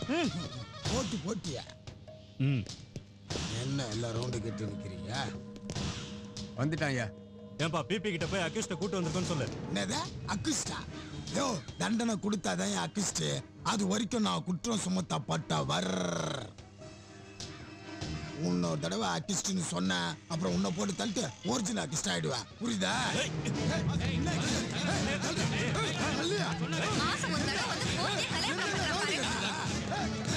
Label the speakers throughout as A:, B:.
A: போட்டு போட்டியா
B: ம்
A: என்ன எல்லாம் ரவுண்டு கட்டி நிக்கிறீங்க
C: வந்துட்டான் ஐயா
B: ஏன்பா பிபி கிட்ட போய் அக்யூஸ்ட கூட்டு வந்திருக்கோன்னு சொல்லு
A: என்னது அக்கிஸ்டா யோ தண்டனை கொடுத்தாதான் என் அக்கிஸ்ட் அது வரைக்கும் நான் குற்றம் சுமத்தப்பட்ட வர் இன்னொரு தடவை அக்கிஸ்ட்னு சொன்னேன் அப்புறம் உன்னை போட்டு தள்ளிட்டு ஒரிஜினல் அக்கிஸ்ட் ஆயிடுவேன் புரியுதா தள்ளியா?
D: மாசம் ஒரு தடவை வந்து கோர்ட்டே கல்யாணம் பண்ற பாரு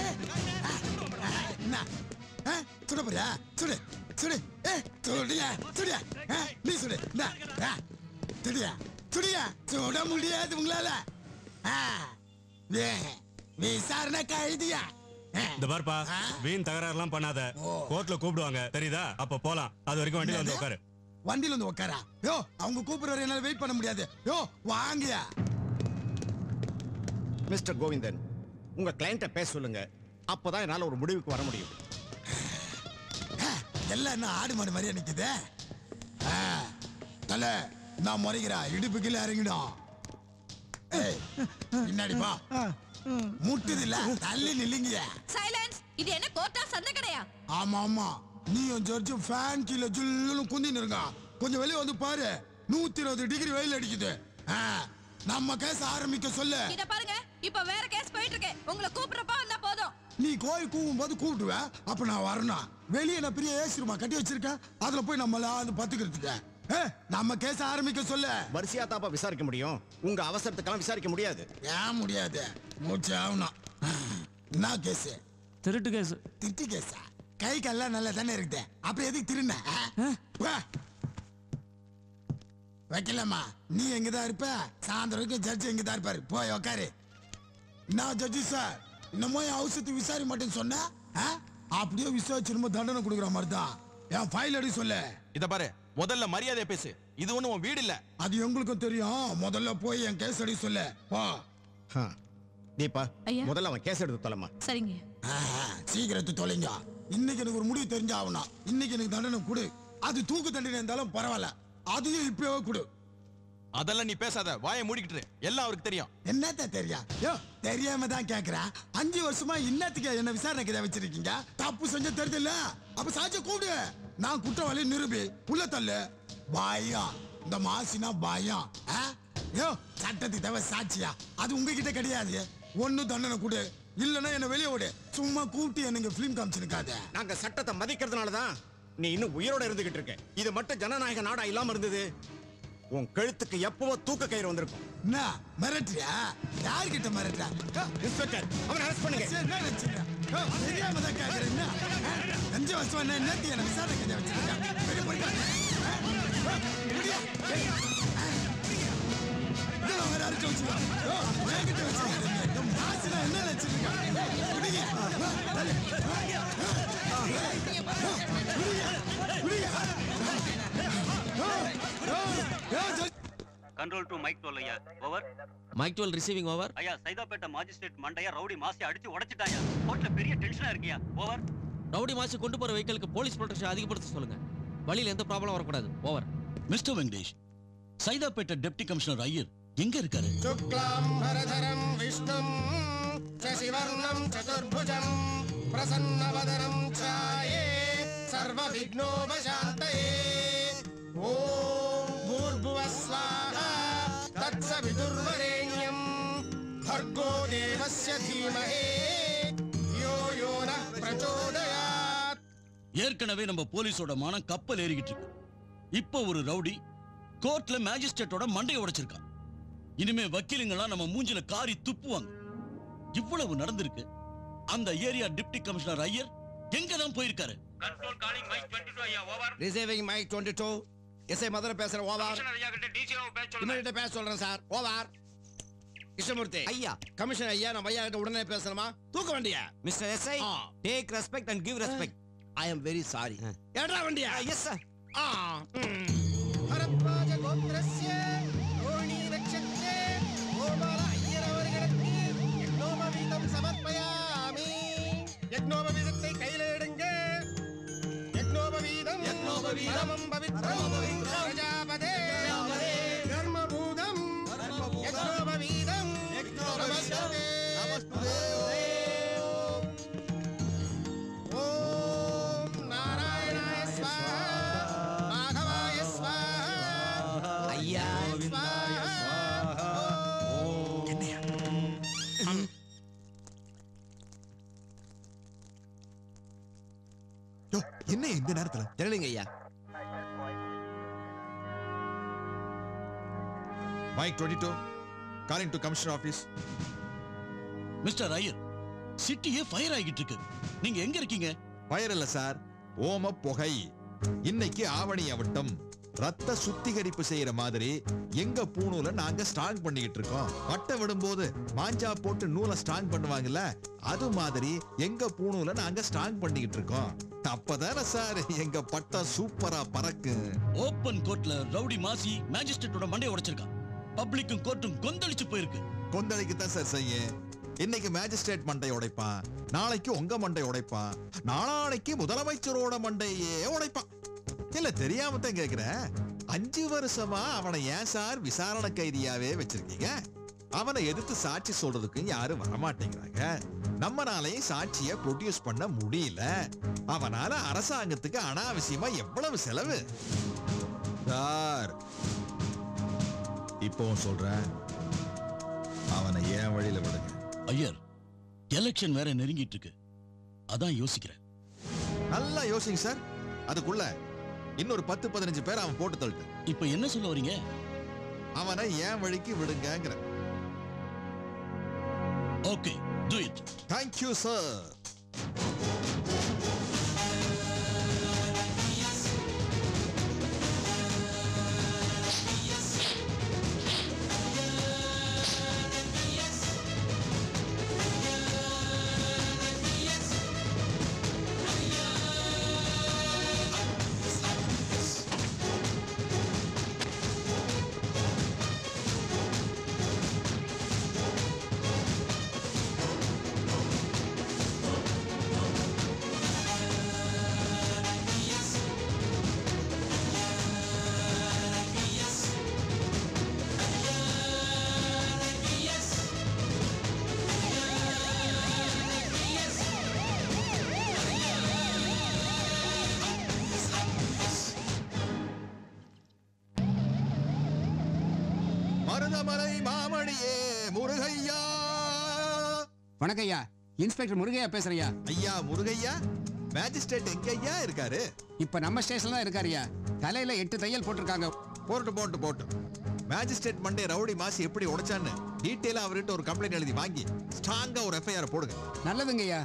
A: என்ன ஆ? சுட போறியா சுடு சுடு ஏ சுடியா சுடியா ஆ? நீ சுடு இந்த ஆ. சுடியா சுடியா சுட முடியாது உங்களால ஆ. ஏ, விசாரணை கைதியா ஆ.
B: இந்த பாருப்பா
A: ஆ?
B: வீண் தகராறுலாம் பண்ணாத
A: ஓ.
B: கோர்ட்ல கூப்பிடுவாங்க தெரியுதா அப்ப போலாம் அது வரைக்கும் வண்டியில வந்து உட்காரு
A: வண்டியில வந்து உட்காரா யோ அவங்க கூப்பிடுற வரை என்னால வெயிட் பண்ண முடியாது யோ வாங்கயா
E: மிஸ்டர் கோவிந்தன் உங்க கிளையண்ட்டை பேச சொல்லுங்க அப்பதான் என்னால ஒரு முடிவுக்கு வர முடியும்
A: எல்லாம் என்ன ஆடு மாடு மாதிரியா நிக்குது ஆ, தல நான் முறைகிறா இடுப்பு கீழே இறங்கிடும் ஏய், பின்னாடி பா முட்டுது இல்ல தள்ளி நில்லுங்க
D: சைலன்ஸ் இது என்ன கோர்ட்டா சந்தை கடையா
A: ஆமா ஆமா நீயும் ஜட்ஜும் ஃபேன் கீழே ஜுல்லுன்னு குந்தின்னு இருங்க கொஞ்சம் வெளியே வந்து பாரு நூத்தி இருபது டிகிரி வெயில் அடிக்குது ஆ, நம்ம கேஸ் ஆரம்பிக்க சொல்லு
D: இத பாருங்க இப்ப வேற கேஸ் போயிட்டு இருக்கு உங்களை கூப்பிடுறப்ப வந்தா போதும்
A: நீ கோயில் கூவும் போது கூப்பிடுவ அப்ப நான் வரணும் வெளியே நான் பெரிய ஏசி ரூமா கட்டி வச்சிருக்கேன் அதுல போய் நம்மள வந்து பத்துக்கிறதுக்கு ஏ, நம்ம கேஸ் ஆரம்பிக்க சொல்லு
E: வரிசையா தாப்பா விசாரிக்க முடியும் உங்க அவசரத்துக்கெல்லாம் விசாரிக்க முடியாது
A: ஏன் முடியாது மூச்சு ஆகணும் என்ன கேஸ்
F: திருட்டு கேஸ்
A: திருட்டு கேஸா கை கல்லாம் நல்லா தானே இருக்குது அப்புறம் எதுக்கு திருண்ண வா. வைக்கலாமா நீ எங்க தான் இருப்ப சாயந்தரம் வரைக்கும் ஜட்ஜ் எங்க தான் இருப்பாரு போய் உக்காரு நான் ஜட்ஜி சார் இன்னமும் என் அவசரத்துக்கு விசாரி மாட்டேன்னு சொன்ன ஆ? அப்படியே விசாரிச்சு ரொம்ப தண்டனை கொடுக்குற மாதிரி தான் என் ஃபைல் அடி சொல்லு
G: இத பாரு முதல்ல மரியாதை பேசு இது ஒண்ணும் உன் வீடு இல்ல
A: அது எங்களுக்கும் தெரியும் முதல்ல போய் என் கேஸ் அடி சொல்லு போ
E: ஆ. தீபா
D: ஐயா.
E: முதல்ல அவன் கேஸ் எடுத்து தொலைமா
D: சரிங்க
A: ஆஹா, சீக்கிரத்து தொலைங்க இன்னைக்கு எனக்கு ஒரு முடிவு தெரிஞ்சாகணும் இன்னைக்கு எனக்கு தண்டனை கொடு அது தூக்கு தண்டனை இருந்தாலும் பரவாயில்ல அதையும் இப்பவே கொடு
G: அதெல்லாம் நீ பேசாத வாயை மூடிக்கிட்டு இரு. எல்லாம் அவருக்கு தெரியும்
A: என்னத்த தெரியா யோ தெரியாம தான் கேக்குறேன் அஞ்சு வருஷமா இன்னத்துக்கு என்ன விசாரணைக்கு தான் வச்சிருக்கீங்க தப்பு செஞ்ச தெரியுதுல்ல அப்ப சாட்சிய கூப்பிடு நான் குற்றவாளி நிரூபி உள்ள தள்ளு பயம் இந்த மாசினா பயம் ஆ? யோ சட்டத்துக்கு தேவை சாட்சியா அது உங்ககிட்ட கிடையாது ஒண்ணு தண்டனை கொடு இல்லைன்னா என்ன வெளியே விடு சும்மா கூப்பிட்டு எனக்கு பிலிம் காமிச்சிருக்காத
E: நாங்க சட்டத்தை மதிக்கிறதுனால தான் நீ இன்னும் உயிரோட இருந்துகிட்டு இருக்க இது மட்டும் ஜனநாயக நாடா இல்லாம இருந்தது உன் கழுத்துக்கு எப்பவோ தூக்க கயிறு வந்திருக்கும்
A: என்ன மிரட்டுறியா யார்கிட்ட மிரட்டுற யோ,
E: இன்ஸ்பெக்டர் அவனை அரெஸ்ட் பண்ணுங்க
A: சரி, என்ன நினைச்சுக்கிற? யோ, தெரியாம தான் கேக்குறேன், என்ன? ஆ? அஞ்சு வருஷமா என்ன நேத்து என்ன விசாரணைக்கு தான் வச்சிருக்க? வெளிய போறியா? ஆ? யோ, முடியா? ஏய், ஆ? இதெல்லாம் வேற யார்கிட்ட வச்சிருக்க? யோ, என்கிட்ட வச்சிருக்காதீங்க. இந்த மாசுனா என்ன நினைச்சிருக்க? யோ, குடிங்க. யோ, தள்ளு. யோ, யோ, யோ, குடிங்க. குடிங்க. யோ, யோ, யோ, judge
H: control to mike twelve ஐயா over
I: mike twelve receiving over
H: ஐயா சைதாப்பேட்டை மாஜிஸ்ட்ரேட் மண்டையா ரவுடி மாசி அடிச்சு உடைச்சிட்டாயா கோர்ட்ல பெரிய டென்ஷனா இருக்கியா ஓவர்
I: ரவுடி மாசி கொண்டு போற வெஹிக்கிளுக்கு போலீஸ் ப்ரொடெக்ஷன் அதிகப்படுத்த சொல்லுங்க வழியில எந்த ப்ராப்ளம் வரக்கூடாது over
J: mister Venkatesh Saidapet deputy commissioner Iyer எங்க இருக்காரு
E: शुक्लाम्बरधरं विष्णुं शशिवर्णं चतुर्भुजं प्रसन्नवदनं ध्याये सर्वविघ्नोपशान्तये ॐ भूर्भुवः स्वाहा तत्सवितुर्वरेण्यं भर्गो देवस्य धीमहि यो यो नः प्रचोदयात्
J: ஏற்கனவே நம்ம போலீஸோட மானம் கப்பல் ஏறிக்கிட்டு இருக்கு இப்போ ஒரு ரவுடி கோர்ட்ல மேஜிஸ்ட்ரேட்டோட மண்டையை உடைச்சிருக்கான் இனிமே வக்கீலுங்களாம் நம்ம மூஞ்சில காரி துப்புவாங்க இவ்வளவு நடந்திருக்கு அந்த ஏரியா டிப்டி கமிஷனர் ஐயர் எங்க தான் போயிருக்காரு
H: கண்ட்ரோல் காலிங் மைக் 22 ஐயா over
E: receiving mike 22 SI Madurai பேசுற ஓவர்
H: ஐயா கிட்ட டிஜிஓ பேச
E: இமீடியட்டா பேச சொல்றேன் சார் ஓவர் கிருஷ்ணமூர்த்தி ஐயா கமிஷனர் ஐயா நம்ம ஐயா கிட்ட உடனே பேசணுமா தூக்க வண்டியா
I: மிஸ்டர் எஸ்ஐ
E: ஆ.
I: Take respect and give respect
E: I am very sorry ஏடா வண்டியா
I: எஸ் சார்
E: ஆ பரத்வாஜ கோத்திரஸ்ய ரோஹிணி நட்சத்திரே கோபால ஐயர் அவர்களுக்கு யக்னோபவீதம் சமர்ப்பயாமி யக்னோபவீதத்தை கையில எடுங்க யக்னோபவீதம் யக்னோபவீதம் பரமம் பவித்ரம் பிரஜாபதே தர்மபூதம் யக்னோபவீதம் நமஸ்தே நமஸ்தே
F: என்ன இந்த நேரத்துல
K: தெரியலங்க ஐயா
F: mike twenty two calling to commissioner office
J: mister Iyer சிட்டியே ஃபயர் ஆகிட்டு இருக்கு நீங்க எங்க இருக்கீங்க
F: ஃபயர் இல்ல சார் ஓம புகை இன்னைக்கு ஆவணி அவட்டம் ரத்த சுத்திகரிப்பு செய்யற மாதிரி எங்க பூணூல நாங்க ஸ்ட்ராங் பண்ணிக்கிட்டு இருக்கோம் பட்டம் விடும்போது மாஞ்சா போட்டு நூலை ஸ்ட்ராங் பண்ணுவாங்கல்ல அது மாதிரி எங்க பூணூல நாங்க ஸ்ட்ராங் பண்ணிக்கிட்டு இருக்கோம் அப்பதானே சார் எங்க பட்டம் சூப்பரா பறக்கு
J: ஓப்பன் கோர்ட்ல ரவுடி மாசி மேஜிஸ்ட்ரேட்டோட மண்டையை உடைச்சிருக்கான் பப்ளிக்கும் கோர்ட்டும் கொந்தளிச்சு போயிருக்கு
F: கொந்தளிக்கு தான் சார் செய்ய இன்னைக்கு மேஜிஸ்ட்ரேட் மண்டை உடைப்பான் நாளைக்கு உங்க மண்டை உடைப்பான் நாளானைக்கு முதலமைச்சரோட மண்டையே உடைப்பான் இல்ல தெரியாம தான் கேக்குறேன் அஞ்சு வருஷமா அவனை ஏன் சார் விசாரணை கைதியாவே வச்சிருக்கீங்க அவனை எதிர்த்து சாட்சி சொல்றதுக்கு யாரும் வரமாட்டேங்கிறாங்க நம்மனாலையும் சாட்சியை ப்ரொடியூஸ் பண்ண முடியல அவனால அரசாங்கத்துக்கு அனாவசியமா எவ்வளவு செலவு சார் இப்போவும் சொல்றேன் அவனை ஏன் வழியில விடுங்க
J: ஐயர் எலெக்ஷன் வேற நெருங்கிட்டு இருக்கு அதான் யோசிக்கிறேன்
F: நல்லா யோசிங்க சார் அதுக்குள்ள இன்னொரு பத்து பதினஞ்சு பேர் அவன் போட்டு தள்ளிட்டு
J: இப்ப என்ன சொல்ல வரீங்க
F: அவனை ஏன் வழிக்கு விடுங்கங்கிற
J: okay do it
F: thank you sir Marudhamalai மாமணியே முருகையா
C: வணக்கம் ஐயா இன்ஸ்பெக்டர் முருகையா பேசுறியா
F: ஐயா முருகையா மேஜிஸ்ட்ரேட் எங்க ஐயா இருக்காரு
C: இப்ப நம்ம ஸ்டேஷன்ல தான் இருக்காருயா தலையில எட்டு தையல் போட்டிருக்காங்க
F: போட்டு போட்டு போட்டு மேஜிஸ்ட்ரேட் மண்டே ரவுடி மாசி எப்படி உடைச்சான்னு டீட்டெயிலா அவர்கிட்ட ஒரு கம்ப்ளைண்ட் எழுதி வாங்கி ஸ்ட்ராங்கா ஒரு எஃப்ஐஆர் போடுங்க
C: நல்லதுங்க ஐயா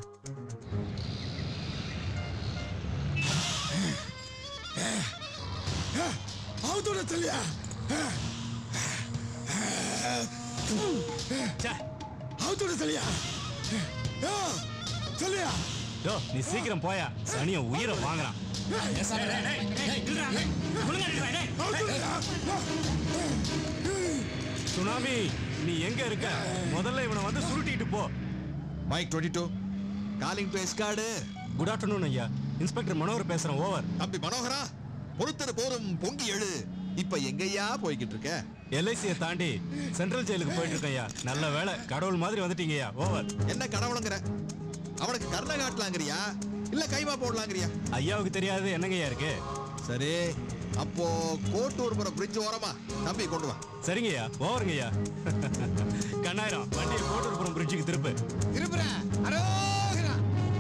A: அவுத்தோட சொல்லியா அவுத்தோட சொல்லியா சொல்லியா
B: யோ நீ சீக்கிரம் போயா சனிய உயிரை வாங்குறான் சுனாமி நீ எங்க இருக்க முதல்ல இவனை வந்து சுருட்டிட்டு போ
F: mike twenty two calling to escort
B: good afternoon ஐயா இன்ஸ்பெக்டர் மனோகர் பேசுறேன் ஓவர்
F: தம்பி மனோகரா பொறுத்தது போதும் பொங்கி எழு இப்ப எங்கய்யா போய்கிட்டு இருக்க
B: எல்ஐசியை தாண்டி சென்ட்ரல் ஜெயிலுக்கு போயிட்டு இருக்கேன்யா நல்ல வேலை கடவுள் மாதிரி வந்துட்டீங்கய்யா ஓவர்
F: என்ன கடவுளுங்கிற அவனுக்கு கர்ண காட்டலாங்கிறியா இல்ல கைமா போடலாங்கிறியா
B: ஐயாவுக்கு தெரியாது என்னங்கய்யா இருக்கு
F: சரி அப்போ கோட்டூர் புற பிரிட்ஜ் ஓரமா தம்பி கொண்டு வா
B: சரிங்கய்யா ஓவருங்கய்யா கண்ணாயிரம் வண்டியை கோட்டூர்புரம் பிரிட்ஜுக்கு திருப்பு
A: திருப்புறேன் அரோகரா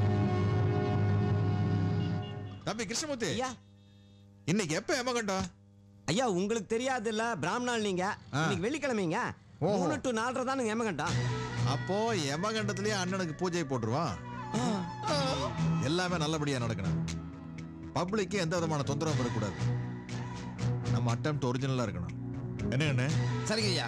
F: தம்பி கிருஷ்ணமூர்த்தி
K: ஐயா
F: இன்னைக்கு எப்ப எமகண்டம்
K: ஐயா உங்களுக்கு தெரியாதுல்ல பிராமணால் நீங்க இன்னைக்கு வெள்ளிக்கிழமைங்க மூணு டு நாலரை தான் எமகண்டம்
F: அப்போ யமகண்டத்திலேயே அண்ணனுக்கு பூஜை போட்டுருவான் எல்லாமே நல்லபடியா நடக்கணும் பப்ளிக்கு எந்த விதமான தொந்தரவும் இருக்கக்கூடாது நம்ம அட்டம் ஒரிஜினலா இருக்கணும் என்ன என்ன
K: சரிங்க ஐயா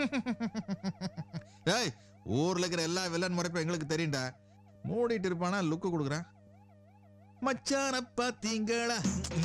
F: ஏய் ஊர்ல இருக்கிற எல்லா வில்லன் முறைப்பும் எங்களுக்கு தெரியும்டா மூடிட்டு இருப்பானா லுக்கு கொடுக்குறான் மச்சான பாத்தீங்களா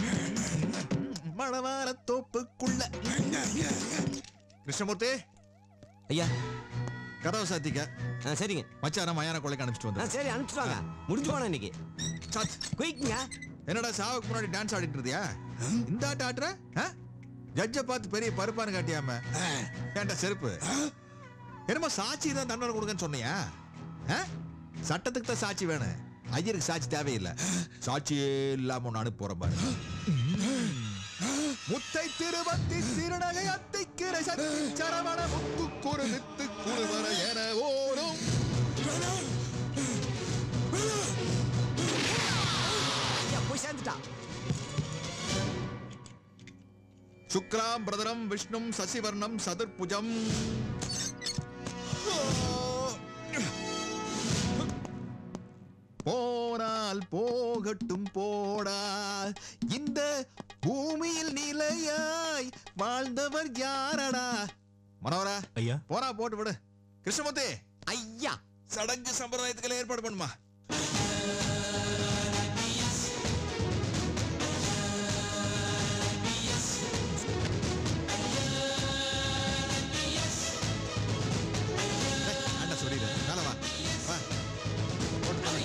F: மழவார தோப்புக்குள்ள கிருஷ்ணமூர்த்தி
K: ஐயா
F: கதவை சாத்திக்க
K: ஆ சரிங்க
F: மச்சான மயான கொலைக்கு அனுப்பிச்சிட்டு
K: ஆ
F: வந்து
K: சரி அனுப்பிச்சிட்டு வாங்க முடிஞ்சு போனா இன்னைக்கு குயிக்குங்க
F: என்னடா சாவுக்கு முன்னாடி டான்ஸ் ஆடிட்டு இருந்தியா இந்த ஆட்ட ஆட்டுற ஜட்ஜ பார்த்து பெரிய பருப்பான்னு காட்டியாம ஏன்டா செருப்பு என்னமோ சாட்சி தான் தண்டனை கொடுங்கன்னு சொன்னியா ஆ? சட்டத்துக்கு தான் சாட்சி வேணும் ஐயருக்கு சாட்சி தேவையில்லை சாட்சியே இல்லாம ஒன்று அனுப்ப போறேன் பாரு முத்தை திருவத்தி திருநகை அத்தைக்கிற சக்தி சரவண முத்து குறு வித்து குழுவர என ஓடும்
K: ஐயா போய் சேர்ந்துட்டான்
F: சுக்லாம் பிரதரம் விஷ்ணும் சசிவர்ணம் சதுர்புஜம் போனால் போகட்டும் போடா இந்த பூமியில் நிலையாய் வாழ்ந்தவர் யாரடா மனோரா
B: ஐயா
F: போறா போட்டு விடு கிருஷ்ணமூர்த்தி
K: ஐயா
F: சடங்கு சம்பிரதாயத்துக்கு ஏற்பாடு பண்ணுமா அண்ணா சொல்லிடு மேல வா வா போட்டு பண்ணு.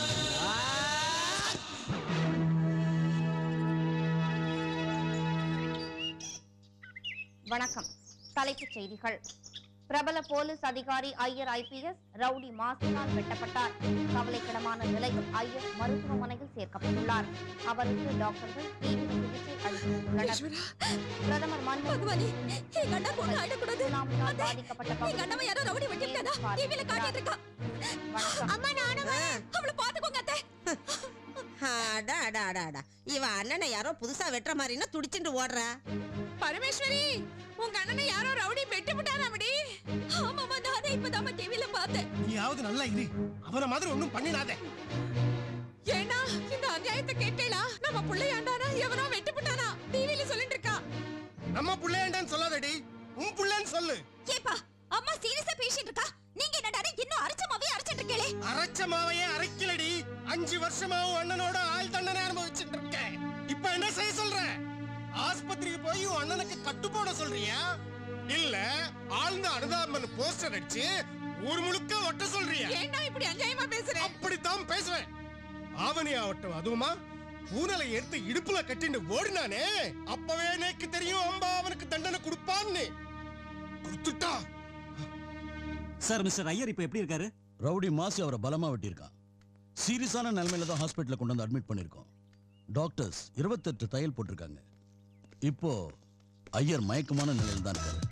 L: வணக்கம் தலைப்புச் செய்திகள் பிரபல போலீஸ் அதிகாரி ஐயர் ஐபிஎஸ் ரவுடி மாசினால் வெட்டப்பட்டார் கவலைக்கிடமான நிலையில் ஐயர் மருத்துவமனையில் சேர்க்கப்பட்டுள்ளார் அவருக்கு டாக்டர்கள் தீவிர சிகிச்சை அளித்துள்ளனர் பிரதமர் மன்மோகன்
D: எங்க அண்ணா பொண்ணு ஆயிடக்கூடாது
L: சுனாமியால் பாதிக்கப்பட்ட
D: எங்க அண்ணாவை யாரோ ரவுடி வெட்டிருக்காதா டிவில காட்டிட்டு இருக்கா அம்மா நானும் அவளை பாத்துக்கோங்க அத்தை
M: அடா அடா அடா அடா இவ அண்ணனை யாரோ புதுசா வெட்டுற மாதிரின்னா துடிச்சுட்டு ஓடுறா
D: பரமேஸ்வரி உங்க அண்ணனை யாரோ ரவுடி வெட்டி விட்டாராமடி ஆமாமா நானே இப்பதான் டிவில பார்த்தேன்
N: நீயாவது நல்லா இரு அவன மாதிரி ஒண்ணும் பண்ணிடாத
D: ஏன்னா இந்த அநியாயத்தை கேட்டேளா நம்ம புள்ளையாண்டானா எவனோ வெட்டி விட்டானா டிவில சொல்லிட்டு இருக்கா
N: நம்ம புள்ளையாண்டான்னு சொல்லாதடி உன் புள்ளன்னு சொல்லு
D: ஏப்பா அம்மா சீரியஸா பேசிட்டு இருக்கா நீங்க என்னடா இன்னும் அரைச்ச மாவே அரைச்சிட்டு இருக்கீங்களே
N: அரைச்ச மாவையே அரைக்கலடி அஞ்சு வருஷமாவும் அண்ணனோட ஆள் தண்டனை அனுபவிச்சுட்டு இருக்கேன் இப்ப என்ன செய்ய சொல்ற ஆஸ்பத்திரிக்கு போய் உன் அண்ணனுக்கு கட்டு போட சொல்றியா இல்ல ஆழ்ந்த அனுதாபன் போஸ்டர் அடிச்சு ஊர் முழுக்க ஒட்ட சொல்றியா
D: ஏன்னா இப்படி அநியாயமா பேசுறேன்
N: அப்படித்தான் பேசுவேன் ஆவணி ஆவட்டும் அதுவுமா பூனலை எடுத்து இடுப்புல கட்டிட்டு ஓடினானே அப்பவே எனக்கு தெரியும் அம்பா அவனுக்கு தண்டனை கொடுப்பான்னு கொடுத்துட்டா
H: சார் மிஸ்டர் ஐயர் இப்போ எப்படி இருக்காரு
J: ரவுடி மாசி அவரை பலமா வெட்டியிருக்கான் சீரியஸான நிலைமையில தான் ஹாஸ்பிட்டல்ல கொண்டு வந்து அட்மிட் பண்ணிருக்கோம் டாக்டர்ஸ் இருபத்தெட்டு தையல் போட்டிருக்காங்க இப்போ ஐயர் மயக்கமான நிலையில் தான் இருக்காரு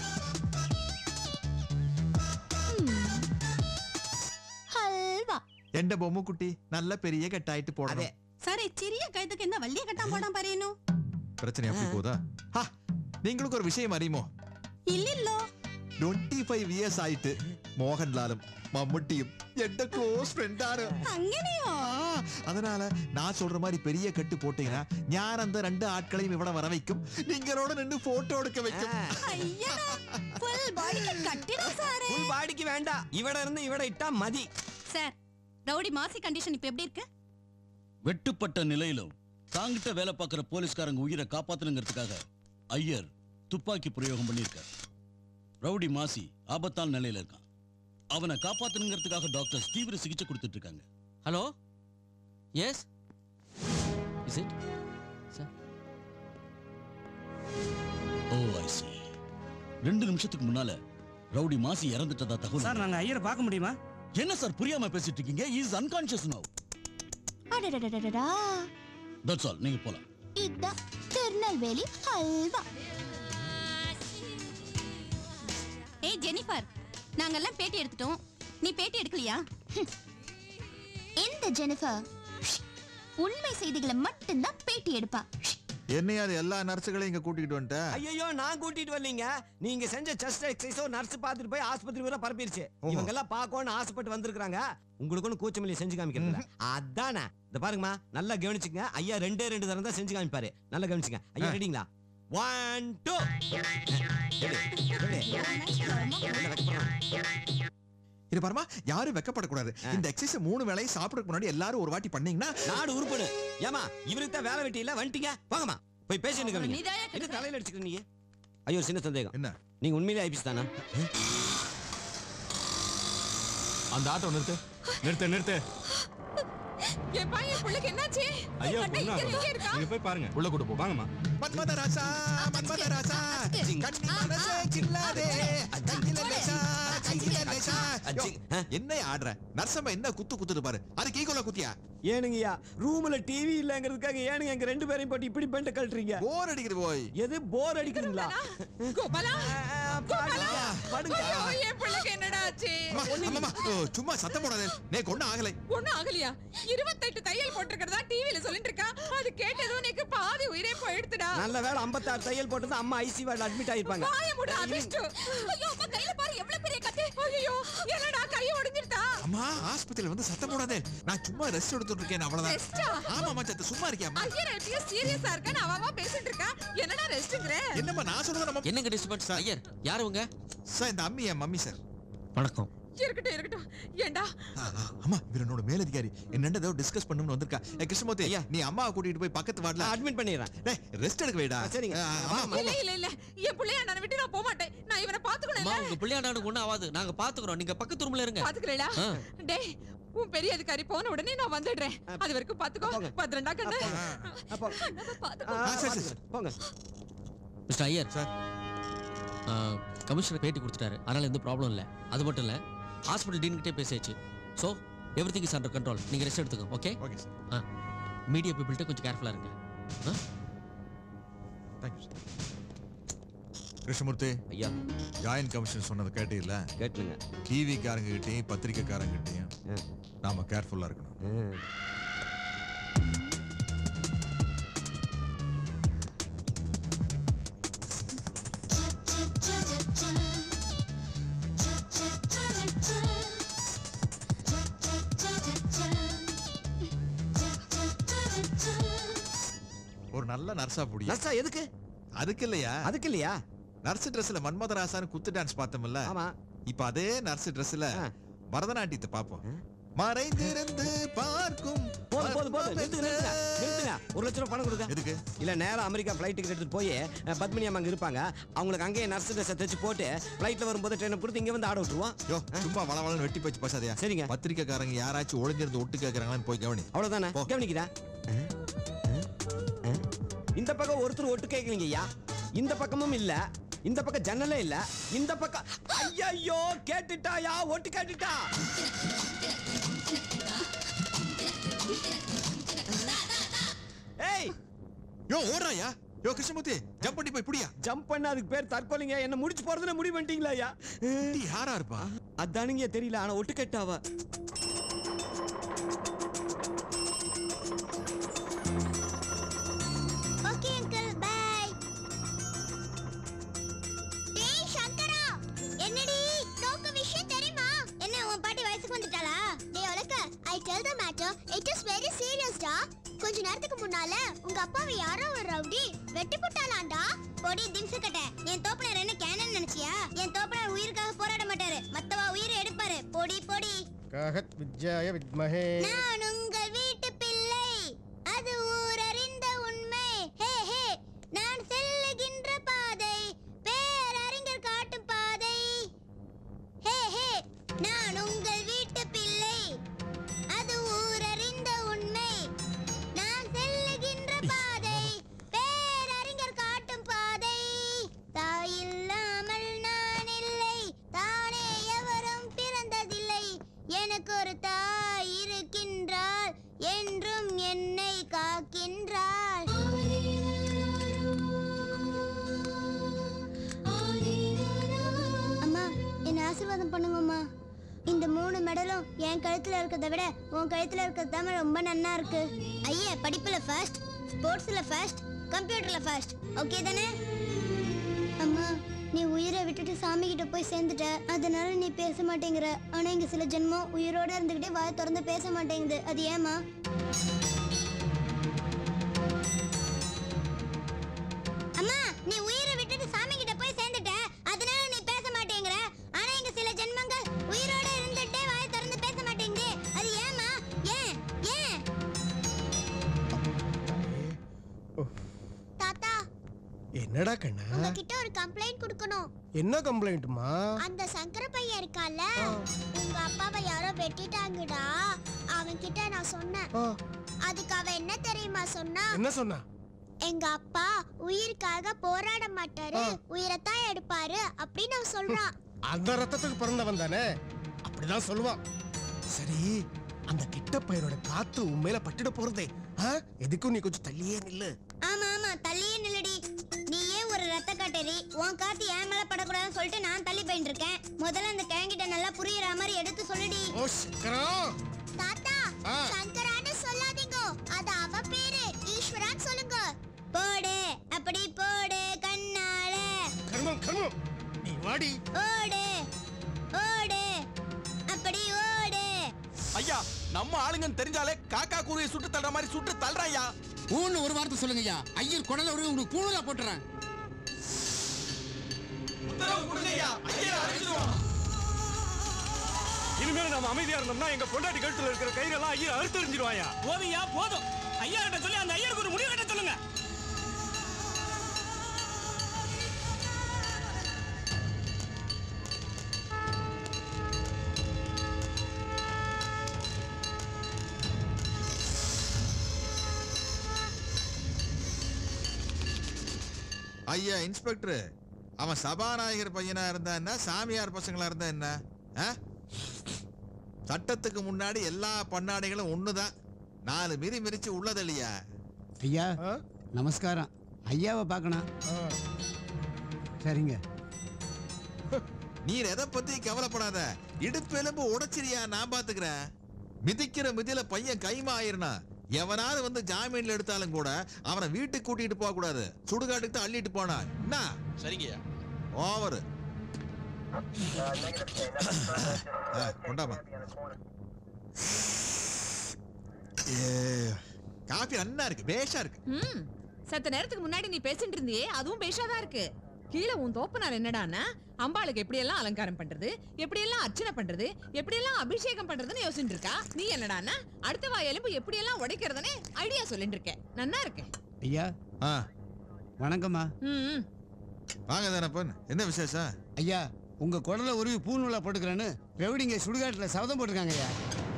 O: ഹൽവ
F: എന്റെ ബൊമ്മുക്കുട്ടി നല്ല പെരിയ കെട്ടായിട്ട് പോടണം
O: സാറേ ചെറിയ കഴുത്തൊക്കെ എന്താ വലിയ കെട്ടാൻ പോടാൻ പറയുന്നു
F: பிரச்சனை அப்படி போதா ஹா, നിങ്ങൾക്ക് ഒരു വിഷയം അറിയുമോ
O: ഇല്ലല്ലോ
F: ട്വന്റി ഫൈവ് ഇയേഴ്സ് ആയിട്ട് മോഹൻലാലും മമ്മൂട്ടിയും എന്റെ க்ளோஸ் ஃப்ரெண்ட் ആണ്
O: അങ്ങനെയോ
F: அதனால நான் சொல்ற மாதிரி பெரிய கட்டு போட்டீங்கன்னா ஞான் அந்த ரெண்டு ஆட்களையும் இவட வர வைக்கும் நீங்களோட நின்று போட்டோ எடுக்க வைக்கும்
O: ഫുൾ ബോഡിക്ക് കട്ടിടാ സാറേ
K: ஃபுல் பாடிக்கு வேண்டாம் இவட இருந்து இவட இட்டா மதி
O: சார் ரவுடி மாசி கண்டிஷன் இப்ப எப்படி இருக்கு
J: வெட்டுப்பட்ட நிலையிலும் தாங்கிட்ட வேலை பார்க்குற போலீஸ்காரங்க உயிரை காப்பாத்தணுங்கிறதுக்காக ஐயர் துப்பாக்கி பிரயோகம் பண்ணியிருக்கார் ரவுடி மாசி ஆபத்தான நிலையில இருக்கான் அவனை காப்பாத்தணுங்கிறதுக்காக டாக்டர்ஸ் தீவிர சிகிச்சை கொடுத்துட்டு இருக்காங்க
I: hello yes is it sir
J: oh I see ரெண்டு நிமிஷத்துக்கு முன்னால ரவுடி மாசி இறந்துட்டதா தகவல்
H: சார் நாங்க ஐயரை பார்க்க முடியுமா
J: என்ன சார் புரியாம பேசிட்டு இருக்கீங்க இஸ் அன்கான்ஷியஸ் நவ்
O: அடடடடடடா
J: தட்ஸ் ஆல் நீங்க போலாம்
O: இதான் திருநெல்வேலி ஹல்வா ஏய் ஜெனிஃபர் நாங்கெல்லாம் பேட்டி எடுத்துட்டோம் நீ பேட்டி எடுக்கலையா இந்த ஜெனிஃபர் உண்மை செய்திகளை மட்டும்தான் பேட்டி எடுப்பா
F: என்னையாரு எல்லா நர்ஸுகளையும் இங்க கூட்டிட்டு வந்துட்டேன்
K: ஐயோ நான் கூட்டிட்டு வரலீங்க நீங்க செஞ்ச செஸ்ட் எக்ஸசைஸோ நர்ஸ் பார்த்துட்டு போய் ஆஸ்பத்திரி வரை பரப்பிருச்சு இவங்க எல்லாம் பார்க்கணும்னு ஆசைப்பட்டு வந்திருக்காங்க உங்களுக்கு ஒன்றும் கூச்சமில்லையை செஞ்சு காமிக்கிறது அதானே இந்த பாருங்கம்மா நல்லா கவனிச்சுங்க ஐயா ரெண்டே ரெண்டு தரம் தான் செஞ்சு காமிப்பாரு நல்லா கவனிச்சுங்க ஐயா
F: ஆ.
K: ரெடிங்களா ஒன் டூ
F: இது பாருமா யாரும் வெக்கப்படக்கூடாது இந்த எக்ஸசைஸ் மூணு வேளையும் சாப்பிடறதுக்கு முன்னாடி எல்லாரும் ஒரு வாட்டி பண்ணீங்கன்னா
K: நாடு உருப்படு ஏமா இவருக்கு தான் வேலை வெட்டி இல்ல வந்துட்டீங்க வாங்கம்மா போய் பேசிட்டு
O: அவனை
K: கவனிங்க
O: நீதாயா
K: என்ன தலையில அடிச்சுக்கிற நீங்க ஐயோ சின்ன சந்தேகம்
F: என்ன
K: நீங்க உண்மையிலே ஐபிஎஸ் தானா
B: அந்த ஆட்டோ நிறுத்து நிறுத்து நிறுத்து
D: என் பையன் பிள்ளைக்கு என்னாச்சு
B: ஐயா
D: அண்ணா, இங்க
B: ஒண்ணும்
D: இங்க இருக்கா
B: நீங்க போய் பாருங்க உள்ள கூட்டு போ வாங்கம்மா
F: மன்மத ராசா மன்மத ராசா கண்ணி மனசே கில்லாதே கையில லேசா கையில லேசா யோ, என்ன ஆடுற நர்சம்மா என்ன குத்து குத்துட்டு பாரு அது கீகோல குத்தியா
K: ஏனுங்கய்யா ரூம்ல டிவி இல்லங்கிறதுக்காக ஏனுங்க எங்க ரெண்டு பேரையும் போட்டு இப்படி பெண்ட கழட்டுறீங்க
F: போர் அடிக்குது போய்
K: எது போர் அடிக்குதுங்களா
D: கோபாலா கோபாலா
K: படுங்க.
D: ஐயோ, என் பிள்ளைக்கு என்னடா ஆச்சு
F: அம்மா, அம்மா, ஓ, சும்மா சத்தம் போடாதே நேக்கு ஒண்ணும் ஆகலை
D: ஒண்ணும் ஆகலையா இருபத்தெட்டு தையல் போட்டிருக்கிறதா டிவில சொல்லிட்டு இருக்கா அது கேட்டதும் எனக்கு பாதி உயிரே போயிடுத்துடா
K: நல்ல வேளை 56 தையல் போட்டு அம்மா ஐசி வார்டில் அட்மிட் ஆயிருப்பாங்க
D: வாய மூடு அபிஷ்டு ஐயோ அம்மா கையில பாரு எவ்வளவு பெரிய கத்தி ஐயோ என்னடா கை ஒடிஞ்சிருதா
F: அம்மா ஆஸ்பத்திரியில வந்து சத்தம் போடாதே நான் சும்மா ரெஸ்ட் எடுத்துட்டு இருக்கேன் அவ்வளவுதான்
D: ரெஸ்டா
F: ஆமா மச்சத்த சும்மா இருக்கியா அம்மா
D: ஐயர் எப்படியோ சீரியஸா இருக்கேன்னு அவ அவ பேசிட்டு இருக்கா என்னடா ரெஸ்ட்ங்கற
F: என்னம்மா நான் சொல்றது நம்ம
I: என்னங்க டிஸ்டர்பன்ஸ் ஐயர் யார் உங்க
F: சார் இந்த அம்மி என் மம்மி சார்
I: வணக்கம்
D: இருக்கட்டும் இருக்கட்டும் ஏண்டா
F: ஆ, ஆ, அம்மா இவர் என்னோட மேலதிகாரி என்னண்ட ஏதோ டிஸ்கஸ் பண்ணணும்னு வந்திருக்கா ஏ, கிருஷ்ணமூர்த்தி ஐயா நீ அம்மாவை கூட்டிட்டு போய் பக்கத்து வார்டுல
K: அட்மிட் பண்ணிடுறேன்
F: டேய் ரெஸ்ட் எடுக்க வைடா
K: சரிங்க.
F: ஆ, அம்மா,
D: இல்ல இல்ல இல்ல என் பிள்ளைய நான் விட்டு நான் போக மாட்டேன் நான் இவனை பாத்துக்கணும்
I: அம்மா
D: இல்ல
I: உங்க பிள்ளையாண்டானுக்கு ஒண்ணும் ஆகாது நாங்க பாத்துக்கிறோம் நீங்க பக்கத்து ரூம்ல இருங்க
D: பாத்துக்கிறேடா
I: ஆ.
D: டேய் உன் பெரிய அதிகாரி போன உடனே நான் வந்துடுறேன் அது வரைக்கும் பாத்துக்கோ பத்திரண்டா கண்ணு
K: அப்போ
D: அண்ணாவை பாத்துக்கோ
K: ஆ,
F: சரி, சரி,
K: பாத்துக்கிறேன். போங்க
I: மிஸ்டர் ஐயர்
F: சார்
I: கமிஷனர் பேட்டி கொடுத்துட்டாரு அதனால எந்த ப்ராப்ளம் இல்லை அது மட்டும் இல்லை ஹாஸ்பிட்டல் டீன்கிட்டே பேசியாச்சு so everything is under control நீங்கள் ரெஸ்ட் எடுத்துக்கோங்க ஓகே
F: ஓகே சார்
I: ஆ மீடியா பீப்புள்கிட்ட கொஞ்சம் கேர்ஃபுல்லாக இருங்க ஆ
F: தேங்க்யூ சார் கிருஷ்ணமூர்த்தி
K: ஐயா
F: ஜாயின்ட் கமிஷன் சொன்னதை கேட்டீல்ல
K: கேட்டுங்க
F: டிவி காரங்க கிட்டயும் பத்திரிக்கைக்காரங்க கிட்டயும் நாம கேர்ஃபுல்லா இருக்கணும் ஒரு நல்ல நர்ஸா புடி
K: நர்ஸா எதுக்கு
F: அதுக்கு இல்லையா
K: அதுக்கு இல்லையா
F: நர்ஸ் ட்ரெஸ்ல மன்மதராசான்னு குத்து டான்ஸ் பார்த்தோம்ல
K: ஆமா
F: இப்ப அதே நர்ஸ் ட்ரெஸ்ல
K: ஆ.
F: பரதநாட்டியத்தை பார்ப்போம் மறைந்திருந்து பார்க்கும்
K: போதும் போதும் போதும் நிறுத்துங்க நிறுத்துங்க நிறுத்துங்க ஒரு லட்ச ரூபா பணம் கொடுங்க
F: எதுக்கு
K: இல்ல நேரா அமெரிக்கா ஃப்ளைட் டிக்கெட் எடுத்துட்டு போய் அஹ், பத்மினி அம்மா அங்க இருப்பாங்க அவங்களுக்கு அங்கேயே நர்ஸ் ட்ரெஸ் தைச்சு போட்டு ஃப்ளைட்ல வரும்போது ட்ரெயினை கொடுத்து இங்க வந்து ஆட விட்டுருவோம்
F: யோ சும்மா வள வளன்னு வெட்டி போச்சு பேசாதயா
K: சரிங்க
F: பத்திரிக்கைக்காரங்க யாராச்சும் ஒளிஞ்சிருந்து ஒட்டு கேக்குறாங்களான்னு போய் கவனி
K: அவ்வளவுதானே
F: போ.
K: கவனிக்கிறேன் இந்த பக்கம் ஒருத்தர் ஒட்டு கேட்கலீங்க ஐயா இந்த பக்கமும் இல்ல இந்த பக்கம் ஜன்னலே இல்ல இந்த பக்கம் ஐயோ கேட்டுட்டாயா ஒட்டு கேட்டுட்டா ஏய்
F: யோ ஓடுறாயா யோ கிருஷ்ணமூர்த்தி ஜம்ப் பண்ணி போய் புடியா
K: ஜம்ப் பண்ண அதுக்கு பேர் தற்கொலைங்க என்ன முடிச்சு போறதுல முடிவு பண்ணிட்டீங்களா ஐயா
F: நீ யாரா இருப்பா
K: அதானுங்க தெரியல ஆனா ஒட்டு கேட்டாவ
P: ஓகே அங்கிள் பை டேய் சங்கரா என்னடி நோக்கு விஷயம் தெரியுமா என்ன உன் பாட்டி வயசுக்கு வந்துட்டாளா டேய் ஒலக்க I tell the matter it is very serious டா கொஞ்ச நேரத்துக்கு முன்னால உங்க அப்பாவை யாரோ ஒரு ரவுடி வெட்டி போட்டாலாண்டா பொடி திம்சக்கட்ட என் தோப்பனர் என்ன கேனன் நினைச்சியா என் தோப்பனர் உயிருக்காக போராட மாட்டாரு மத்தவா உயிரை எடுப்பாரு பொடி பொடி
N: காகத் வித்யாய வித்மஹே
P: நான் உங்கள் வீட்டு பிள்ளை அது ஊரறிந்த உண்மை ஹே ஹே நான் செல்லுகின்ற பாதை பேரறிஞர் காட்டும் பாதை ஹே ஹே நான் உங்கள் வீட்டு பிள்ளை அது ஊரறிந்த உண்மை நான் செல்லுகின்ற பாதை பேரறிஞர் காட்டும் பாதை தாயில்லாமல் நான் இல்லை தானே எவரும் பிறந்ததில்லை எனக்கு ஒரு தாய் இருக்கின்றாள் என்றும் என்னை காக்கின்றாள் அம்மா என்ன ஆசீர்வாதம் பண்ணுங்கம்மா இந்த மூணு மெடலும் என் கழுத்துல இருக்கிறத விட உன் கழுத்துல இருக்கிறது தான் ரொம்ப நன்னா இருக்கு ஐயா படிப்புல ஃபர்ஸ்ட் ஸ்போர்ட்ஸ்ல ஃபர்ஸ்ட் கம்ப்யூட்டர்ல ஃபர்ஸ்ட் ஓகே தானே அம்மா நீ உயிரை விட்டுட்டு சாமி கிட்ட போய் சேர்ந்துட்ட அதனால நீ பேச மாட்டேங்கிற ஆனா இங்க சில ஜென்மம் உயிரோட இருந்துகிட்டே வாயை திறந்து பேச மாட்டேங்குது அது ஏமா அம்மா
N: என்னடா கண்ணா
P: உங்ககிட்ட ஒரு கம்ப்ளைண்ட் கொடுக்கணும்
N: என்ன கம்ப்ளைண்ட்மா
P: அந்த சங்கர பையன் இருக்கால உங்க அப்பாவை யாரோ வெட்டிட்டாங்கடா அவன் கிட்ட நான் சொன்னேன் அதுக்கு அவன் என்ன தெரியுமா சொன்னா
N: என்ன சொன்னா
P: எங்க அப்பா உயிருக்காக போராட மாட்டாரு உயிரைத்தான் எடுப்பாரு அப்படின்னு அவன் சொல்றான்
N: அந்த ரத்தத்துக்கு பிறந்தவன் தானே அப்படிதான் சொல்லுவான் சரி அந்த கிட்ட பையனோட காத்து உண்மையில பட்டுட போறதே ஆ? எதுக்கும் நீ கொஞ்சம் தள்ளியே நில்லு
P: ஆமா ஆமா தள்ளியே நில்லடி நீயே ஒரு ரத்த காட்டேரி உன் காத்து என் மேல படக்கூடாதுன்னு சொல்லிட்டு நான் தள்ளி போயிட்டு இருக்கேன் முதல்ல அந்த கிழங்கிட்ட நல்லா புரியுற மாதிரி எடுத்து சொல்லுடி
N: ஓ சக்கரம்
P: தாத்தா
N: ஆ.
P: சங்கரான்னு சொல்லாதீங்க அது அவ பேரு ஈஸ்வரான்னு சொல்லுங்க போடு அப்படி போடு கண்ணால
N: கர்மம் கர்மம் நீ வாடி
P: ஓடு ஓடு அப்படி ஓடு
G: ஐயா நம்ம ஆளுங்கன்னு தெரிஞ்சாலே காக்கா குருவியை சுட்டு தள்ளுற மாதிரி சுட்டு தள்ளுறாயா
C: ஊன்னு ஒரு வார்த்தை சொல்லுங்கய்யா ஐயர் குடல ஒரு உங்களுக்கு பூணுல போட்டுறேன்
B: இனிமேல் நம்ம அமைதியா இருந்தோம்னா எங்க பொண்டாட்டி கழுத்துல இருக்கிற கயிறெல்லாம் ஐயா அறுத்தறிஞ்சிருவாயா
Q: போதுயா போதும் ஐயா கிட்ட சொல்லி அந்த ஐயருக்கு ஒரு முடிவு கட்ட சொல்லுங்க
F: ஐயா இன்ஸ்பெக்டர் அவன் சபாநாயகர் பையனா இருந்தா என்ன சாமியார் பசங்களா இருந்தா என்ன ஆ? சட்டத்துக்கு முன்னாடி எல்லா பண்ணாடைகளும் ஒண்ணுதான் நாலு மிரி மிரிச்சு உள்ளது இல்லையா
C: ஐயா நமஸ்காரம் ஐயாவை பார்க்கணும் சரிங்க
F: நீர் எதை பத்தி கவலைப்படாத இடுப்பெலும்பு உடைச்சிரியா நான் பாத்துக்கிறேன் மிதிக்கிற மிதியில பையன் கைமா ஆயிருனா எவனாவது வந்து ஜாமீன்ல எடுத்தாலும் கூட அவனை வீட்டுக்கு கூட்டிட்டு போக கூடாது சுடுகாட்டுக்கு தான் அள்ளிட்டு போனா என்ன
G: சரிங்கய்யா
F: ஓவர் கொண்டாமா ஏ காஃபி நல்லா இருக்கு பேஷா இருக்கு
D: ம் சத்த நேரத்துக்கு முன்னாடி நீ பேசிட்டு இருந்தியே அதுவும் பேஷாதான் இருக்கு கீழே உன் தோப்பனார் என்னடான்னா அம்பாளுக்கு எப்படியெல்லாம் அலங்காரம் பண்றது எப்படியெல்லாம் அர்ச்சனை பண்றது எப்படியெல்லாம் அபிஷேகம் பண்றதுன்னு யோசிச்சுட்டு இருக்கா நீ என்னடான்னா அடுத்த வா எலும்பு எப்படியெல்லாம் உடைக்கிறதுன்னு ஐடியா சொல்லிட்டு இருக்க நன்னா இருக்கேன்
C: ஐயா
F: ஆ
C: வணக்கம்மா
D: ம்
F: வாங்க தானப்பன் என்ன விசேஷம்
C: ஐயா உங்க குடல உருவி பூநூலா போட்டுக்கிறேன்னு ரெவடிங்க சுடுகாட்டுல சபதம் போட்டிருக்காங்க ஐயா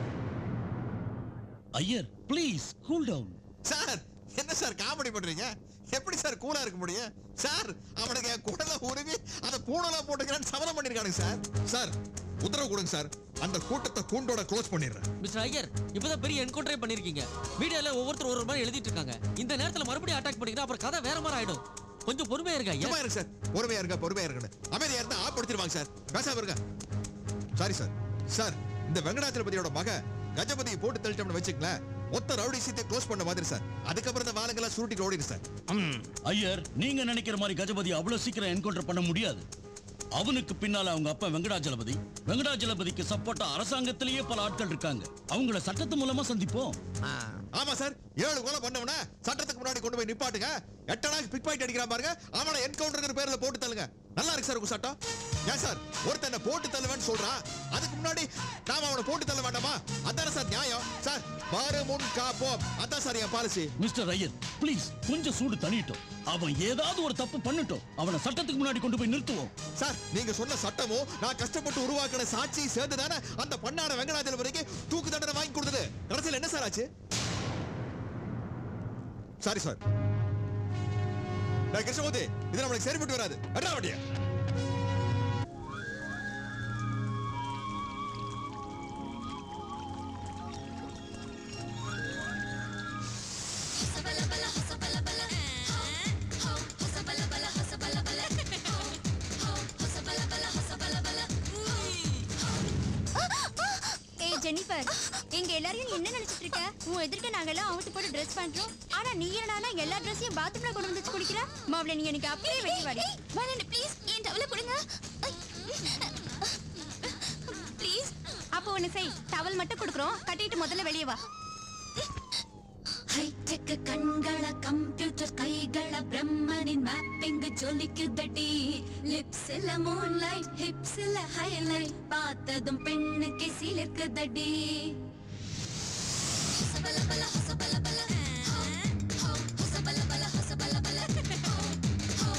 J: Iyer please cool down
F: sir என்ன சார் காமெடி பண்றீங்க எப்படி சார் கூலா இருக்க முடியும் சார் அவனுக்கு என் குடல உருவி அதை பூனலா போட்டுக்கிறேன்னு சபதம் பண்ணிருக்கானுங்க சார் சார் உத்தரவு கொடுங்க சார் அந்த கூட்டத்தை கூண்டோட க்ளோஸ் பண்ணிடுறேன்
I: மிஸ்டர் ஐயர் இப்பதான் பெரிய என்கவுண்டரே பண்ணிருக்கீங்க மீடியால ஒவ்வொருத்தர் ஒரு மாதிரி எழுதிட்டு இருக்காங்க இந்த நேரத்துல மறுபடியும் அட்டாக் பண்ணீங்கன்னா அப்புறம் கதை வேற மாதிரி ஆயிடும் கொஞ்சம் பொறுமையா இருங்க ஐயா
F: சும்மா இருங்க சார் பொறுமையா இருங்க பொறுமையா இருக்கணும் அமைதியா இருந்தா ஆப்படுத்திடுவாங்க சார் பேசாம இருங்க சாரி சார் சார் இந்த வெங்கடாச்சலபதியோட மக கஜபதியை போட்டு தள்ளிட்டோம்னு வச்சுங்களேன் மொத்த ரவுடி சீத்தை க்ளோஸ் பண்ண மாதிரி சார் அதுக்கப்புறம் இந்த வாழங்கெல்லாம் சுருட்டிட்டு ஓடிடு சார்
J: ஐயர் நீங்க நினைக்கிற மாதிரி கஜபதி அவ்வளவு சீக்கிரம் என்கவுண்டர் பண்ண முடியாது அவனுக்கு பின்னால அவங்க அப்பா வெங்கடாஜலபதி வெங்கடாஜலபதிக்கு சப்போர்ட்டா அரசாங்கத்திலேயே பல ஆட்கள் இருக்காங்க அவங்கள சட்டத்து மூலமா சந்திப்போம்
F: ஆமா சார் ஏழு கொலை பண்ணவன சட்டத்துக்கு முன்னாடி கொண்டு போய் நிப்பாட்டுங்க எட்டனாக்கு பிக் பாயிண்ட் அடிக்கிறான் பாருங்க அவனை என்கவுண்டர்ங்கிற பேர்ல போட்டு தள்ளுங்க நல்லா இருக்கு சார் உங்க சட்டம் ஏன் சார் ஒருத்தனை போட்டு தள்ளுவேன்னு சொல்றான் அதுக்கு முன்னாடி நாம அவனை போட்டு தள்ள வேண்டாமா அதானே சார் நியாயம் சார் பாரு முன் காப்போம் அதான் சார் என் பாலிசி
J: மிஸ்டர் ஐயர் ப்ளீஸ் கொஞ்சம் சூடு தணியட்டும் அவன் ஏதாவது ஒரு தப்பு பண்ணட்டும் அவனை சட்டத்துக்கு முன்னாடி கொண்டு போய் நிறுத்துவோம்
F: சார் நீங்க சொன்ன சட்டமும் நான் கஷ்டப்பட்டு உருவாக்கின சாட்சி சேர்ந்து தானே அந்த பண்ணாட வெங்கடாஜலபதிக்கு தூக்கு தண்டனை வாங்கி கொடுத்தது கடைசியில் என்ன சார் ஆச்சு சாரி சார் கிருஷ்ணமூர்த்தி இது நம்மளுக்கு சரிப்பட்டு வராது அட்ரா வண்டிய
O: ஏய் ஜெனிஃபர் எங்க எல்லாரையும் நீ என்ன நினைச்சிட்டு இருக்க உன் எதிர்க்க நாங்க எல்லாம் அவுத்து போட்டு ட்ரெஸ் பண்றோம் ஆனா நீ என்னடானா எல்லா ட்ரெஸ்ஸையும் பாத்ரூம்ல கொண்டு வந்து வச்சு குடிக்கிற மாவள நீ எனக்கு அப்படியே வெளிய வாடி வரேன் ப்ளீஸ் என் டவல கொடுங்க ப்ளீஸ் அப்போ ஒண்ணு செய் டவல் மட்டும் கொடுக்குறோம் கட்டிட்டு முதல்ல வெளிய வா
R: ಹೈಟೆಕ್ ಕಣ್ಗಳ ಕಂಪ್ಯೂಟರ್ ಕೈಗಳ ಬ್ರಹ್ಮನಿನ್ ಮ್ಯಾಪಿಂಗ್ ஜொலிக்குதடி லிப்ஸ் இல்ல மூன் லைட் ஹிப்ஸ் இல்ல ஹைலைட் பார்த்ததும் பெண்ணுக்கு சிலிர்க்குதடி ஹொசபல பல ஹொசபல பல ஹொசபல பல ஹொசபல பல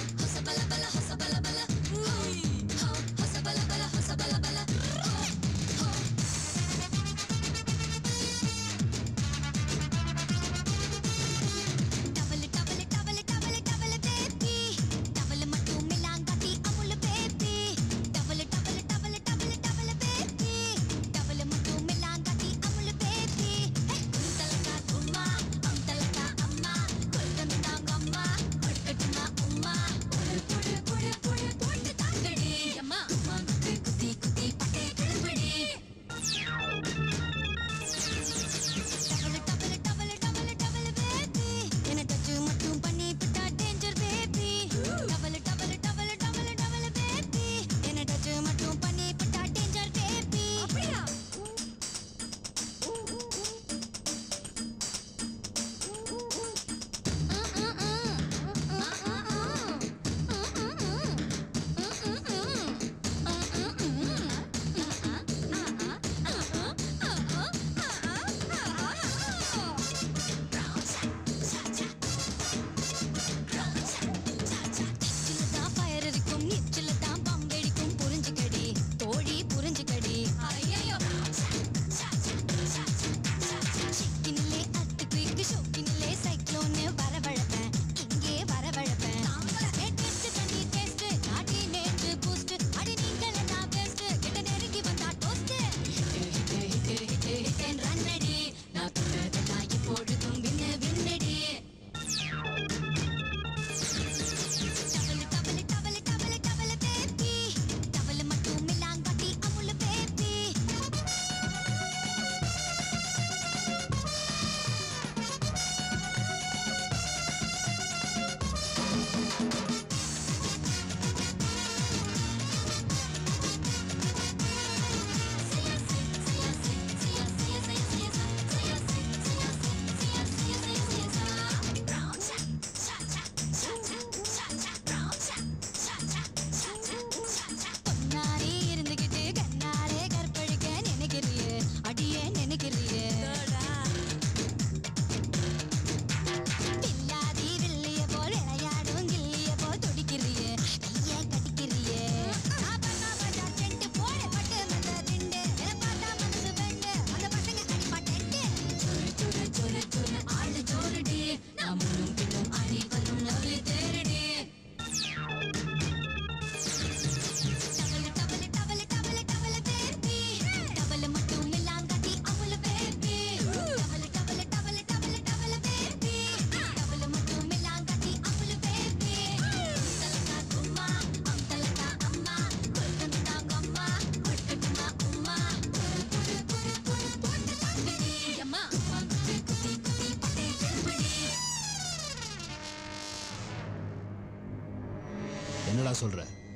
S: என்னடா சொல்ற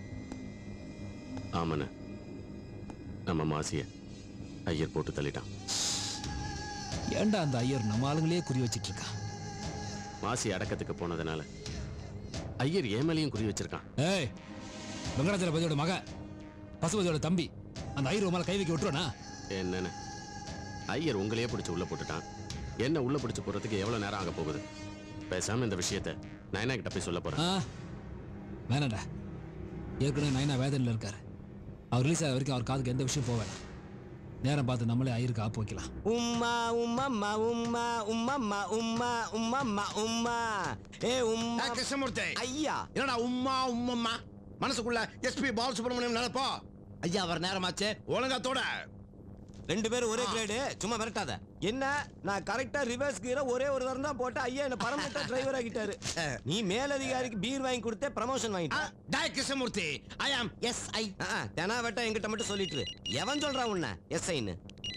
T: ஆமாண்ண நம்ம மாசிய ஐயர் போட்டு தள்ளிட்டான்
S: ஏன்டா அந்த ஐயர் நம்ம ஆளுங்களே குறி வச்சிட்டு இருக்கான்
T: மாசி அடக்கத்துக்கு போனதுனால ஐயர் ஏன் மேலேயும் குறி வச்சிருக்கான்
S: ஏய் வெங்கடாச்சலபதியோட மக பசுபதியோட தம்பி அந்த ஐயர் மேல கை வைக்க விட்டுருவானா
T: என்னன்னு ஐயர் உங்களையே பிடிச்சு உள்ள போட்டுட்டான் என்ன உள்ள பிடிச்சு போறதுக்கு எவ்வளவு நேரம் ஆக போகுது பேசாம இந்த விஷயத்த நயனா கிட்ட போய் சொல்ல போறேன்
S: ஆ வேணாண்டா ஏற்கனவே நைனா வேதனையில் இருக்காரு அவர் ரிலீஸ் ஆகிற வரைக்கும் அவர் காதுக்கு எந்த விஷயம் போக வேணாம் நேரம் பார்த்து நம்மளே ஐயருக்கு ஆப்பு வைக்கலாம்
K: உம்மா உம்மம்மா உம்மா உம்மம்மா உம்மா உம்மம்மா உம்மா ஏ உம்மா
N: கிருஷ்ணமூர்த்தி
K: ஐயா
N: என்னடா உம்மா உம்மம்மா மனசுக்குள்ள எஸ்பி பாலசுப்ரமணியம் நினைப்போ ஐயா அவர் நேரமாச்சு ஒழுங்காத்தோட
K: ரெண்டு பேரும் ஒரே கிரேடு சும்மா மிரட்டாத என்ன நான் கரெக்டா ரிவர்ஸ் கீரை ஒரே ஒரு தரம் தான் போட்டு ஐயா என்ன பரமட்ட டிரைவர் ஆகிட்டாரு நீ மேலதிகாரிக்கு பீர் வாங்கி கொடுத்தே ப்ரமோஷன் வாங்கிட்ட
N: டாய் கிருஷ்ணமூர்த்தி ஐ ஆம் எஸ் ஐ
K: தெனா வெட்டா என்கிட்ட மட்டும் சொல்லிட்டு இரு. எவன் சொல்றான் உன்ன எஸ் ஐன்னு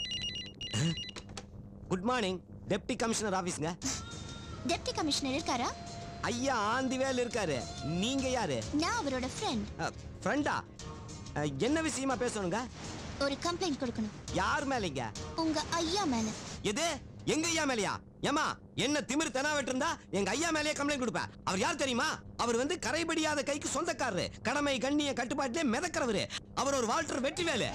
K: குட் மார்னிங் டெப்டி கமிஷனர் ஆபீஸ்ங்க
O: டெப்டி கமிஷனர் இருக்காரா
K: ஐயா ஆந்தி வேல் இருக்காரு நீங்க யாரு
O: நான் அவரோட ஃப்ரெண்ட்
K: ஃப்ரெண்டா என்ன விஷயமா பேசணுங்க
O: ஒரு கம்ப்ளைண்ட் கொடுக்கணும்
K: யார் மேலங்க
O: உங்க ஐயா மேல
K: எது எங்க ஐயா மேலயா ஏமா என்ன திமிரு தெனா வெட்டிருந்தா எங்க ஐயா மேலயே கம்ப்ளைண்ட் கொடுப்பேன் அவர் யார் தெரியுமா அவர் வந்து கரைபடியாத கைக்கு சொந்தக்காரரு கடமை கண்ணிய கட்டுப்பாட்டிலே மிதக்கிறவரு அவர் ஒரு வால்டர் வெற்றி வேலு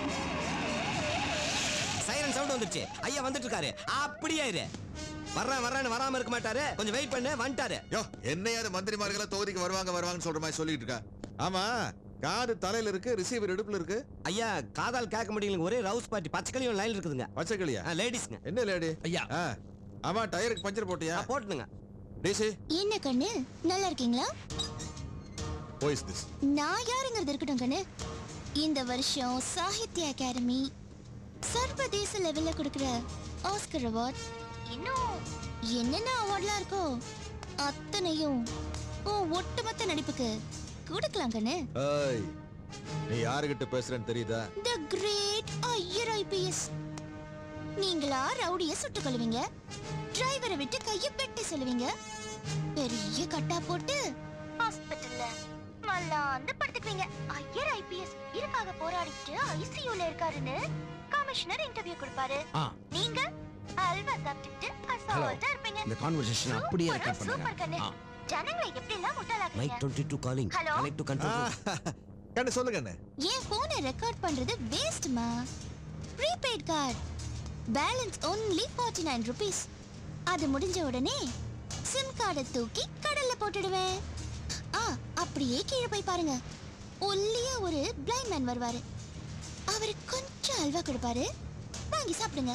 K: சைரன் சவுண்ட் வந்துருச்சு ஐயா வந்துட்டு இருக்காரு அப்படியே இரு வர்றேன் வர்றேன்னு வராம இருக்க மாட்டாரு கொஞ்சம் வெயிட் பண்ணு வந்துட்டாரு
F: யோ என்னையாவது மந்திரிமார்கள தொகுதிக்கு வருவாங்க வருவாங்கன்னு சொல்ற மாதிரி சொல்லிட்டு இருக்கா ஆமா காது தலையில இருக்கு ரிசீவர் இடுப்புல இருக்கு
K: ஐயா காதால் கேட்க முடியல ஒரே ரவுஸ் பார்ட்டி பச்சைக்கிளியும் லைன் இருக்குதுங்க
F: பச்சைக்கிளியா
K: லேடிஸ்ங்க
F: என்ன லேடி
S: ஐயா
F: ஆமா டயருக்கு பஞ்சர் போட்டியா
K: போட்டுனுங்க
F: டிசி
O: என்ன கண்ணு நல்லா இருக்கீங்களா
F: ஹூ இஸ் திஸ்
O: நான் யாருங்கிறது இருக்கட்டும் கண்ணு இந்த வருஷம் சாகித்ய அகாடமி சர்வதேச லெவல்ல கொடுக்கிற ஆஸ்கர் அவார்ட் இன்னும் என்னென்ன அவார்ட்லாம் இருக்கோ அத்தனையும் உன் ஒட்டுமொத்த நடிப்புக்கு கொடுக்கலாம் கண்ணு
F: ஏய் நீ யாருகிட்ட பேசுறேன்னு தெரியுதா
O: த கிரேட் ஐயர் ஐபிஎஸ் நீங்களா ரவுடிய சுட்டு கொள்வீங்க டிரைவரை விட்டு கைய பெட்டி சொல்லுவீங்க பெரிய கட்டா போட்டு ஹாஸ்பிடல்ல மல்லாந்து படுத்துக்குவீங்க ஐயர் ஐபிஎஸ் இருக்காக போராடிட்டு ஐசியூல இருக்காருன்னு கமிஷனர் இன்டர்வியூ கொடுப்பாரு
N: ஆ.
O: நீங்க அல்வா சாப்பிட்டுட்டு அசால்ட்டா இருப்பீங்க
N: இந்த conversation அப்படியே
O: சூப்பரா,
N: record பண்ணுங்க.
O: சூப்பர் கண்ணு
N: ஆ.
O: ஜனங்களை எப்படி எல்லாம் முட்டாளாக்குறீங்க
K: mike twenty two calling
O: Hello?
K: Connect to control
F: கண்ணு சொல்லு கண்ணு
O: என் போனை ரெக்கார்ட் பண்றது வேஸ்ட்மா prepaid card balance only forty nine rupees அது முடிஞ்ச உடனே சிம் கார்டை தூக்கி கடல்ல போட்டுடுவேன் ஆ அப்படியே கீழே போய் பாருங்க ஒல்லியா ஒரு பிளைண்ட் மேன் வருவாரு அவரு கொஞ்சம் அல்வா கொடுப்பாரு வாங்கி சாப்பிடுங்க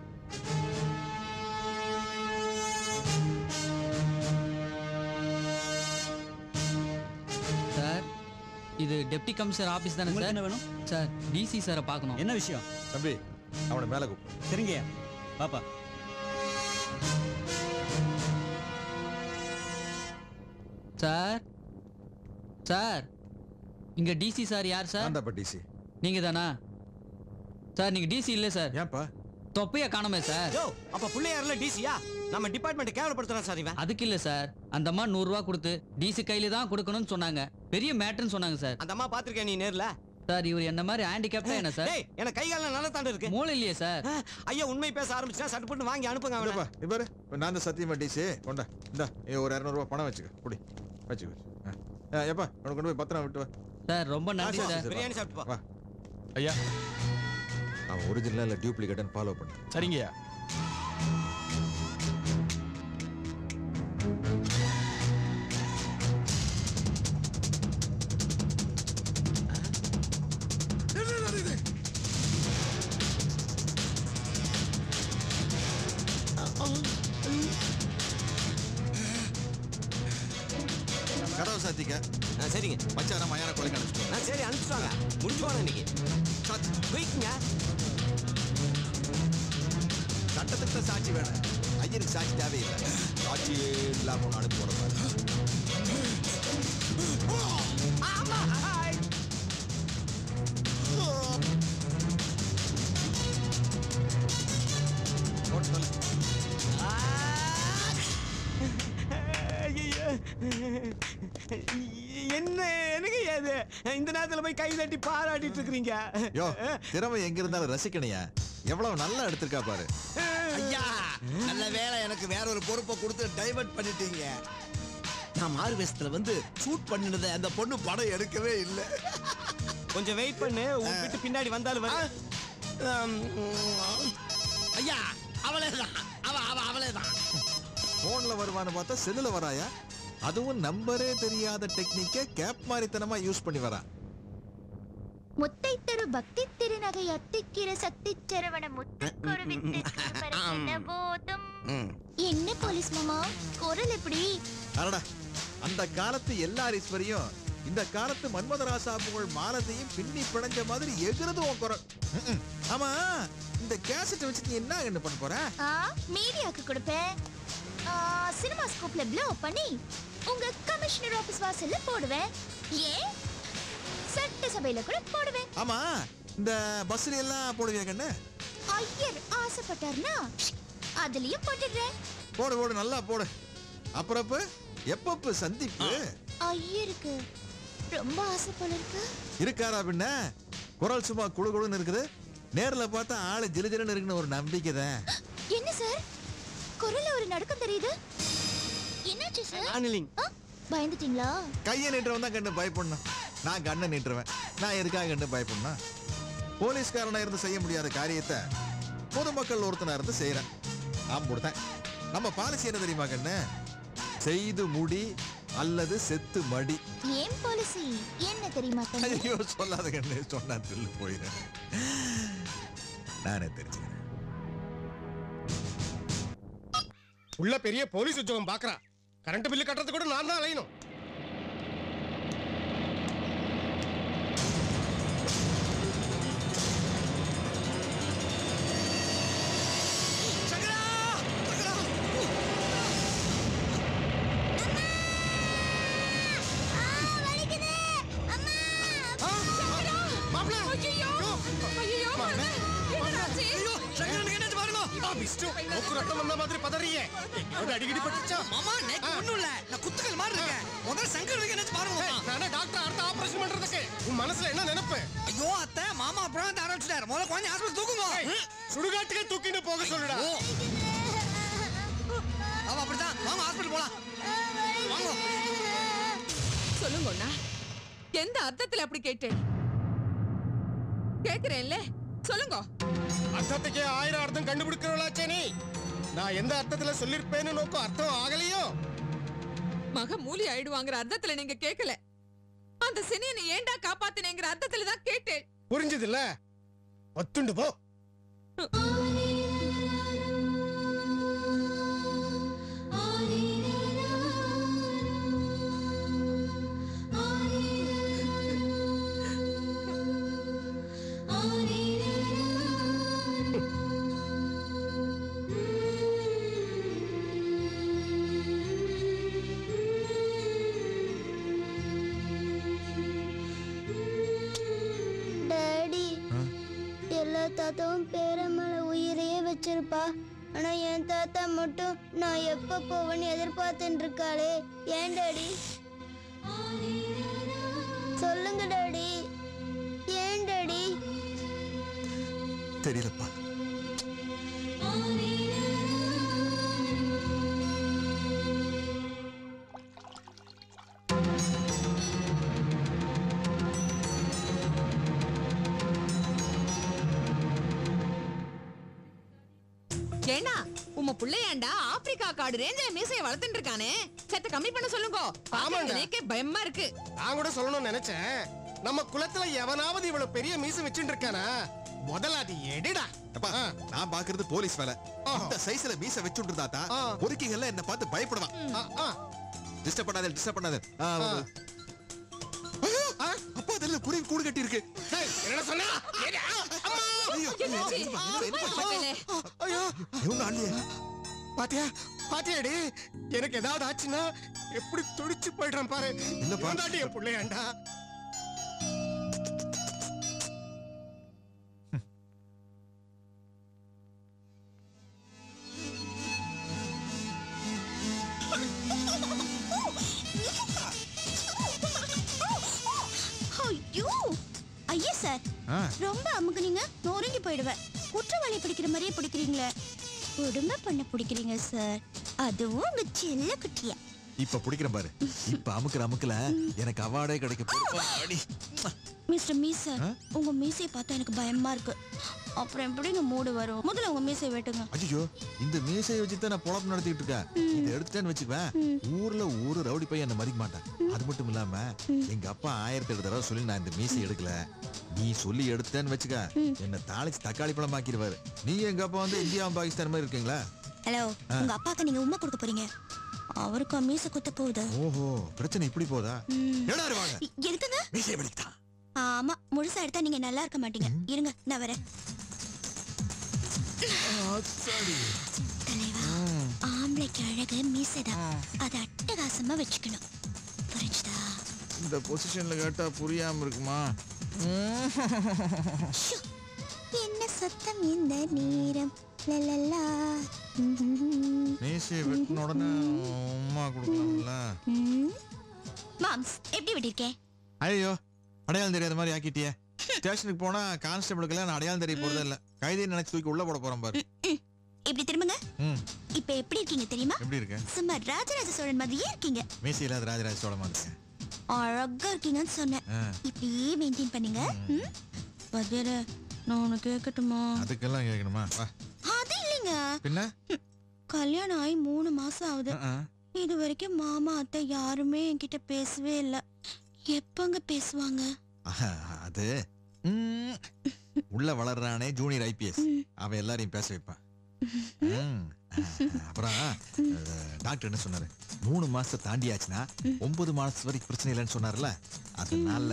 I: சார் இது டெப்டி கமிஷனர் ஆபீஸ் தானே சார் என்ன வேணும் சார் டிசி சாரை பார்க்கணும்
U: என்ன விஷயம்
F: தம்பி அவனை மேல கூப்பிடு
U: சரிங்க பாப்பா
I: சார் சார் இங்க டிசி சார் யார் சார்
F: அந்த டிசி
I: நீங்க தானா சார் நீங்க டிசி இல்ல சார்
F: ஏன்பா
I: தொப்பைய காணோமே சார்
K: யோ அப்ப பிள்ளையார்ல டிசியா நம்ம டிபார்ட்மெண்ட் கேவலப்படுத்துறான் சார் இவன்
I: அதுக்கு இல்ல சார் அந்த அம்மா நூறு ரூபா கொடுத்து டிசி கையில தான் கொடுக்கணும்னு சொன்னாங்க பெரிய மேட்டர்னு சொன்னாங்க சார்
K: அந்த அம்மா பாத்திருக்கேன் நீ நேர்ல
I: சார் இவர் என்ன மாதிரி ஹேண்டிகேப்டா என்ன சார்
K: டேய் எனக்கு கை காலம் நல்லா தாண்ட இருக்கு
I: மூளை இல்லையே சார்
K: ஐயா உண்மை பேச ஆரம்பிச்சா சட்டு போட்டு வாங்கி அனுப்புங்க அவனை
F: இல்லப்பா இவரு நான் தான் சத்தியமா டிசி கொண்டா இந்தா இங்க ஒரு இரநூறுவா பணம் வச்சுக்க குடி வச்சுக்க ஆ. ஆ, ஏப்பா உனக்கு கொண்டு போய் பத்திரம் விட்டு வா
I: சார் ரொம்ப நன்றி
F: ஆ, சரி,
I: சார்
F: சரி,
K: பிரியாணி
F: வா.
K: சாப்பிட்டு போ
F: வா
J: ஐயா
F: அவன் ஒரிஜினலா இல்ல டூப்ளிகேட்னு ஃபாலோ பண்ணு
J: சரிங்கய்யா
F: கதவை சாத்திக்க
K: ஆ, சரிங்க
F: மச்சான மயான கொலை அனுப்பிச்சிட்டு
K: ஆ, சரி அனுப்பிச்சுவாங்க முடிச்சுவாங்க இன்னைக்கு குயிக்குங்க
F: சட்டத்துக்கு தான் சாட்சி வேணும் ஐயருக்கு சாட்சி தேவையில்லை சாட்சியே இல்லாம ஒன்று அனுப்பி போட பாரு. போட்டு தொலை.
K: ஐயையோ. என்ன தெரியாது இந்த நேரத்துல போய் கை தட்டி பாராட்டிட்டு இருக்கிறீங்க
F: யோ திறமை எங்க இருந்தாலும் ரசிக்கணையா எவ்வளவு நல்லா எடுத்திருக்கா பாரு
A: ஐயா நல்ல வேளை எனக்கு வேற ஒரு பொறுப்பை கொடுத்து டைவர்ட் பண்ணிட்டீங்க நான் மாறு வேஷத்துல வந்து ஷூட் பண்ணினதை அந்த பொண்ணு படம் எடுக்கவே இல்லை
K: கொஞ்சம் வெயிட் பண்ணு உன் வீட்டு பின்னாடி வந்தாலும் வரு.
A: ஐயா அவளே தான் அவ அவ அவளே தான்
F: போன்ல வருவான்னு பார்த்தா செல்லுல வராயா அதுவும் நம்பரே தெரியாத டெக்னிக்கை கேப் மாதிரித்தனமா யூஸ் பண்ணி வரா
O: முத்தை தரு பக்தி திருநகை அத்திக்கிற சக்தி சரவண முத்துக்கொரு வித்து திருப்பரக்கின போதும் என்ன போலீஸ் மாமா குரல் எப்படி
F: அடடா அந்த காலத்து எல்லார் ஈஸ்வரியும் இந்த காலத்து மன்மதராசா புகழ் மாலத்தையும் பின்னி பிணைஞ்ச மாதிரி எகுறது உன் குரல் ம்ம். ஆமா இந்த கேசட்டை வச்சு நீ என்ன என்ன பண்ண போற
O: ஆ மீடியாக்கு கொடுப்பேன் ஆ, சினிமா ஸ்கோப்ல ப்ளோ பண்ணி உங்க கமிஷனர் ஆபீஸ் வாசல்ல போடுவேன் ஏன் சட்டசபையில கூட போடுவேன்
F: ஆமா இந்த பஸ்ல எல்லாம் போடுவியா கண்ணு
O: ஐயர் ஆசைப்பட்டார்னா அதுலயும் போட்டுடுறேன்
F: போடு போடு நல்லா போடு அப்புறப்பு எப்பப்ப சந்திப்பு
O: ஐயருக்கு ரொம்ப ஆசை போல இருக்கு
F: இருக்காரா பின்ன குரல் சும்மா குழு குழுன்னு இருக்குது நேர்ல பார்த்தா ஆளு ஜிலு ஜிலுன்னு இருக்குன்னு ஒரு நம்பிக்கை தான்
O: என்ன சார் குரல்ல ஒரு நடுக்கம் தெரியுது என்னாச்சு சார்
K: ஆனிலிங்
O: ஆ, பயந்துட்டீங்களா
F: கையை நீட்டுறவன் தான் கண்டு பயப்படணும் நான் கண்ணை நீட்டுருவேன் நான் எதுக்காக கண்டு பயப்படணும் போலீஸ்காரனா இருந்து செய்ய முடியாத காரியத்தை பொதுமக்கள் ஒருத்தனா இருந்து செய்யறேன் நான் கொடுத்தேன் நம்ம பாலிசி என்ன தெரியுமா கண்ணு செய்து முடி அல்லது செத்து மடி
O: ஏன் பாலிசி என்ன தெரியுமா தம்பி?
F: ஐயோ சொல்லாத கண்ணு சொன்னா தில்லு போயிடுறேன் நானே தெரிஞ்சுக்கிறேன்
N: உள்ள பெரிய போலீஸ் உத்தியோகம் பாக்குறா கரண்ட் பில்லு கட்டுறது கூட நான் தான் அலையணும் ரத்தம் வந்த மாதிரி பதறியே எங்கேயாவது அடிக்கடி பட்டுச்சா
A: மாமா நேத்து ஒண்ணும் இல்ல நான் குத்துக்கள் மாதிரி இருக்கேன் முதல்ல சங்கருக்கு என்ன பாருங்க மாமா
N: நானே டாக்டர் அடுத்த ஆபரேஷன் பண்றதுக்கு உன் மனசுல என்ன நினைப்பு
A: ஐயோ அத்தை மாமா அப்புறம் வந்து ஆரம்பிச்சிட்டாரு முதல்ல குழந்தை ஹாஸ்பிட்டல் தூக்குங்க
N: ஏய், சுடுகாட்டுக்கே தூக்கிட்டு போக சொல்லுடா
A: ஓ. அவ அப்படிதான் வாங்க ஹாஸ்பிட்டல் போலாம் வாங்க
D: சொல்லுங்க அண்ணா எந்த அர்த்தத்துல அப்படி கேட்டேன் கேக்குறேன்ல சொல்லுங்க
N: அர்த்தத்துக்கே ஆயிரம் அர்த்தம் கண்டுபிடிக்கிறவளாச்சே நீ நான் எந்த அர்த்தத்துல சொல்லிருப்பேன்னு நோக்கம் அர்த்தம் ஆகலையோ
D: மக மூலி ஆயிடுவாங்கிற அர்த்தத்துல நீங்க கேட்கல அந்த சினியை நீ ஏன்டா காப்பாத்தினேங்கிற அர்த்தத்துல தான் கேட்டேன்
N: புரிஞ்சது இல்ல ஒத்துண்டு போ
P: டாடி எல்லா தாத்தாவும் பேர மேல உயிரையே வச்சிருப்பா ஆனா என் தாத்தா மட்டும் நான் எப்ப போவேன்னு எதிர்பார்த்துட்டு இருக்காளே ஏன் டாடி சொல்லுங்க டாடி ஏன் டாடி
F: தெரியலப்பா
D: ஏண்டா உம்ம புள்ளையாண்டா ஆப்பிரிக்கா காடு ரேஞ்ச மீசைய வளர்த்துட்டு இருக்கானே சத்த கம்மி பண்ண சொல்லுங்க
N: ஆமாண்டா.
D: எனக்கே பயமா இருக்கு
N: நான் கூட சொல்லணும்னு நினைச்சேன் நம்ம குலத்துல எவனாவது இவ்வளவு பெரிய மீசை வச்சுட்டு இருக்கானா முதல்ல அது எடுடா
F: அப்பா நான் பாக்குறது போலீஸ் வேலை இந்த சைஸ்ல மீச வச்சுட்டு தாத்தா பொறுக்கிகள்ல என்ன பார்த்து பயப்படுவான் டிஸ்டர்ப் பண்ணாத டிஸ்டர்ப் பண்ணாத ஆ, ஐயோ, அப்பா அதுல குருவி கூடு கட்டி இருக்கு
N: என்ன சொன்னா
F: ஐயோ,
D: என்னாச்சு? பட்டேலே.
N: ஐயோ
F: இவங்க அள்ளியே
N: பாத்தியா பாத்தியாடி எனக்கு ஏதாவது ஆச்சுன்னா எப்படி துடிச்சு போயிடுறேன் பாரு
F: இல்லப்பா.
N: இவன்தாண்டி என் பிள்ளையாண்டா
F: ஆ.
P: ரொம்ப அமுக்குனீங்க நொறுங்கி போயிடுவேன் குற்றவாளி பிடிக்கிற மாதிரியே பிடிக்கிறீங்களே கொடுமை பண்ண பிடிக்கிறீங்க சார் அதுவும் உங்க செல்ல குட்டிய
F: இப்ப பிடிக்கிறேன் பாரு இப்ப அமுக்குற அமுக்குல எனக்கு அவார்டே கிடைக்க போகுது. அடி.
P: மிஸ்டர் மீசர் உங்க மீசையை பார்த்தா எனக்கு பயமா இருக்கு அப்புறம் எப்படிங்க மூடு வரும் முதல்ல உங்க மீசையை வெட்டுங்க
F: அய்யோ இந்த மீசையை வச்சு தான் நான் பொழப்பு நடத்திட்டு இருக்கேன் இதை எடுத்துட்டேன்னு வச்சுக்குவேன் ஊர்ல ஒரு ரவுடி பையன் என்ன மதிக்க மாட்டான் அது மட்டும் இல்லாம எங்க அப்பா ஆயிரத்தி எட்டு தடவை சொல்லி நான் இந்த மீசை எடுக்கல நீ சொல்லி எடுத்தேன்னு வச்சுக்க என்ன தாளிச்சு தக்காளி பழம் ஆக்கிடுவாரு நீ எங்க அப்பா வந்து இந்தியா பாகிஸ்தான் மாதிரி இருக்கீங்களா
P: ஹலோ
F: ஆ.
P: உங்க அப்பாக்கு நீங்க உண்மை கொடுக்க போறீங்க அவருக்கு மீசை குத்த போகுது
F: ஓஹோ பிரச்சனை இப்படி போதா
P: ம்.
F: என்னடா வாங்க
P: இ- எதுக்குங்க
F: மீசையை வலிக்கிட்டான்
P: ஆமா முழுசா எடுத்தா நீங்க நல்லா இருக்க மாட்டீங்க இருங்க நான் வரேன் தலைவா ஆம்பளைக்கு அழகு மீசைதான் அதை அட்டகாசமா வச்சுக்கணும் புரிஞ்சுதா
F: இந்த பொசிஷன்ல கேட்டா புரியாம இருக்குமா
P: என்ன சத்தம் இந்த நேரம் லலலா.
F: மீசையை வெட்டின உடனே உமா கொடுக்கலாம்ல
P: ம். மாம்ஸ் எப்படி விட்டிருக்கேன்
F: ஐயோ அடையாளம் தெரியாத மாதிரி ஆக்கிட்டியே ஸ்டேஷனுக்கு போனா கான்ஸ்டபிளுக்கெல்லாம் நான் அடையாளம் தெரிய போறதே இல்ல கைதியை நினைச்சு தூக்கி உள்ள போட போறேன் பாரு
P: இப்படி திரும்புங்க
F: ம்
P: இப்ப எப்படி இருக்கீங்க தெரியுமா
F: எப்படி இருக்க
P: சும்மா ராஜராஜ சோழன் மாதிரியே இருக்கீங்க
F: மீசை இல்லாத ராஜராஜ சோழ மாதிரி
P: அழகா இருக்கீங்கன்னு சொன்னேன்
F: ஆ.
P: இப்படியே மெயின்டைன் பண்ணுங்க ம்? வதியர நான் உனக்கு கேட்கட்டுமா
F: அதுக்கெல்லாம் கேட்கணுமா வா
P: அது இல்லைங்க
F: பின்ன
P: கல்யாணம் ஆகி மூணு மாசம் ஆகுது
F: ஆ.
P: இது வரைக்கும் மாமா அத்தை யாருமே என்கிட்ட பேசவே இல்லை எப்பங்க பேசுவாங்க
F: ஆஹா, அது ம், உள்ள வளர்றானே ஜூனியர் ஐபிஎஸ் அவன் எல்லாரையும் பேச வைப்பான் ம், அப்புறம் அஹ், டாக்டர் என்ன சொன்னாரு மூணு மாசத்தை தாண்டியாச்சுன்னா ஒன்பது மாசம் வரைக்கும் பிரச்சனை இல்லைன்னு சொன்னார்ல அதனால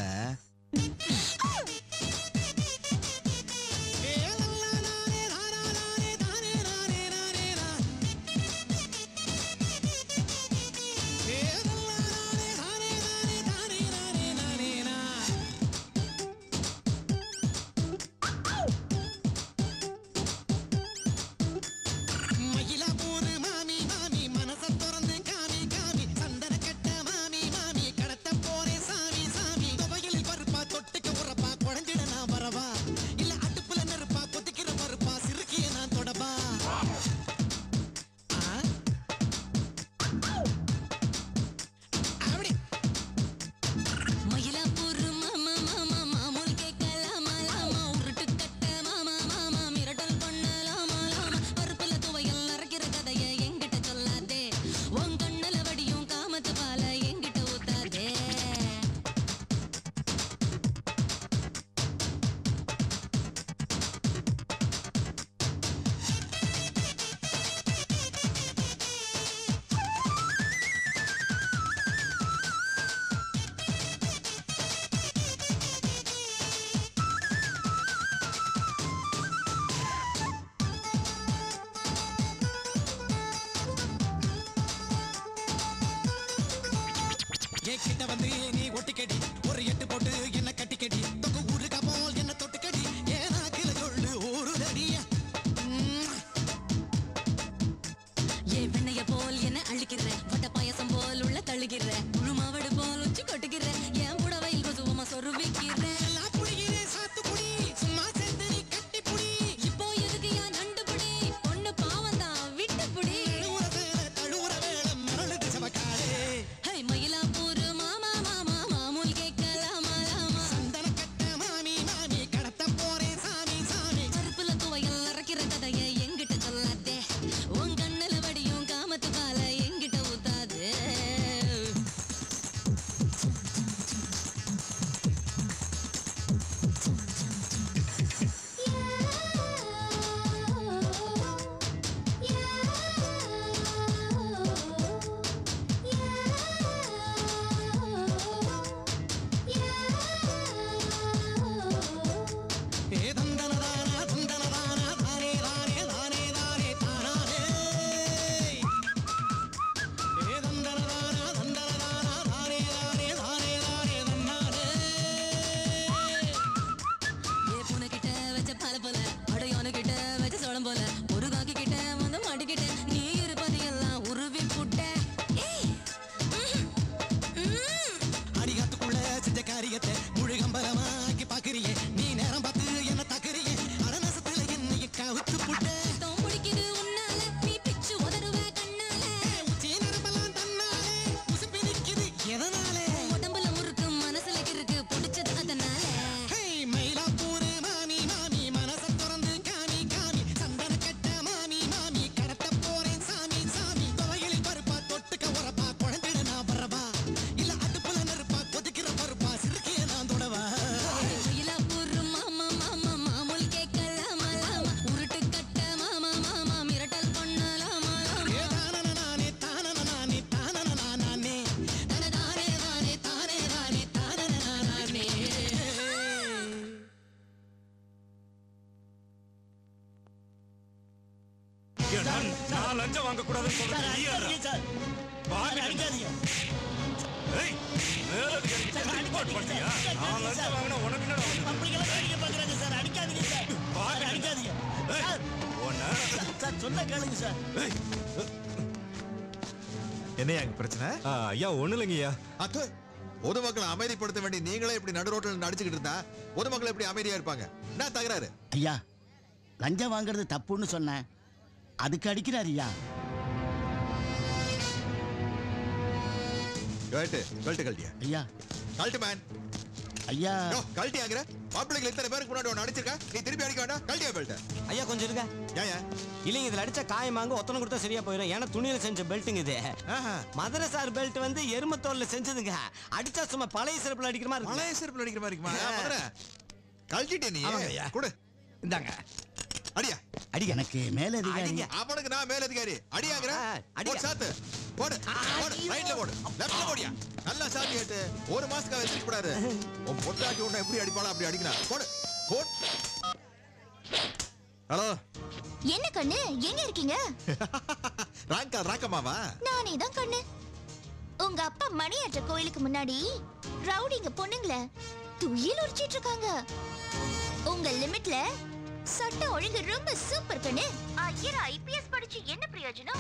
N: மயிலாப்பூர் மாமி மாமி மனச திறந்து காமி காமி சந்தன கட்ட மாமி மாமி கடத்த போறே சாமி சாமி துவையலில் பருப்பா தொட்டுக்க உரப்பா குழஞ்சிட நான் வரவா இல்ல அடுப்புல நெருப்பா கொதிக்கிற பருப்பா சிறுக்கிய நான் தொடவா ஆ? அப்படி
R: மயிலாப்பூர் மாமா மாமா மாமூல் கேட்கலாமா லாமா உருட்டு கட்ட மாமா மாமா மிரட்டல் பண்ணலாமா லாமா பருப்புல துவையல் அரைக்கிற கதைய என்கிட்ட சொல்லாதே உன் கண்ணுல வடியும் காமத்து பால என்கிட்ட ஊத்தாதே
N: என் கிட்ட வந்து நீ ஒட்டிக்கடி ஒரு எட்டு போட்டு என்ன கட்டிக்கடி தொகு ஊருக்கா போல் என்ன தொட்டுக்கடி ஏன் நாக்கில சொல்லு ஒரு தடியா
R: ஏன் வெண்ணைய போல் என்ன அழிக்கிற வட்ட பாயசம் போல் உள்ள தள்ளுகிற முழு மாவடு போல் உச்சி கொட்டுகிற என் புடவையில் கொசுவமா சொருவிக்கிற
N: சாத்துக்குடி சும்மா சேர்ந்து நீ கட்டி புடி
R: இப்போ எதுக்கு என் நண்டு புடி பொண்ணு பாவம் தான் விட்டு புடி
N: தழுவுற வேலை தழுவுற வேலை மரளுது சவக்காடு
R: ஹை மயிலாப்பூர் மாமா மாமா
B: நான் லஞ்சம் வாங்க கூடாதுன்னு சொல்றேன் நீ யாரா? வாங்க. ஏய், மேலதிகாரி கிட்ட report பண்றியா? நான் லஞ்சம் வாங்கினா உனக்கு என்னடா வந்து? வாங்க. ஏய், உன்னை- ஏய்,
F: என்னையா அங்க பிரச்சனை
B: ஆ, ஐயா ஒண்ணு இல்லைங்கய்யா
F: அத்து பொதுமக்களை அமைதிப்படுத்த வேண்டிய நீங்களே இப்படி நடு ரோட்டில் நடிச்சுக்கிட்டு இருந்தா பொதுமக்கள் எப்படி அமைதியா இருப்பாங்க என்ன தகராறு
U: ஐயா லஞ்சம் வாங்குறது தப்புன்னு சொன்னேன் அதுக்கு அடிக்கிறார் ஐயா
F: கேட்டு கழட்டு கழட்டியா
U: ஐயா
F: கழட்டு மேன்
U: ஐயா
F: கழட்டி ஆகிற மாப்பிள்ளைகள் இத்தனை பேருக்கு முன்னாடி ஒன்று அடிச்சிருக்கா நீ திருப்பி அடிக்க வேண்டாம் கழட்டியா பெல்ட்
K: ஐயா கொஞ்சம் இருங்க
F: ஏன்
K: இல்லைங்க இதுல அடிச்ச காயமாங்க ஒத்தனை கொடுத்தா சரியா போயிடும் ஏன்னா துணியில செஞ்ச பெல்ட்டுங்க இது மதுரை சார் பெல்ட் வந்து எருமத்தோல்ல செஞ்சதுங்க அடிச்சா சும்மா பழைய சிறப்புல அடிக்கிற மாதிரி
F: பழைய சிறப்புல அடிக்கிற மாதிரி இருக்குமா மதுரை கழட்டிட்டே நீ
K: ஆமாங்க ஐயா.
F: கொடு
U: இந்தாங்க
F: அடியா
U: அடி எனக்கு மேலதிகாரி
F: அவனுக்கு நான் மேலதிகாரி அடியாங்கிற போடு சாத்து போடு போடு ரைட்ல போடு லெஃப்ட்ல போடியா நல்லா சாத்தி கேட்டு ஒரு மாசத்துக்கு வச்சிருக்க கூடாது உன் பொட்டாட்டி உன்னை எப்படி அடிப்பாளோ அப்படி அடிக்கிறான் போடு போடு ஹலோ
O: என்ன கண்ணு எங்க இருக்கீங்க
F: ராங்கா ராக்கமாவா
O: நானே தான் கண்ணு உங்க அப்பா மணியாற்ற கோயிலுக்கு முன்னாடி ரவுடிங்க பொண்ணுங்கள துயில் உரிச்சிட்டு இருக்காங்க உங்க லிமிட்ல சட்டம் ஒழுங்கு ரொம்ப சூப்பர் கண்ணு ஐயர் ஐபிஎஸ் படிச்சு என்ன பிரயோஜனம்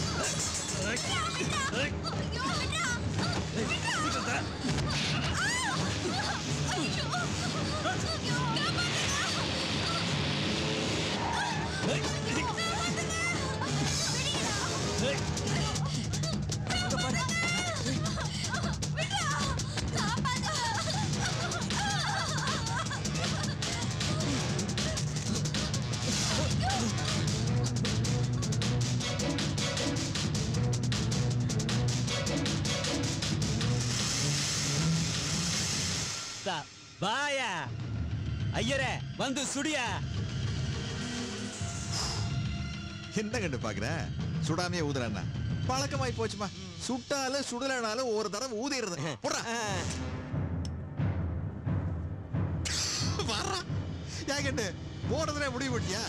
K: வாயா ஐயரே வந்து சுடியா
F: என்ன கண்டு பாக்குற சுடாமையே ஊதுறான்னா பழக்கமாய் போச்சுமா சுட்டாலும் சுடலனாலும் ஒரு தடவை ஊதிடுறது போடுறா வர்றா ஏன் கண்டு போடுறதுல முடிவு பண்ணியா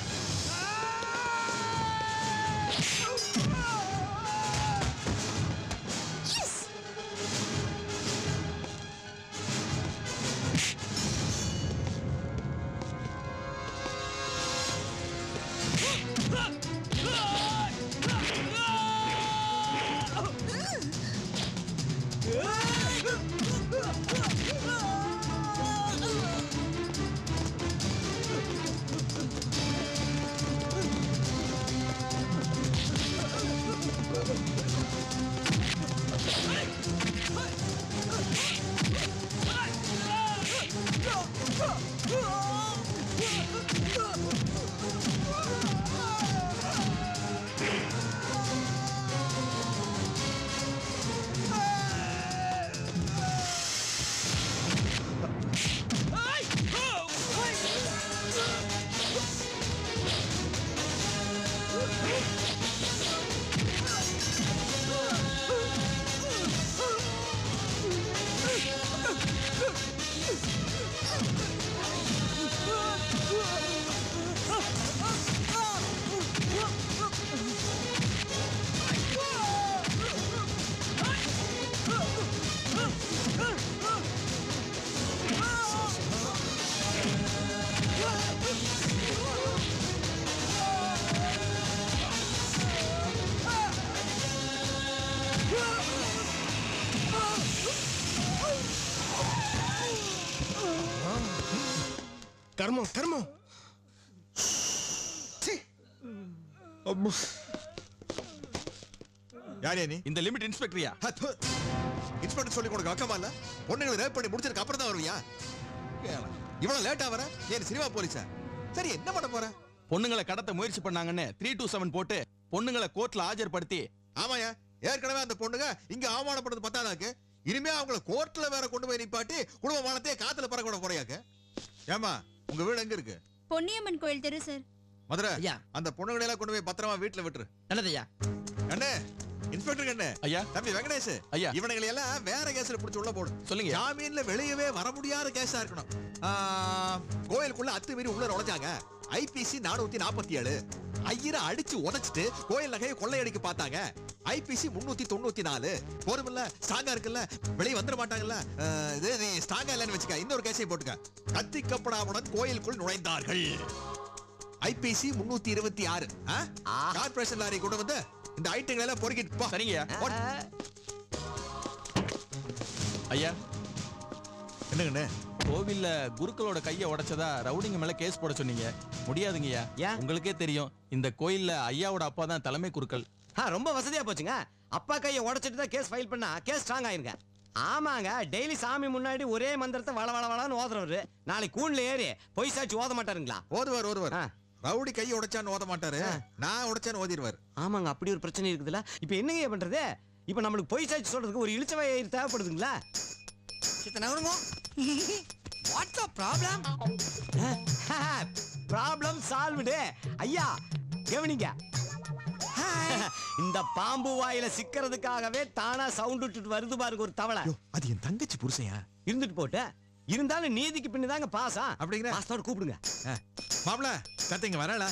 N: கர்மம் கர்மம் சீ. அம்மு.
F: யாரே நீ
G: இந்த லிமிட் இன்ஸ்பெக்டரியா
F: இன்ஸ்பெக்டர் சொல்லி கொடுக்க அக்கமா இல்ல பொண்ணுங்களை ரேப் பண்ணி முடிச்சதுக்கு அப்புறம் தான் வருவியா கேள. இவ்வளவு லேட்டா வர ஏன் சினிமா போலீஸா சரி என்ன பண்ண போற
G: பொண்ணுங்களை கடத்த முயற்சி பண்ணாங்கன்னு த்ரீ டூ செவன் போட்டு பொண்ணுங்களை கோர்ட்ல ஆஜர்படுத்தி
F: ஆமாயா ஏற்கனவே அந்த பொண்ணுங்க இங்க அவமானப்படுறது பத்தாதாக்கு இனிமே அவங்கள கோர்ட்ல வேற கொண்டு போய் நிப்பாட்டி குடும்ப மானத்தையே காத்துல பறக்க விட போறியாக்க ஏமா உங்க வீடு எங்க இருக்கு
V: பொன்னியம்மன் கோயில் தெரு சார்
F: மதுரை அந்த பொண்ணுங்களை எல்லாம் கொண்டு போய் பத்திரமா வீட்டுல விட்டுரு
G: நல்லதையா
F: கண்ணே இன்ஸ்பெக்டர் கண்ணே
G: ஐயா
F: தம்பி வெங்கடேஷ்
G: ஐயா.
F: இவனுங்களை எல்லாம் வேற கேஸ்ல புடிச்சு உள்ள போடு
G: சொல்லுங்க.
F: ஜாமீன்ல வெளியவே வர முடியாத கேஸா இருக்கணும் ஆ, கோயிலுக்குள்ள அத்து மீறி உள்ள நுழைஞ்சாங்க ஐபிசி நானூத்தி நாற்பத்தி ஏழு ஐயரை அடிச்சு உடைச்சிட்டு கோயில் நகையை கொள்ளையடிக்க பார்த்தாங்க ஐபிசி முன்னூத்தி தொண்ணூத்தி நாலு போருமில்ல ஸ்ட்ராங்கா இருக்குல்ல வெளியே வந்துட மாட்டாங்கல்ல அஹ், இது நீ ஸ்ட்ராங்கா இல்லைன்னு வச்சுக்க இன்னொரு கேஸையும் போட்டுக்க கத்தி கப்படாவுடன் கோயிலுக்குள் நுழைந்தார்கள் ஐபிசி முன்னூத்தி இருபத்தி ஆறு கார்பரேஷன் லாரி கொண்டு வந்து இந்த ஐட்டங்களை எல்லாம் பொறுக்கிட்டு போ
G: சரிங்க ஐயா
F: என்னங்கண்ணே
G: கோவில்ல குருக்களோட கைய உடைச்சதா ரவுடிங்க மேல கேஸ் போட சொன்னீங்க முடியாதுங்கய்யா உங்களுக்கே தெரியும் இந்த கோயில்ல ஐயாவோட அப்பா தான் தலைமை குருக்கள்
K: ஆ ரொம்ப வசதியா போச்சுங்க அப்பா கையை உடைச்சிட்டு தான் கேஸ் ஃபைல் பண்ணா கேஸ் ஸ்ட்ராங் ஆயிருங்க ஆமாங்க டெய்லி சாமி முன்னாடி ஒரே மந்திரத்தை வள வள வளன்னு ஓதுறவரு நாளைக்கு கூண்ல ஏறி பொய் சாட்சி ஓத மாட்டாருங்களா
F: ஓதுவார் ஓதுவார் ரவுடி கையை உடைச்சான்னு ஓத மாட்டாரு நான் உடைச்சான்னு ஓதிடுவார்
K: ஆமாங்க அப்படி ஒரு பிரச்சனை இருக்குதுல்ல இப்போ என்னங்க பண்றது இப்போ நம்மளுக்கு பொய் சாட்சி சொல்றதுக்கு ஒரு இழிச்ச வயிறு தேவைப்படுதுங்களா what's a problem problem solved ஐயா கவனிங்க இந்த பாம்பு வாயில சிக்கிறதுக்காகவே தானா சவுண்ட் விட்டுட்டு வருது பாருங்க ஒரு தவளை
F: அது என் தங்கச்சி புருஷையா
K: இருந்துட்டு போட்டு இருந்தாலும் நீதிக்கு பின்னதாங்க பாசா
F: அப்படிங்கிற
K: பாசத்தோட கூப்பிடுங்க
F: மாப்பிள கத்திங்க வரல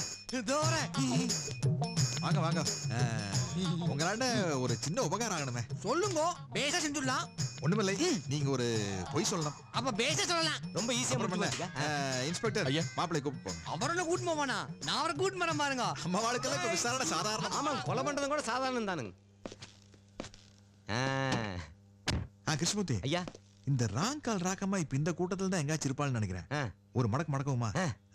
F: வாங்க வாங்க அஹ், உங்களாண்ட ஒரு சின்ன உபகாரம் ஆகணுமே
K: சொல்லுங்க பேச செஞ்சுடலாம்
F: ஒண்ணுமில்லை நீங்க ஒரு பொய் சொல்லணும்
K: அப்ப பேச சொல்லலாம் ரொம்ப ஈஸியா
F: அப்புறம் என்ன? அஹ், இன்ஸ்பெக்டர் ஐயா மாப்பிளை கூப்பிட்டு போங்க
K: அவரோட கூட்டு போவானா நான் அவரை கூட்டு மரம் பாருங்க
F: அம்மா வாழ்க்கையில இப்ப விசாரணை சாதாரணம்
K: ஆமா கொலை பண்றது கூட சாதாரணம் தானுங்க
F: ஆ கிருஷ்ணமூர்த்தி
K: ஐயா
F: இந்த ராங் கால் ராக்கம்மா இப்ப இந்த கூட்டத்துல தான் எங்காச்சும் இருப்பாள்னு நினைக்கிறேன் ஒரு மடக்கு மடக்குமா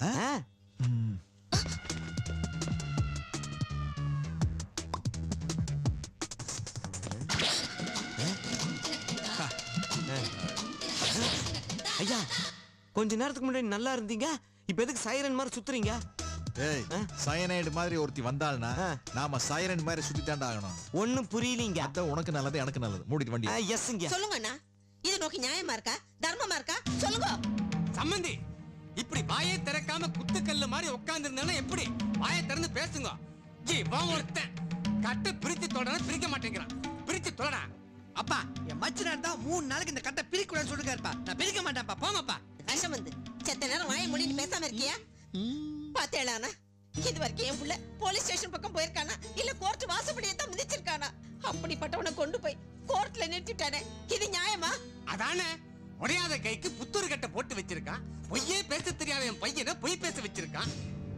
K: ஐயா கொஞ்ச நேரத்துக்கு முன்னாடி நல்லா இருந்தீங்க இப்ப எதுக்கு சைரன் மாதிரி சுத்துறீங்க
F: ஏய் சயனைடு மாதிரி ஒருத்தி வந்தாள்னா நாம சைரன் மாதிரி சுத்திட்டாண்டா ஆகணும்
K: ஒண்ணும் புரியலீங்க
F: அதான் உனக்கு நல்லது எனக்கு நல்லது மூடிட்டு வண்டி
K: எஸ்ங்க
M: சொல்லுங்க அண்ணா இது நோக்கி நியாயமா இருக்கா தர்மமா இருக்கா சொல்லுங்க
E: சம்மந்தி இப்படி வாயை திறக்காம குத்துக்கல்லு மாதிரி உட்கார்ந்து இருந்தா எப்படி வாயை திறந்து பேசுங்க ஜி வா ஒருத்தன் கட்டை பிரிச்சு தொடர பிரிக்க மாட்டேங்கிறான் பிரிச்சு தொடடா
K: அப்பா என் மச்சினார் தான் மூணு நாளைக்கு இந்த கட்டை பிரிக்கூடாதுன்னு சொல்லுங்க இருப்பா நான் பிரிக்க மாட்டேன்ப்பா போங்கப்பா
M: விஷம் வந்து செத்த நேரம் வாயை மூடிட்டு பேசாம இருக்கியா பாத்தேளானா இது வரைக்கும் என் புள்ள போலீஸ் ஸ்டேஷன் பக்கம் போயிருக்கானா இல்ல கோர்ட் வாசப்படியே தான் மிதிச்சிருக்கானா அப்படிப்பட்டவனை கொண்டு போய் கோர்ட்ல நிறுத்திட்டானே இது நியாயமா
E: அதானே உடையாத கைக்கு புத்தூர் கட்டை போட்டு வச்சிருக்கான் பொய்யே பேச தெரியாத என் பையனை பொய் பேச வச்சிருக்கான்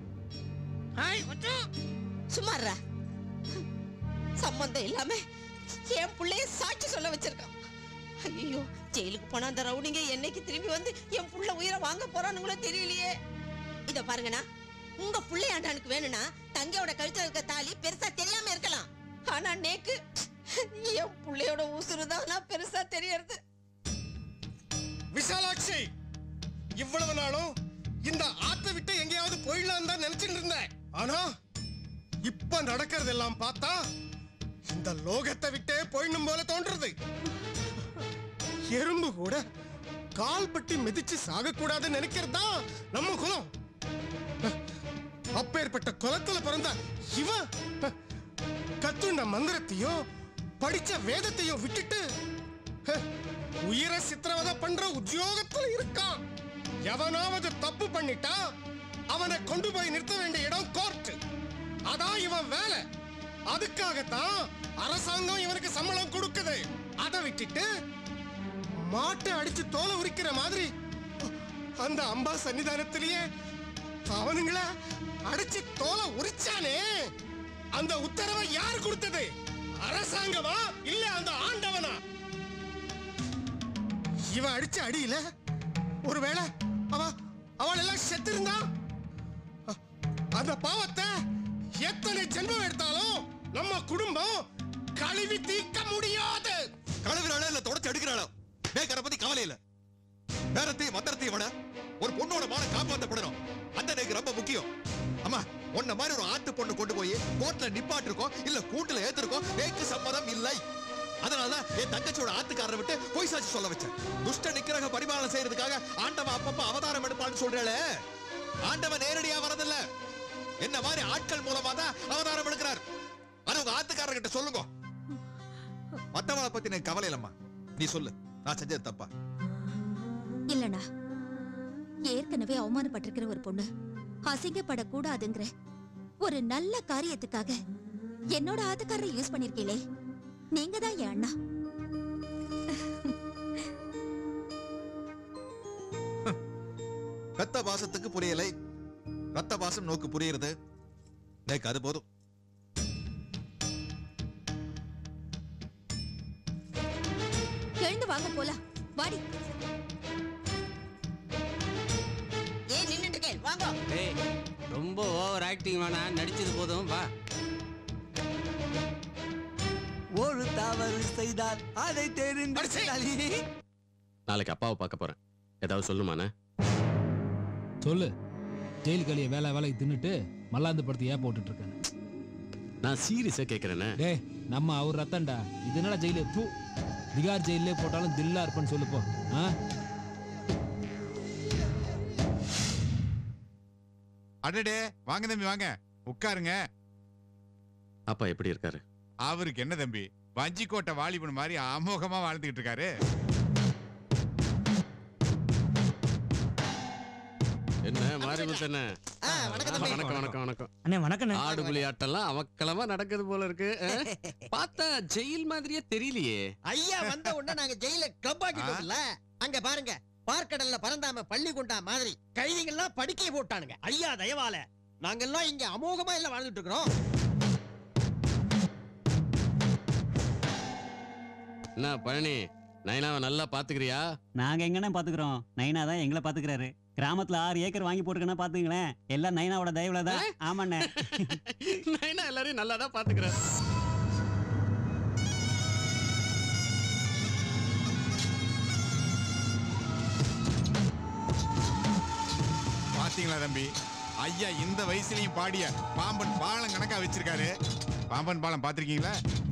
M: சும்மாறா சம்பந்தம் இல்லாம என் புள்ளைய சாட்சி சொல்ல வச்சிருக்கான் ஐயோ ஜெயிலுக்கு போன அந்த ரவுடிங்க என்னைக்கு திரும்பி வந்து என் புள்ள உயிரை வாங்க போறானுங்களோ தெரியலையே இத பாருங்கண்ணா உங்க புள்ளையாண்டானுக்கு வேணும்னா தங்கையோட கழுத்துல இருக்க தாலி பெருசா தெரியாம இருக்கலாம் ஆனா நேக்கு என் புள்ளையோட உசுறு தான் பெருசா தெரியறது
N: விசாலாட்சி இவ்வளவு நாளும் இந்த ஆத்தை விட்டு எங்கேயாவது போயிடலாம் தான் நினைச்சிட்டு இருந்தேன் ஆனா இப்ப நடக்கிறதெல்லாம் பார்த்தா இந்த லோகத்தை விட்டே போயிடணும் போல தோன்றது எறும்பு கூட கால் பட்டி மிதிச்சு சாகக்கூடாதுன்னு நினைக்கிறது தான் நம்ம குலம் அப்பேற்பட்ட குலத்துல பிறந்த இவன் கத்துண்ட மந்திரத்தையும் படிச்ச வேதத்தையும் விட்டுட்டு ஹ, உயிரை சித்திரவதை பண்ற உத்தியோகத்துல இருக்கான் எவனாவது தப்பு பண்ணிட்டா அவனை கொண்டு போய் நிறுத்த வேண்டிய இடம் கோர்ட் அதான் இவன் வேலை அதுக்காகத்தான் அரசாங்கம் இவனுக்கு சம்பளம் கொடுக்குது அதை விட்டுட்டு மாட்டை அடிச்சு தோலை உரிக்கிற மாதிரி அந்த அம்பா சன்னிதானத்திலேயே அவனுங்கள அடிச்சு தோலை உரிச்சானே அந்த உத்தரவை யார் கொடுத்தது அரசாங்கமா இல்ல அந்த ஆண்டவனா இவன் அடிச்ச அடியில ஒருவேளை அவ அவள் எல்லாம் செத்திருந்தா அ- அந்த பாவத்தை எத்தனை ஜென்மம் எடுத்தாலும் நம்ம குடும்பம் கழுவி தீர்க்க முடியாது
F: கழுவுறாளோ இல்ல தொடச்சு எடுக்கிறாளோ மேக்கரை பத்தி கவலை இல்ல வேறத்தையும் மந்திரத்தையும் விட ஒரு பொண்ணோட மான காப்பாத்தப்படணும் அந்த எனக்கு ரொம்ப முக்கியம் அம்மா உன்ன மாதிரி ஒரு ஆத்து பொண்ணு கொண்டு போய் கோர்ட்ல நிப்பாட்டிருக்கோம் இல்ல கூட்டுல ஏத்திருக்கோம் நேக்கு சம்மதம் இல்லை அதனாலதான் என் தங்கச்சியோட ஆத்துக்காரரை விட்டு பொய் சாட்சி சொல்ல வச்சேன் துஷ்ட நிக்கிரக பரிபாலனை செய்யறதுக்காக ஆண்டவன் அப்பப்ப அவதாரம் எடுப்பான்னு சொல்றேளே ஆண்டவன் நேரடியா வரதில்ல என்ன மாதிரி ஆட்கள் மூலமா தான் அவதாரம் எடுக்கிறார் அது உங்க ஆத்துக்காரர்கிட்ட சொல்லுங்க மத்தவளை பத்தி எனக்கு கவலை இல்லம்மா நீ சொல்லு நான் செஞ்சது தப்பா
V: இல்லண்ணா ஏற்கனவே அவமானப்பட்டிருக்கிற ஒரு பொண்ணு அசிங்கப்படக்கூடாதுங்கிற
L: ஒரு நல்ல காரியத்துக்காக என்னோட ஆத்துக்காரரை யூஸ் பண்ணிருக்கீங்களே நீங்க தான் என் அண்ணா
F: ரத்த பாசத்துக்கு புரியலை ரத்த பாசம் நோக்கு புரியுறது எனக்கு அது போதும்
L: எழுந்து வாங்க போலாம் வாடி
M: ஏன் நின்னுட்டு இருக்கேன் வாங்க
E: டேய் ரொம்ப ஓவர் ஆக்டிங் வேணாம் நடிச்சது போதும் வா
K: ஒரு தவறு செய்தால் அதை தெரிந்து
T: நாளைக்கு அப்பாவை பார்க்க போறேன் ஏதாவது சொல்லுமாண்ணே
S: சொல்லு ஜெயில் களிய வேலை வேலைக்கு தின்னுட்டு மல்லாந்து படுத்து ஏன் போட்டுட்டு இருக்கேன்
T: நான் சீரியஸா கேக்குறேனே
S: டேய் நம்ம அவர் ரத்தம்டா இது என்னடா ஜெயிலு தூ திகார் ஜெயிலே போட்டாலும் தில்லா இருப்பேன்னு சொல்லுப்போ ஆ
V: அடடே வாங்க தம்பி வாங்க உட்காருங்க
T: அப்பா எப்படி இருக்காரு
V: அவருக்கு என்ன தம்பி வஞ்சிக்கோட்டை வாலிபன் மாதிரி அமோகமா வாழ்ந்துகிட்டு இருக்காரு
T: என்ன மாறி முத்தண்ணே
K: வணக்கம்
T: வணக்கம் வணக்கம் வணக்கம்
K: அண்ணே வணக்கம்
T: ஆடு புலி ஆட்டம்லாம் அவக்களமா நடக்குது போல இருக்கு ஆ? பார்த்தா ஜெயில் மாதிரியே தெரியலையே
K: ஐயா வந்த உடனே நாங்க ஜெயில கிளப் ஆக்கிட்டோம்ல அங்க பாருங்க பார்க்கடல்ல பறந்தாம பள்ளி கொண்டா மாதிரி கைதிகள்லாம் படுக்கையை போட்டானுங்க ஐயா தயவால நாங்கெல்லாம் இங்க அமோகமா எல்லாம் வாழ்ந்துட்டு இருக்கிறோம்
T: என்ன பழனி நைனாவை நல்லா பாத்துக்கிறியா
W: நாங்க எங்கண்ணே பாத்துக்கிறோம் நைனா தான் எங்களை பாத்துக்கிறாரு கிராமத்துல ஆறு ஏக்கர் வாங்கி போட்டுக்கன்னா பாத்துங்களேன் எல்லாம் நைனாவோட தயவுல தான் ஆமாண்ணே
T: நைனா எல்லாரையும் நல்லா தான் பாத்துக்கிறாரு
V: பாத்தீங்களா தம்பி ஐயா இந்த வயசுலயும் பாடிய பாம்பன் பாலம் கணக்கா வச்சிருக்காரு பாம்பன் பாலம் பாத்திருக்கீங்களா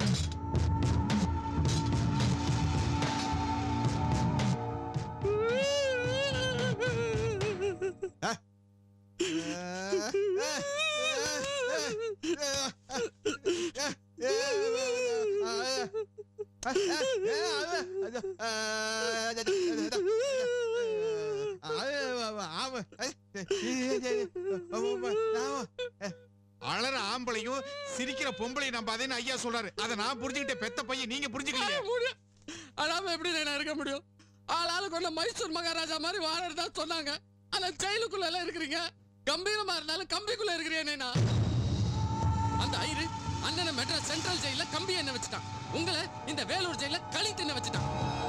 V: அழற ஆம்பளையும் சிரிக்கிற பொம்பளையும் நம்ம அதேன்னு ஐயா சொல்றாரு அதை நான் புரிஞ்சுக்கிட்ட பெத்த பையன் நீங்க புரிஞ்சுக்கலையே
E: அழாம எப்படி நான் இருக்க முடியும் ஆளாளு கொண்ட மைசூர் மகாராஜா மாதிரி வாழறதா சொன்னாங்க ஆனா ஜெயிலுக்குள்ள எல்லாம் இருக்கிறீங்க கம்பீரமா இருந்தாலும் கம்பிக்குள்ள இருக்கிறேனேனா அந்த ஐரு அண்ணனை மெட்ராஸ் சென்ட்ரல் ஜெயில கம்பி என்ன வச்சுட்டான் உங்களை இந்த வேலூர் ஜெயில களி தின்ன வச்சுட்டான்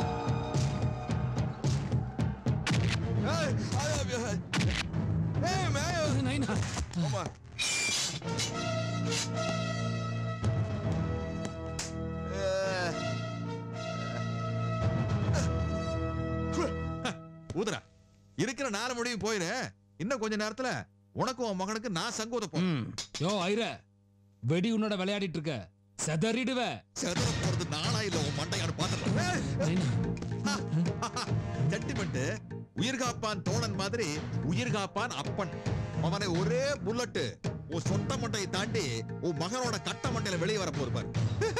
S: நைனா
F: ஊதுறா இருக்கிற நேர முடியும் போயிரு இன்னும் கொஞ்ச நேரத்துல உனக்கும் உன் மகனுக்கு நான் சங்கூத போறேன்
S: யோ ஐர வெடி உன்னோட விளையாடிட்டு இருக்க செதறிடுவ
F: செதற போறது நானா இல்ல உன் மண்டையாடு பாத்துறேன் சென்டிமெண்ட் உயிர் காப்பான் தோழன் மாதிரி உயிர் காப்பான் அப்பன் அவனை ஒரே புல்லட்டு உன் சொந்த மண்டையை தாண்டி உன் மகனோட கட்ட மண்டையில வெளியே வர போது பாரு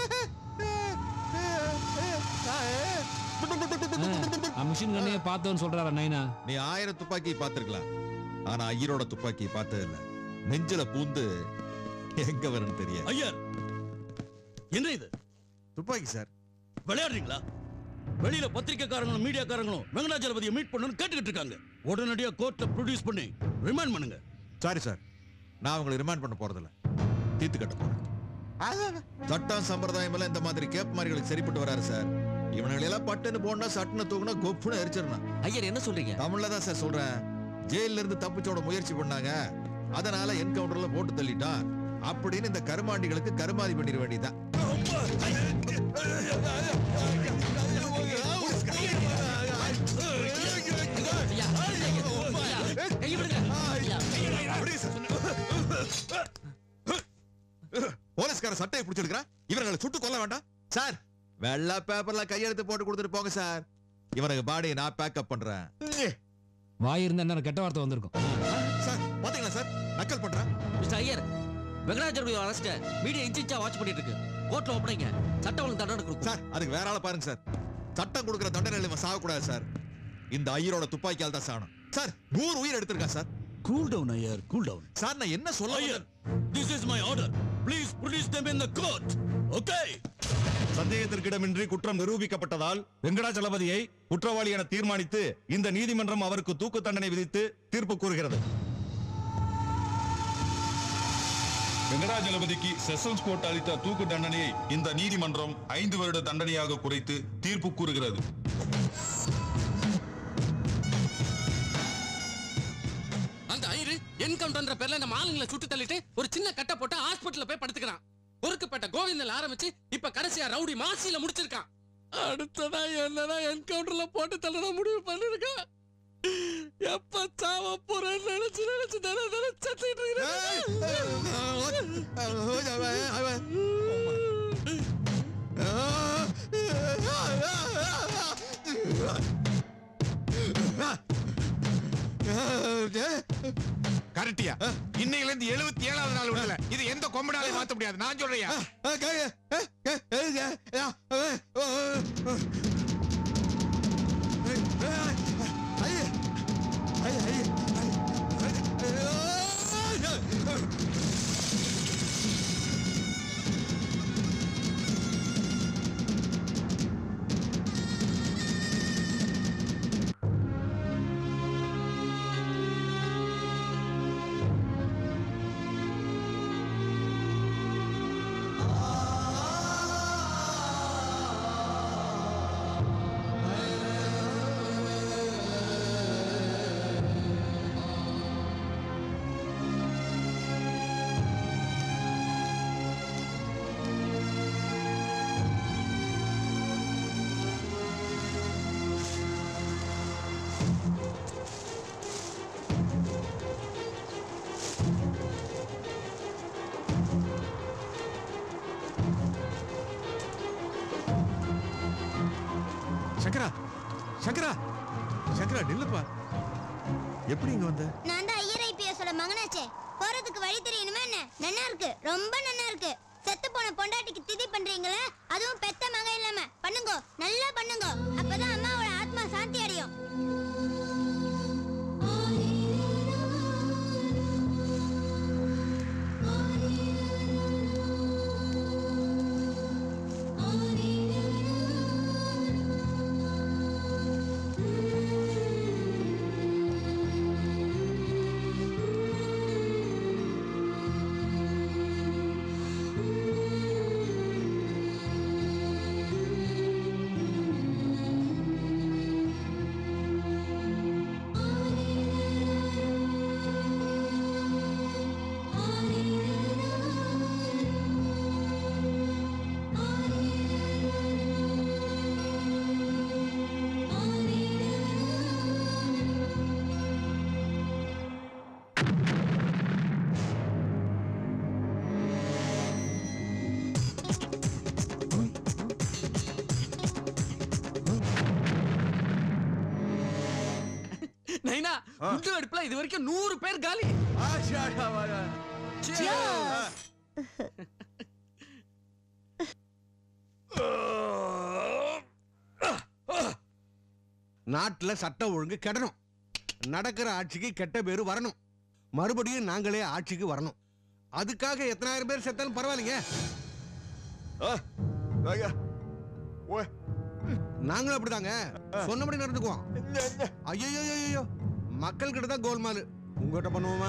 S: மிஷின் கண்ணையே பார்த்தவன்னு சொல்றாரா நைனா
F: நீ ஆயிரம் துப்பாக்கி பார்த்திருக்கலாம் ஆனா ஐயரோட துப்பாக்கி பார்த்தது இல்ல நெஞ்சில பூந்து எங்க வரும்னு தெரியாது
J: ஐயர் என்ன இது
F: துப்பாக்கி சார்
J: விளையாடுறீங்களா வெளியில பத்திரிக்கைக்காரங்களும் மீடியாக்காரங்களும் வெங்கடாஜலபதியை மீட் பண்ணணும்னு கேட்டுக்கிட்டு இருக்காங்க உடனடியா கோர்ட்ல ப்ரொடியூஸ் பண்ணி ரிமைண்ட் பண்ணுங்க
F: சாரி சார் நான் உங்களை ரிமாண்ட் பண்ண போறதில்ல தீர்த்து கட்ட போறேன் சட்டம் சம்பிரதாயம் எல்லாம் இந்த மாதிரி கேப் மாதிரிகளுக்கு சரிப்பட்டு வராரு சார் இவனுங்களை எல்லாம் பட்டுன்னு போனா சட்டுன்னு தூக்குனா கொப்புன்னு எரிச்சிடணும்
I: ஐயர் என்ன சொல்றீங்க
F: தமிழ்ல தான் சார் சொல்றேன் ஜெயில இருந்து தப்பிச்சோட முயற்சி பண்ணாங்க அதனால என்கவுண்டர்ல போட்டு தள்ளிட்டான் அப்படின்னு இந்த கருமாண்டிகளுக்கு கருமாதி பண்ணிட வேண்டியதான் போலீஸ்கார சட்டையை பிடிச்சிருக்கிறான் இவர்களை சுட்டு கொல்ல வேண்டாம் சார் வெள்ளை பேப்பர்ல கையெழுத்து போட்டு கொடுத்துட்டு போங்க சார் இவனுக்கு பாடியை நான் பேக்கப் பண்றேன்
S: வாய் இருந்தா என்ன கெட்ட வார்த்தை வந்திருக்கும்
F: சார் பாத்தீங்களா சார் நக்கல் பண்றேன்
I: mister Iyer Venkatajalapathi arrest media inch இன்ச்சா வாட்ச் பண்ணிட்டு இருக்கு கோர்ட்ல ஒப்படைங்க சட்டம் ஒழுங்கு தண்டனை கொடுக்கும்
F: சார் அதுக்கு வேற ஆளை பாருங்க சார் சட்டம் கொடுக்கிற தண்டனை இவன் சாகக்கூடாது சார் இந்த ஐயரோட துப்பாக்கியால் தான் சாகணும் சார் நூறு உயிர் எடுத்திருக்கான் sir
J: cool down Iyer cool down
F: sir நான் என்ன சொல்ல
J: Iyer this is my order please produce them in the court okay
C: சந்தேகத்திற்கிடமின்றி குற்றம் நிரூபிக்கப்பட்டதால் வெங்கடாச்சலபதியை குற்றவாளி என தீர்மானித்து இந்த நீதிமன்றம் அவருக்கு தூக்கு தண்டனை விதித்து தீர்ப்பு கூறுகிறது வெங்கடாஜலபதிக்கு செஷன்ஸ் கோர்ட் அளித்த தூக்கு தண்டனையை இந்த நீதிமன்றம் ஐந்து வருட தண்டனையாக குறைத்து தீர்ப்பு கூறுகிறது
E: அந்த ஐயரு என்கவுண்டர்ன்ற பேர்ல நம்ம ஆளுங்களை சுட்டு தள்ளிட்டு ஒரு சின்ன கட்டை போட்டு ஹாஸ்பிடல்ல போய் படுத்துக்கிறான் பொறுக்கப்பட்ட கோவிந்தல் ஆரம்பிச்சு இப்ப கடைசியா ரவுடி மாசியில முடிச்சிருக்கான் அடுத்ததா என்னடா என்கவுண்டர்ல போட்டு தள்ளட முடிவு பண்ணிருக்கான் எப்ப சாவ போறேன்னு நினைச்சு நினைச்சு தினம் தினம் சத்திட்டு
V: கரெக்டியா இன்னையில இருந்து எழுபத்தி ஏழாவது நாள் விடல இது எந்த கொம்பனாலையும் மாத்த முடியாது நான் சொல்றியா
F: சங்கரா சங்கரா சங்கரா நில்லுப்பா எப்படி இங்க வந்த
P: நான் தான் ஐயர் ஐபிஎஸோட மகனாச்சே போறதுக்கு வழி தெரியணுமா என்ன நன்னா இருக்கு ரொம்ப நன்னா இருக்கு செத்து போன பொண்டாட்டிக்கு திதி பண்றீங்களே அதுவும் பெத்த மகன் இல்லாம பண்ணுங்க நல்லா பண்ணுங்க அப்பதான் அம்மாவோட ஆத்மா சாந்தி அடையும்
E: நைனா குண்டு வெடிப்புல இது வரைக்கும் நூறு பேர் காலி
H: நாட்டுல சட்டம் ஒழுங்கு கெடணும் நடக்கிற ஆட்சிக்கு கெட்ட பேரு வரணும் மறுபடியும் நாங்களே ஆட்சிக்கு வரணும் அதுக்காக எத்தனாயிரம் பேர் செத்தாலும் பரவாயில்லைங்க நாங்களும் அப்படிதாங்க சொன்னபடி நடந்துக்குவோம் ஐயோ ஐயோ மக்கள் கிட்ட தான் கோல்மால் உங்ககிட்ட பண்ணுவோமா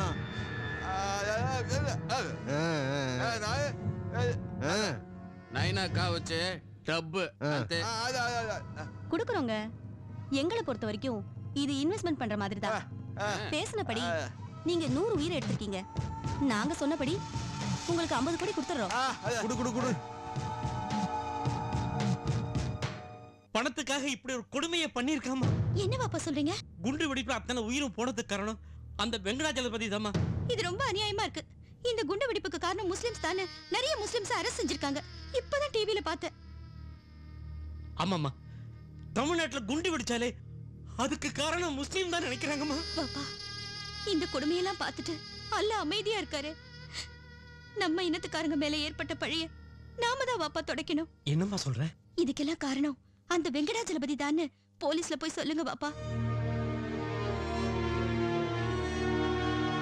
E: நைனாக்கா வச்சு டப்பு
Q: குடுக்குறோங்க எங்களை பொறுத்த வரைக்கும் இது இன்வெஸ்ட்மெண்ட் பண்ற மாதிரி தான் பேசினபடி நீங்க நூறு உயிரை எடுத்திருக்கீங்க நாங்க சொன்னபடி உங்களுக்கு ஐம்பது கோடி கொடுத்துறோம்
H: குடு குடு குடு
I: பணத்துக்காக இப்படி ஒரு கொடுமையை பண்ணிருக்காமா
Q: என்ன பாப்பா சொல்றீங்க
I: குண்டு வெடிப்புல அத்தனை உயிரும் போனதுக்கு காரணம் அந்த வெங்கடாஜலபதி தாமா
Q: இது ரொம்ப அநியாயமா இருக்கு இந்த குண்டு வெடிப்புக்கு காரணம் முஸ்லிம்ஸ் தானே நிறைய முஸ்லிம்ஸ் அரெஸ்ட் செஞ்சிருக்காங்க இப்பதான் டிவில பார்த்தேன்
I: ஆமாமா தமிழ்நாட்டுல குண்டு வெடிச்சாலே அதுக்கு காரணம் முஸ்லீம் தான் நினைக்கிறாங்கம்மா
Q: பாப்பா இந்த கொடுமையெல்லாம் பார்த்துட்டு அல்லாஹ் அமைதியா இருக்காரு நம்ம இனத்துக்காரங்க மேல ஏற்பட்ட பழிய நாம தான் வாப்பா தொடக்கணும்
I: என்னம்மா சொல்ற
Q: இதுக்கெல்லாம் காரணம் அந்த வெங்கடாஜலபதி தான்னு போலீஸ்ல போய் சொல்லுங்க பாப்பா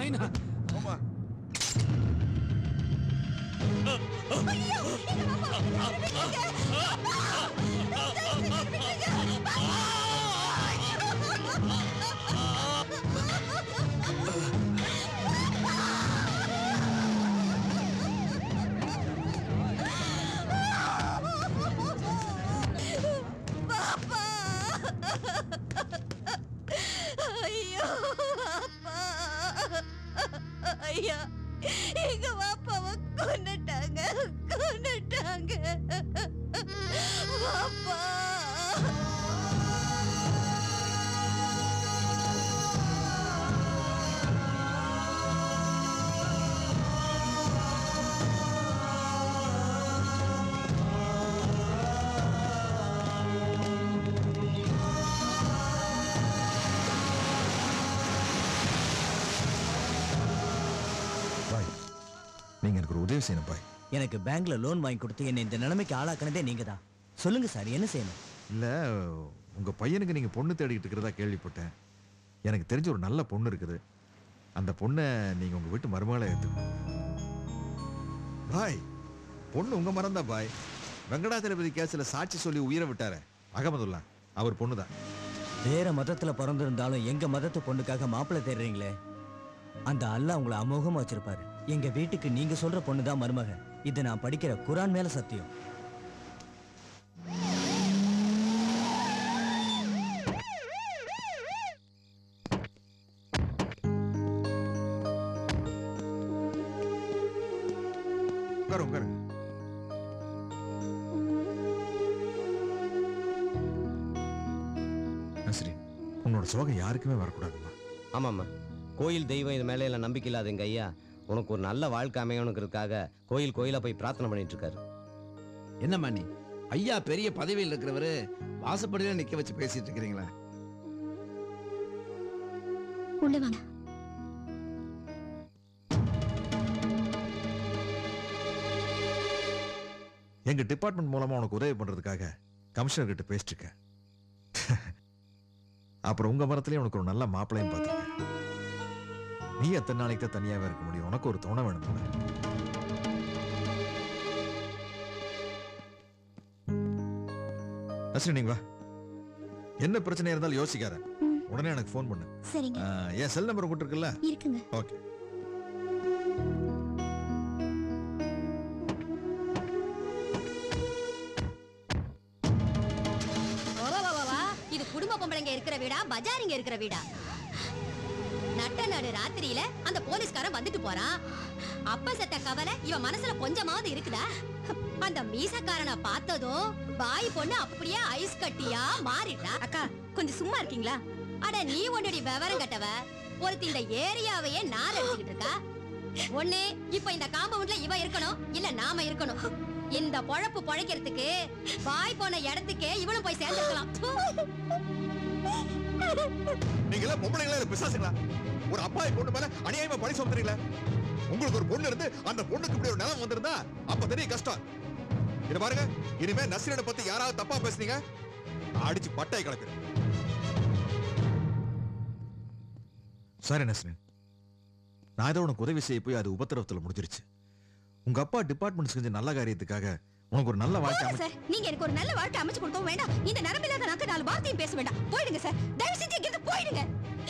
S: நைனா
A: பாப்பா ஐயோ அப்பா ஐயா எங்க பாப்பாவை கொன்னுட்டாங்க கொன்னுட்டாங்க பாப்பா
F: பாய் நீங்க எனக்கு ஒரு உதவி செய்யணும் பாய்
D: எனக்கு பேங்க்ல லோன் வாங்கி கொடுத்து என்னை இந்த நிலைமைக்கு ஆளாக்குனதே நீங்க தான் சொல்லுங்க சார் என்ன செய்யணும்
F: இல்ல உங்க பையனுக்கு நீங்க பொண்ணு தேடிக்கிட்டு இருக்கிறதா கேள்விப்பட்டேன் எனக்கு தெரிஞ்ச ஒரு நல்ல பொண்ணு இருக்குது அந்த பொண்ணை நீங்க உங்க வீட்டு மருமகளை ஏத்துக்கணும் பாய் பொண்ணு உங்க மரம் தான் பாய் வெங்கடாச்சலபதி கேஸ்ல சாட்சி சொல்லி உயிரை விட்டாரே அகமதுல்லா அவர் பொண்ணு தான்
D: வேற மதத்துல பிறந்திருந்தாலும் எங்க மதத்து பொண்ணுக்காக மாப்பிள்ளை தேடுறீங்களே அந்த அல்லாஹ் உங்களை அமோகமா வச்சிருப்பாரு எங்க வீட்டுக்கு நீங்க சொல்ற பொண்ணு தான் மருமக இது நான் படிக்கிற குரான் மேல சத்தியம்
F: உட்காரு உட்காரு நஸ்ரீன் உன்னோட சோகம் யாருக்குமே வரக்கூடாதுமா
K: ஆமாம்மா கோயில் தெய்வம் இது மேலே எல்லாம் நம்பிக்கை இல்லாத எங்க ஐயா உனக்கு ஒரு நல்ல வாழ்க்கை அமையணுங்கிறதுக்காக கோயில் கோயிலா போய் பிரார்த்தனை பண்ணிட்டு இருக்காரு
R: என்னம்மா நீ ஐயா பெரிய பதவியில் இருக்கிறவரு வாசப்படியில நிக்க வச்சு பேசிட்டு இருக்கிறீங்களா
O: உள்ள வாங்க
F: எங்க டிபார்ட்மெண்ட் மூலமா உனக்கு உதவி பண்றதுக்காக கமிஷனர் கிட்ட பேசிட்டு இருக்கேன் அப்புறம் உங்க மரத்துலயும் உனக்கு ஒரு நல்ல மாப்பிளையும் பார்த்துருக்கேன் நீ எத்தனை நாளைக்கு தான் தனியாவே இருக்க முடியும் உனக்கு ஒரு துணை வேணும் போல நஸ்ரீ நீங்க வா என்ன பிரச்சனை இருந்தாலும் யோசிக்காத உடனே எனக்கு ஃபோன் பண்ணு
O: சரிங்க
F: ஆ, என் செல் நம்பர் உங்ககிட்ட இருக்குல்ல
O: இருக்குங்க
F: ஓகே
Q: வா, வா, வா, வா, வா. இது குடும்ப பொம்பளைங்க இருக்கிற வீடா பஜாரிங்க இருக்கிற வீடா நட்ட நடு ராத்திரியில அந்த போலீஸ்காரன் வந்துட்டு போறான் அப்ப செத்த கவலை இவன் மனசுல கொஞ்சமாவது இருக்குதா அந்த மீசக்காரனை பார்த்ததும் பாய் பொண்ணு அப்படியே ஐஸ் கட்டியா மாறிட்டா அக்கா கொஞ்சம் சும்மா இருக்கீங்களா அட நீ ஒன்னடி விவரம் கட்டவ ஒருத்தி இந்த ஏரியாவையே நார் அடிச்சுக்கிட்டு இருக்கா ஒண்ணு இப்ப இந்த காம்பவுண்ட்ல இவ இருக்கணும் இல்ல நாம இருக்கணும் இந்த பொழப்பு பொழைக்கிறதுக்கு பாய் போன இடத்துக்கே இவளும் போய் சேர்ந்துக்கலாம்
F: நீங்க எல்லாம் பொம்பளைங்களா இல்ல பிசாசுங்களா ஒரு அப்பாவி பொண்ணு மேல அநியாயமா பழி சுமத்துறீங்களா உங்களுக்கு ஒரு பொண்ணு இருந்து அந்த பொண்ணுக்கு இப்படி ஒரு நிலம் வந்திருந்தா அப்ப தெரியும் கஷ்டம் இத பாருங்க இனிமே நஸ்ரீனை பத்தி யாராவது தப்பா பேசுனீங்க நான் அடிச்சு பட்டாய் கலக்குறேன் சாரி நஸ்ரீன் நான் ஏதோ உனக்கு உதவி செய்ய போய் அது உபத்திரவத்துல முடிஞ்சிருச்சு உங்க அப்பா டிபார்ட்மெண்ட் செஞ்ச நல்ல காரியத்துக்காக உனக்கு ஒரு நல்ல வாழ்க்கை
Q: போதுங்க
F: அமைச்சு
Q: சார் நீங்க எனக்கு ஒரு நல்ல வாழ்க்கை அமைச்சு கொடுக்கவும் வேண்டாம் இந்த நரம்பில்லாத நாக்கு நாலு வார்த்தையும் பேச வேண்டாம் போயிடுங்க சார் தயவு செஞ்சு இங்கிருந்து போயிடுங்க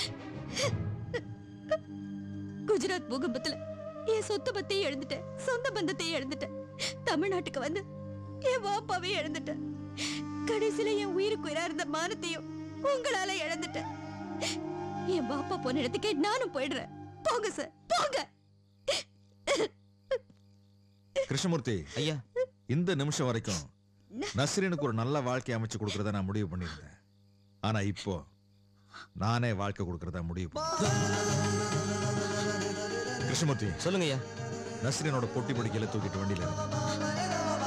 Q: குஜராத் பூகம்பத்துல என் சொத்து பத்தையும் எழுந்துட்டேன் சொந்த பந்தத்தையும் எழுந்துட்டேன் தமிழ்நாட்டுக்கு வந்து என் வாப்பாவையும் எழுந்துட்டேன் கடைசியில என் உயிருக்கு உயிரா இருந்த மானத்தையும் உங்களால இழந்துட்டேன் என் பாப்பா போன இடத்துக்கே நானும் போயிடுறேன் போங்க சார் போங்க
F: கிருஷ்ணமூர்த்தி ஐயா இந்த நிமிஷம் வரைக்கும் நஸ்ரீனுக்கு ஒரு நல்ல வாழ்க்கை அமைச்சு கொடுக்கறத நான் முடிவு பண்ணியிருந்தேன் ஆனா இப்போ நானே வாழ்க்கை கொடுக்கறதா முடிவு பண்ணேன். கிருஷ்ணமூர்த்தி
K: சொல்லுங்க ஐயா
F: நஸ்ரீனோட பொட்டி படிக்கையில தூக்கிட்டு வண்டியில இரு.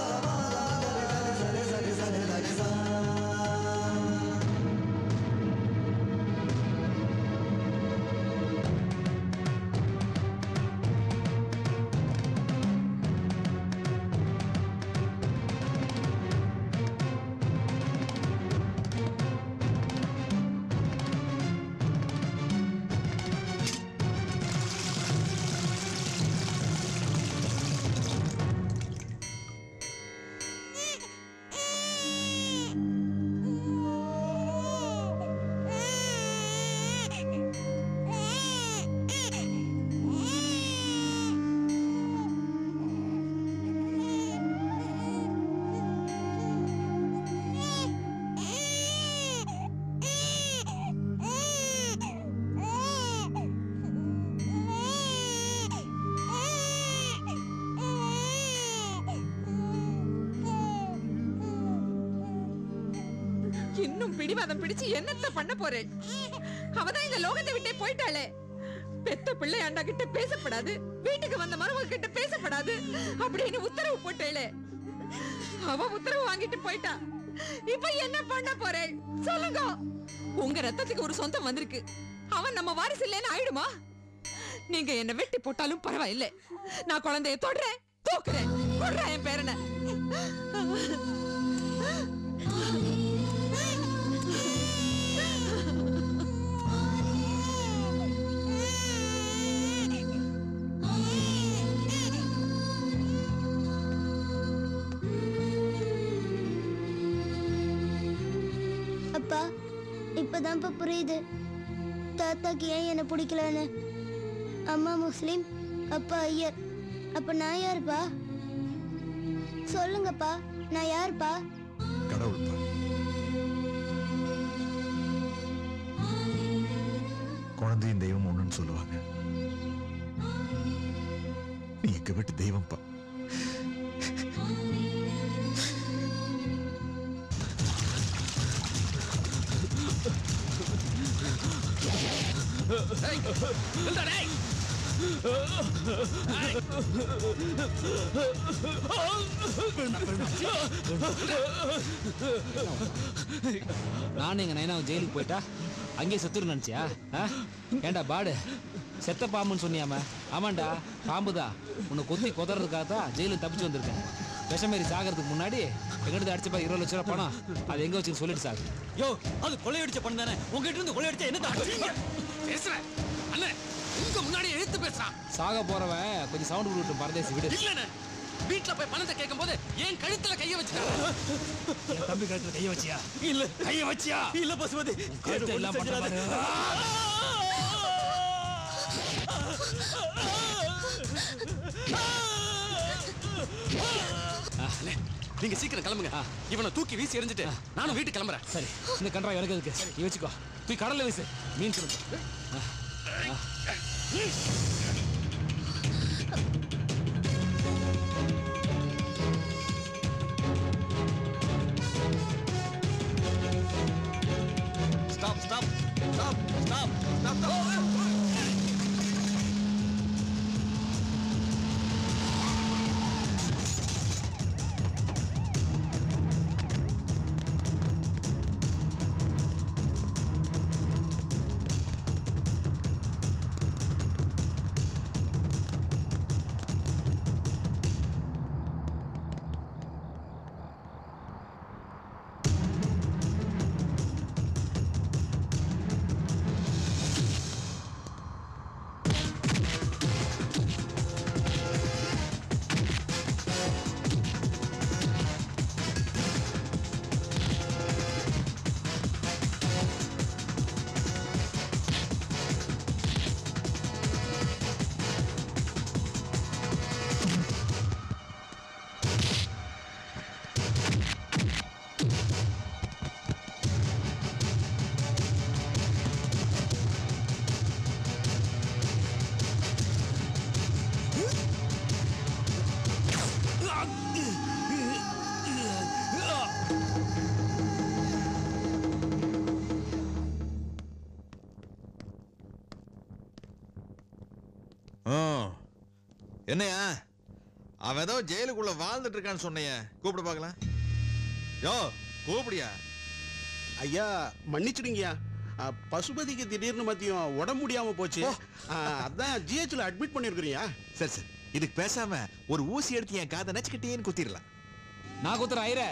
B: இன்னும் பிடிவாதம் பிடிச்சு என்னத்த பண்ண போறேன் அவதான் இந்த லோகத்தை விட்டே போயிட்டாளே பெத்த பிள்ளை அண்டா கிட்ட பேசப்படாது வீட்டுக்கு வந்த மருமக கிட்ட பேசப்படாது அப்படின்னு உத்தரவு போட்டேளே அவ உத்தரவு வாங்கிட்டு போயிட்டா இப்ப என்ன பண்ண போறேன் சொல்லுங்க உங்க ரத்தத்துக்கு ஒரு சொந்தம் வந்திருக்கு அவன் நம்ம வாரிசு இல்லைன்னு ஆயிடுமா நீங்க என்ன வெட்டி போட்டாலும் பரவாயில்லை நான் குழந்தைய தொடுறேன் தூக்குறேன் கொடுறேன் என் பேரனை
P: அப்பா இப்பதான்ப்பா புரியுது தாத்தாக்கு ஏன் என்ன பிடிக்கலன்னு அம்மா முஸ்லீம் அப்பா ஐயர் அப்ப நான் யாருப்பா சொல்லுங்கப்பா நான் யாருப்பா
F: கடவுள்ப்பா குழந்தையும் தெய்வம் ஒண்ணுன்னு சொல்லுவாங்க நீ எங்க வீட்டு தெய்வம்ப்பா
S: நானும் எங்க நைனாவை ஜெயிலுக்கு போயிட்டா அங்கேயே செத்துரு நினைச்சியா ஆ? ஏன்டா பாடு செத்த பாம்புன்னு சொன்னியாம ஆமாண்டா பாம்புதா உன்னை கொத்தி கொதறதுக்காக தான் ஜெயிலுக்கு தப்பிச்சு வந்திருக்கேன் விஷமேரி சாகிறதுக்கு முன்னாடி எங்கிட்ட அடிச்சப்பா இருபது லட்ச ரூபா பணம் அது எங்க வச்சுன்னு சொல்லிட்டு சாகு
I: யோ அது கொள்ளையடிச்ச பணம் தானே உங்ககிட்ட இருந்து கொள்ளையடிச்சா என்ன தப்பு?
E: பேசுறேன் அண்ணே உங்க முன்னாடி எழுத்து பேசுறான்
S: சாக போறவன் கொஞ்சம் சவுண்ட் கொடுக்கட்டும் பரதேசி விடு
E: இல்லண்ணே வீட்ல போய் பணத்தை கேட்கும் போது என் கழுத்துல கைய வச்சுட்டாங்க
S: என் தம்பி கழுத்துல கைய வச்சியா
I: இல்ல
S: கைய வச்சியா
I: இல்ல பசுபதி
S: கழுத்தை எல்லாம் பண்ற பாரு.
E: அண்ணே, நீங்க சீக்கிரம் கிளம்புங்க இவனை தூக்கி வீசி எறிஞ்சிட்டு நானும் வீட்டுக்கு கிளம்புறேன்
S: சரி இந்த கன்றா எனக்கு எதுக்கு நீ வச்சுக்கோ போய் கடல்ல வீசு மீன் சொல்லு
F: stop stop stop stop stop stop ஆ. என்னையா அவன் ஏதோ ஜெயிலுக்குள்ள வாழ்ந்துட்டு இருக்கான்னு சொன்னையே கூப்பிடு பார்க்கலாம் யோ கூப்பிடியா
G: ஐயா மன்னிச்சிடுங்கய்யா அ, பசுபதிக்கு திடீர்னு மதியம் உடம்பு முடியாம போச்சு அ, அதான் ஜிஹெச்ல அட்மிட் பண்ணிருக்கிறியா
F: சரி சரி இதுக்கு பேசாம ஒரு ஊசி எடுத்து என் காதை நச்சுக்கிட்டேன்னு குத்திடலாம்
S: நான் குத்துறேன் ஐயரே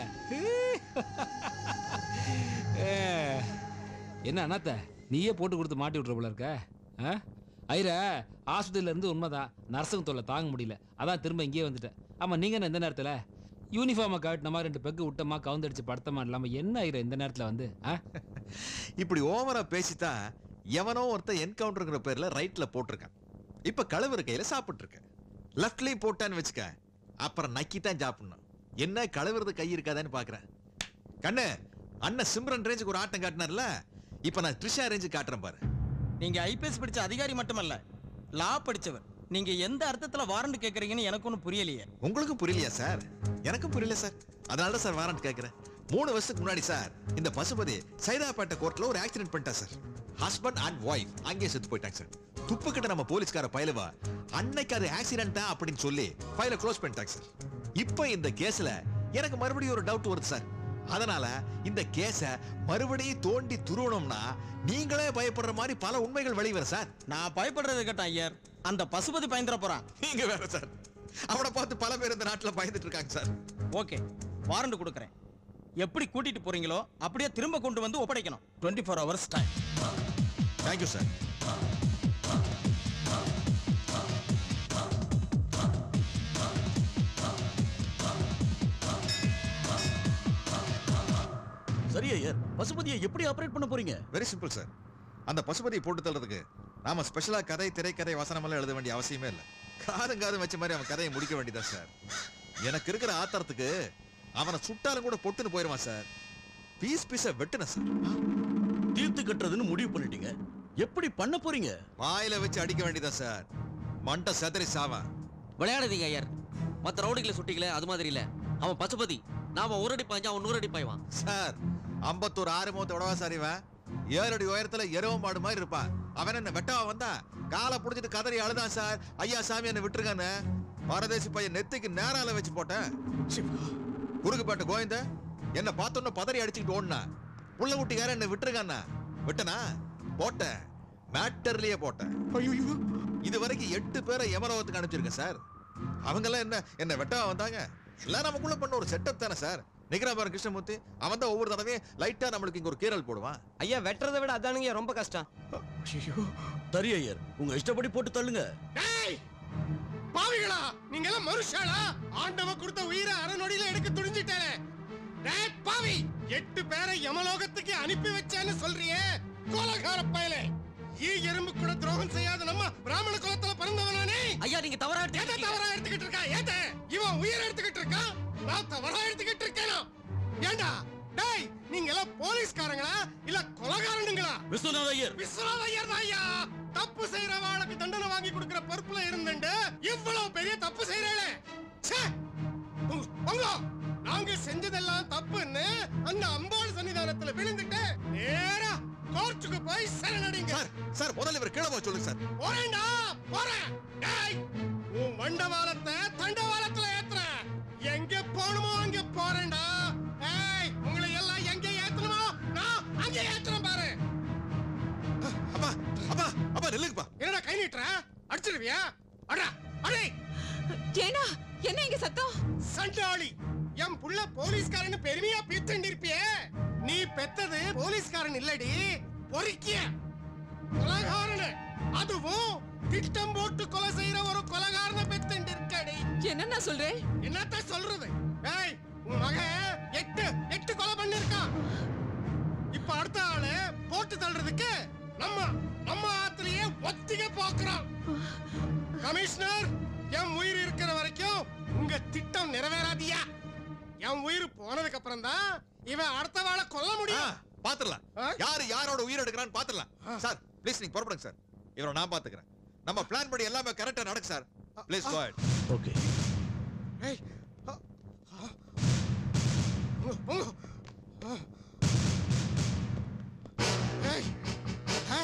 S: ஏ, என்ன அண்ணாத்த நீயே போட்டு கொடுத்து மாட்டி விட்ற போல இருக்க ஆ? ஐயரே ஆஸ்பத்திரியில இருந்து உண்மைதான் நர்ஸுங்க தொல்லை தாங்க முடியல அதான் திரும்ப இங்கேயே வந்துட்டேன் ஆமா நீங்க என்ன இந்த நேரத்துல யூனிஃபார்மை கட்டினமா ரெண்டு பெக்கு விட்டமா கவுந்தடிச்சு படுத்தமா இல்லாம என்ன ஐயரே இந்த நேரத்துல வந்து ஆ?
F: இப்படி ஓவரா பேசித்தான் எவனோ ஒருத்தன் என்கவுண்டருங்கிற பேர்ல ரைட்ல போட்டிருக்கான் இப்ப கழுவுற கையில சாப்பிட்டு இருக்க லெஃப்ட்லயும் போட்டான்னு வச்சுக்க அப்புறம் நக்கி தான் சாப்பிடணும் என்ன கழுவுறது கை இருக்காதான்னு பாக்குறேன் கண்ணு அண்ணன் சிம்ரன் ரேஞ்சுக்கு ஒரு ஆட்டம் காட்டினார்ல இப்ப நான் த்ரிஷா ரேஞ்சு காட்டுறேன் பாரு
U: நீங்க ஐபிஎஸ் படிச்ச அதிகாரி மட்டுமல்ல லா படிச்சவர் நீங்க எந்த அர்த்தத்துல வாரண்ட் கேக்குறீங்கன்னு எனக்கு ஒன்றும் புரியலையே
F: உங்களுக்கும் புரியலையா சார் எனக்கும் புரியல சார் அதனால தான் சார் வாரண்ட் கேட்கிறேன் மூணு வருஷத்துக்கு முன்னாடி சார் இந்த பசுபதி சைதாப்பேட்டை கோர்ட்ல ஒரு ஆக்சிடென்ட் பண்ணிட்டா சார் ஹஸ்பண்ட் அண்ட் ஒய்ஃப் அங்கேயே செத்து போயிட்டாங்க சார் துப்பு கிட்ட நம்ம போலீஸ்கார பயிலவா அன்னைக்கு அது ஆக்சிடென்ட் தான் அப்படின்னு சொல்லி ஃபைல க்ளோஸ் பண்ணிட்டாங்க சார் இப்போ இந்த கேஸ்ல எனக்கு மறுபடியும் ஒரு டவுட் வருது சார் அதனால இந்த கேஸ மறுபடியும் தோண்டி துருவணும்னா நீங்களே பயப்படுற மாதிரி பல உண்மைகள் வெளிவரும் சார்
U: நான் பயப்படுறது கேட்டேன் ஐயர் அந்த பசுபதி பயந்துட போறான்
F: நீங்க வேற சார் அவனை பார்த்து பல பேர் இந்த நாட்டுல பயந்துட்டு இருக்காங்க சார்
U: ஓகே வாரண்ட் கொடுக்குறேன் எப்படி கூட்டிட்டு போறீங்களோ அப்படியே திரும்ப கொண்டு வந்து ஒப்படைக்கணும் twenty four hours time
F: thank you sir
J: சரி ஐயர் பசுபதியை எப்படி ஆபரேட் பண்ண போறீங்க
F: வெரி சிம்பிள் சார் அந்த பசுபதியை போட்டு தள்ளுறதுக்கு நாம ஸ்பெஷலா கதை திரைக்கதை வசனம் எல்லாம் எழுத வேண்டிய அவசியமே இல்லை காதும் காதும் வச்ச மாதிரி அவன் கதையை முடிக்க வேண்டியதா சார் எனக்கு இருக்கிற ஆத்திரத்துக்கு அவனை சுட்டாலும் கூட பொட்டுன்னு போயிருவான் சார் பீஸ் பீஸா வெட்டுன சார்
J: தீர்த்து கட்டுறதுன்னு முடிவு பண்ணிட்டீங்க எப்படி பண்ண போறீங்க
F: வாயில வச்சு அடிக்க வேண்டியதா சார் மண்டை செதறி சாவன்
I: விளையாடாதீங்க ஐயர் மத்த ரவுடிகளை சுட்டிங்களே அது மாதிரி இல்ல அவன் பசுபதி நாம ஒரு அடி பாய்ஞ்சா அவன் நூறு அடி பாய்வான்
F: சார் ஐம்பத்தோரு ஆறு மூத்த விடவா சார் இவன் ஏழு அடி உயரத்துல எருவம் மாடு மாதிரி இருப்பான் அவன் என்ன வெட்டவா வந்தான் காலை புடிச்சிட்டு கதறி அழுதான் சார் ஐயா சாமி என்ன விட்டுருக்கான்னு பரதேசி பையன் நெத்திக்கு நேரால வச்சு போட்டேன் குறுக்குப்பேட்டை கோவிந்த என்ன பார்த்தோன்னு பதறி அடிச்சுக்கிட்டு ஓடுனா புள்ள குட்டிக்கார என்ன விட்டுருக்கானா விட்டனா போட்டேன் மேட்டர்லயே போட்டேன் இது வரைக்கும் எட்டு பேரை யமலோகத்துக்கு அனுப்பிச்சிருக்கேன் சார் அவங்க எல்லாம் என்ன என்ன வெட்டவா வந்தாங்க எல்லாம் நமக்குள்ள பண்ண ஒரு செட்டப் தானே சார் நிக்கிறா பாரு கிருஷ்ணமூர்த்தி அவன் தான் ஒவ்வொரு தடவையும் லைட்டா நம்மளுக்கு இங்க ஒரு கீரல் போடுவான்
K: ஐயா வெட்டுறதை விட அதானுங்க ரொம்ப கஷ்டம்
J: சரி ஐயர் உங்க இஷ்டப்படி போட்டு தள்ளுங்க
L: பாவிகளா நீங்க எல்லாம் மனுஷாளா ஆண்டவ கொடுத்த உயிரை அரை நொடியில எடுக்க துணிஞ்சிட்டானே டேய் பாவி எட்டு பேரை யமலோகத்துக்கு அனுப்பி வச்சேன்னு சொல்றியே கோலகார பயலே ஈ எறும்பு கூட துரோகம் செய்யாத நம்ம பிராமண குலத்துல பிறந்தவனானே
I: ஐயா நீங்க தவறா
L: எதை தவறா எடுத்துக்கிட்டு இருக்கா ஏத்த இவன் உயிரை எடுத்துக்கிட்டு இருக்கான் நான் தவறா எடுத்துக்கிட்டு இருக்கேனா ஏண்டா டேய் நீங்க எல்லாம் போலீஸ்காரங்களா இல்ல கொலகாரனுங்களா
J: விஸ்வநாத ஐயர்
L: விஸ்வநாத ஐயர் தான் ஐயா தப்பு செய்யறவாளுக்கு தண்டனை வாங்கி கொடுக்கிற பொறுப்புல இருந்துட்டு இவ்வளவு பெரிய தப்பு செய்யறே உங்க நாங்க செஞ்சதெல்லாம் தப்புன்னு அந்த அம்பாள் சன்னிதானத்துல விழுந்துட்டு நேரா கோர்ட்டுக்கு போய் சரணடைங்க
F: சார் சார் முதல்ல இவர் கீழே போக சொல்லுங்க சார்
L: போறேன்டா போறேன் டேய் உன் வண்டவாளத்தை தண்டவாளத்துல ஏத்துறேன் எங்க போகணுமோ அங்க போறேன்டா ஏய் உங்களை எல்லாம் எங்க ஏத்தணுமோ நான் அங்க ஏத்துறேன் பாரு
F: அப்பா அப்பா அப்பா நில்லுங்கப்பா
L: என்னடா கை நீட்டுற அடிச்சிருவியா அடா அடே
B: ஏனா என்ன இங்க சத்தம்
L: சண்டாளி என் புள்ள போலீஸ்காரன்னு பெருமையா பீத்தண்டி இருப்பியே நீ பெத்தது போலீஸ்காரன் இல்லடி பொறுக்கிய கொலகாரனு அதுவும் திட்டம் போட்டு கொலை செய்யற ஒரு கொலகாரனை பெத்தண்டி இருக்கடி
B: என்னன்னா சொல்றேன்
L: என்னத்த சொல்றது ஏய் உன் மகன் எட்டு எட்டு கொலை பண்ணிருக்கான் இப்ப அடுத்த ஆளு போட்டு தள்ளுறதுக்கு நம்ம நம்ம ஆத்திலேயே ஒத்திக போக்குறோம் கமிஷனர் என் உயிர் இருக்கிற வரைக்கும் உங்க திட்டம் நிறைவேறாதியா என் உயிர் போனதுக்கு அப்புறம் தான் இவன் அடுத்த வாழ கொல்ல முடியும்
F: பாத்துடலாம் யாரு யாரோட உயிர் எடுக்கிறான்னு பாத்துடலாம் சார் ப்ளீஸ் நீங்க புறப்படுங்க சார் இவரை நான் பாத்துக்கிறேன் நம்ம பிளான் படி எல்லாமே கரெக்டா நடக்கு sir please go ahead
J: okay
L: ஏய் அ, அ, போங்க, போங்க. அ. ஏய் ஆ,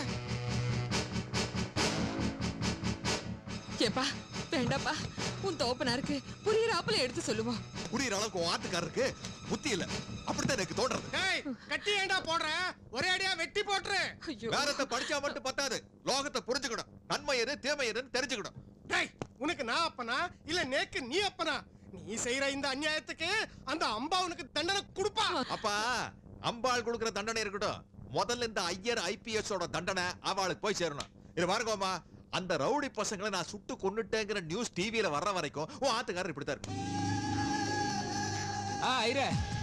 B: ஏப்பா வேண்டாப்பா உன் தோப்பனாருக்கு புரியுற ஆப்பிள எடுத்து சொல்லுவோம்
F: புரியுற அளவுக்கு உன் ஆட்டுக்காரருக்கு புத்தி இல்ல அப்படித்தான் எனக்கு தோன்றது
L: ஏய் கட்டி ஏண்டா போடுற ஒரே அடியா வெட்டி போட்டுரு
F: வேறத்தை படிச்சா மட்டும் பத்தாது லோகத்தை புரிஞ்சுக்கணும் நன்மை எது தீமை எதுன்னு தெரிஞ்சுக்கணும்
L: டேய் உனக்கு நான் அப்பனா இல்ல நேக்கு நீ அப்பனா நீ செய்யற இந்த அநியாயத்துக்கு அந்த அம்பா உனக்கு தண்டனை கொடுப்பா
F: அப்பா அம்பாள் கொடுக்கிற தண்டனை இருக்கட்டும் முதல்ல இந்த ஐயர் ஐபிஎஸ் ஓட தண்டனை அவளுக்கு போய் சேரணும் இது பாருங்கம்மா அந்த ரவுடி பசங்களை நான் சுட்டு கொன்னுட்டேங்கிற நியூஸ் டிவியில வர்ற வரைக்கும் உன் ஆத்துக்காரர் இப்படித்தான் இருக்கும்
S: ஆ ஐர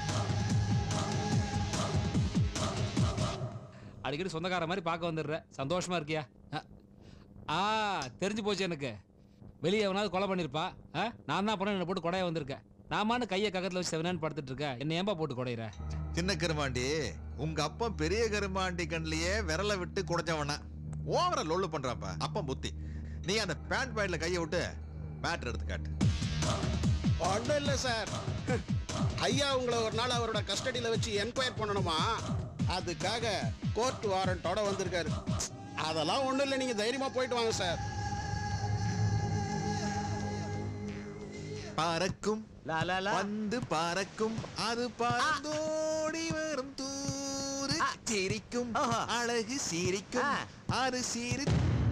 S: அடிக்கடி சொந்தக்கார மாதிரி பார்க்க வந்துடுற சந்தோஷமா இருக்கியா அ. ஆ தெரிஞ்சு போச்சு எனக்கு வெளியே எவனாவது கொலை பண்ணிருப்பா ஆ நான் தான் பண்ண என்னை போட்டு கொடைய வந்திருக்கேன் நாமானு கையை கக்கத்துல வச்சு செவனான்னு படுத்துட்டு இருக்க என்ன ஏன்பா போட்டு கொடையிற
F: சின்ன கருமாண்டி உங்க அப்பன் பெரிய கருமாண்டி கண்ணிலேயே விரல விட்டு குடைஞ்சவனா ஓவர லொல்லு பண்றாப்பா அப்பன் புத்தி நீ அந்த பேண்ட் பாயிண்ட்ல கையை விட்டு மேட்டர் எடுத்து காட்டு
L: ஒன்றும் இல்லை சார்
G: ஐயா உங்களை ஒரு நாள் அவரோட கஸ்டடியில் வச்சு என்கொயர் பண்ணணுமா அதுக்காக கோர்ட் வாரண்டோட வந்திருக்காரு அதெல்லாம் ஒன்றும் இல்லை நீங்கள் தைரியமாக போயிட்டு வாங்க சார்
F: பறக்கும் வந்து பறக்கும் அது பறந்தோடி வரும் தூரு சிரிக்கும் அழகு சிரிக்கும் அது சிரி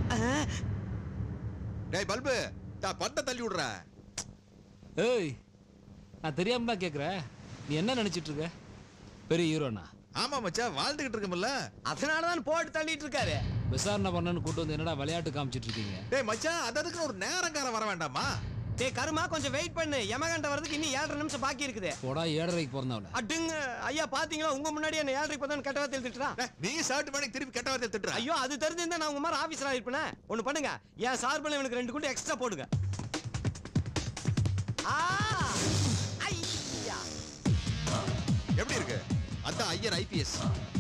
F: டேய் பல்பு நான் பட்ட தள்ளி விடுற
S: ஏய் நான் தெரியாம தான் கேக்குறேன் நீ என்ன நினைச்சிட்டு இருக்க பெரிய ஹீரோனா
F: ஆமா மச்சான் வாழ்ந்துகிட்டு இருக்கோம்ல
K: அதனால தான் போட்டு தள்ளிட்டு இருக்காரு
S: விசாரணை பண்ணனு கூட்டு வந்து என்னடா விளையாட்டு காமிச்சிட்டு இருக்கீங்க
F: டேய் மச்சான் அது அதுக்கு ஒரு நேரங்காரம் வர வேண்டாமா
K: டேய் கருமா கொஞ்சம் வெயிட் பண்ணு யமகண்ட வரதுக்கு இன்னும் ஏழரை நிமிஷம் பாக்கி இருக்குது
S: போடா ஏழரைக்கு பிறந்தவள
K: அட்டுங்க ஐயா பாத்தீங்களா உங்க முன்னாடி என்ன ஏழரைக்கு பார்த்தா கெட்ட வார்த்தை திட்டுறா
F: நீ ஷர்ட் பண்ணி திருப்பி கெட்ட வார்த்தை திட்டுற
K: ஐயோ அது தெரிஞ்சிருந்தா நான் உங்க மாதிரி ஆபீசரா இருப்பேனே ஒண்ணு பண்ணுங்க என் சார்பில் இவனுக்கு ரெண்டு குண்டு எக்ஸ்ட்ரா போடுங்க ஆ ஐயா
F: எப்படி இருக்கு அதான் ஐயர் ஐபிஎஸ்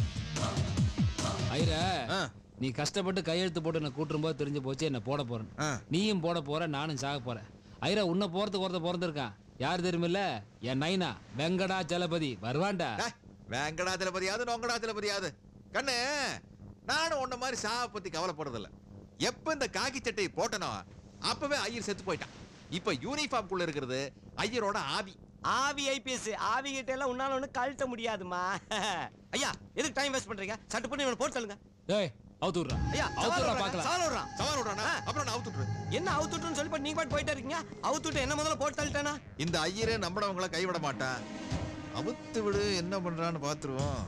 S: ஐர நீ கஷ்டப்பட்டு கையெழுத்து போட்டு என்ன கூட்டும் போது தெரிஞ்சு போச்சு என்ன போட போறேன் நீயும் போட போற நானும் சாக போறேன் ஐரா உன்னை போறதுக்கு ஒருத்த பிறந்திருக்கான் யார் தெரியுமில்ல என் நைனா வெங்கடா ஜலபதி வருவான்டா
F: வேங்கடாச்சலபதியாவது நொங்கடாச்சலபதியாவது கண்ணு நானும் உன்ன மாதிரி சாவை பத்தி கவலைப்படுறதில்ல எப்ப இந்த காக்கி சட்டையை போட்டனோ அப்பவே ஐயர் செத்து போயிட்டான் இப்ப யூனிஃபார்ம் குள்ள இருக்கிறது ஐயரோட ஆவி
K: ஆவி ஐபிஎஸ் ஆவி கிட்ட எல்லாம் உன்னால ஒண்ணு கழட்ட முடியாதுமா ஐயா எதுக்கு டைம் வேஸ்ட் பண்றீங்க சட்டு பண்ணி இவனை போட்டு தள்ளுங்க
S: ஏய் அவுத்து விட்றா
K: ஐயா
S: அவுத்து
K: சவால்
S: விட்றா
K: விடுறாங்க,
S: பார்க்கலாம்
K: சவால் விடுறான்
F: சவால் விடுறானா அப்புறம் நான் அவுத்துட்டு
K: என்ன அவுத்துட்டுன்னு சொல்லி போட்டு நீங்க பாட்டு போயிட்டே இருக்கீங்க அவுத்துட்டு என்ன முதல்ல போட்டு தள்ளிட்டானா
F: இந்த ஐயரே நம்படவங்கள கைவிட மாட்டான் அவுத்து விடு என்ன பண்றான்னு பாத்துருவோம்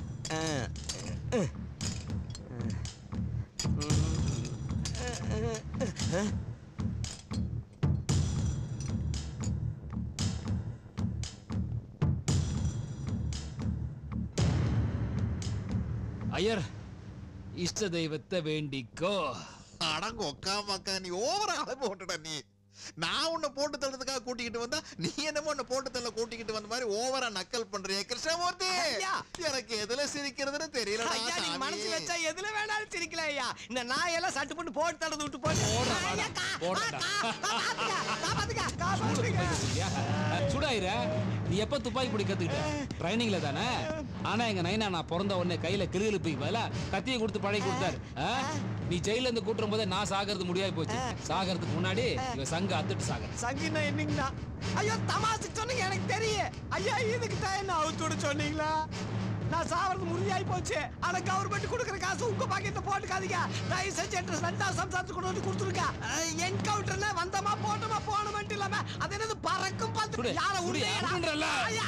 S: ஐயர் இஷ்ட தெய்வத்தை வேண்டிக்கோ
F: அடங்க உக்கா மக்கா நீ ஓவர அளவு போட்டுட்ட நீ நான் உன்னை போட்டு தள்ளதுக்காக கூட்டிக்கிட்டு வந்தா நீ என்னமோ உன்னை போட்டு தள்ள கூட்டிக்கிட்டு வந்த மாதிரி ஓவரா நக்கல் பண்றிய கிருஷ்ணமூர்த்தி எனக்கு எதுல சிரிக்கிறதுன்னு தெரியல
K: ஐயா நீங்க மனசு வச்சா எதுல வேணாலும் சிரிக்கல ஐயா இந்த நாயெல்லாம் சட்டு பண்ணி போட்டு தடந்து விட்டு போட்டு ஐயா, கா-
S: போடா
K: காப்பாத்துங்க, காப்பாத்துங்க, காப்பாத்துங்க.
S: சுடாயிர நீ எப்ப துப்பாக்கி பிடி கத்துக்கிட்ட ட்ரைனிங்ல தானே ஆனா எங்க நைனா நான் பிறந்த உடனே கையில கிருகிருப்புக்கு பதிலா கத்தியை கொடுத்து பழகி கொடுத்தாரு ஆ? நீ ஜெயில இருந்து கூட்டும் போதே நான் சாகிறது முடியாது போச்சு சாகிறதுக்கு முன்னாடி இவன் சங்க அத்துட்டு சாக
K: சங்கினா என்னங்கண்ணா ஐயோ தமாசுக்கு சொன்னீங்க எனக்கு தெரியும் ஐயா இதுக்கு தான் என்ன அவுத்து விட சொன்னீங்களா நான் சாவறது உறுதியாகி போச்சு ஆனா கவர்மெண்ட் கொடுக்குற காசு உங்க பாக்கெட்ல போட்டுக்காதீங்க தயவு செஞ்சு என்ட்ரஸ் ரெண்டாவது சம்சாரத்துக்கு கொண்டு வந்து கொடுத்துருங்க என்கவுண்டர்ல வந்தமா போட்டோமா போனோம்ட்டு இல்லாம அது என்னது பறக்கும் பார்த்து யார
S: சுடு, அப்படின்றல்ல.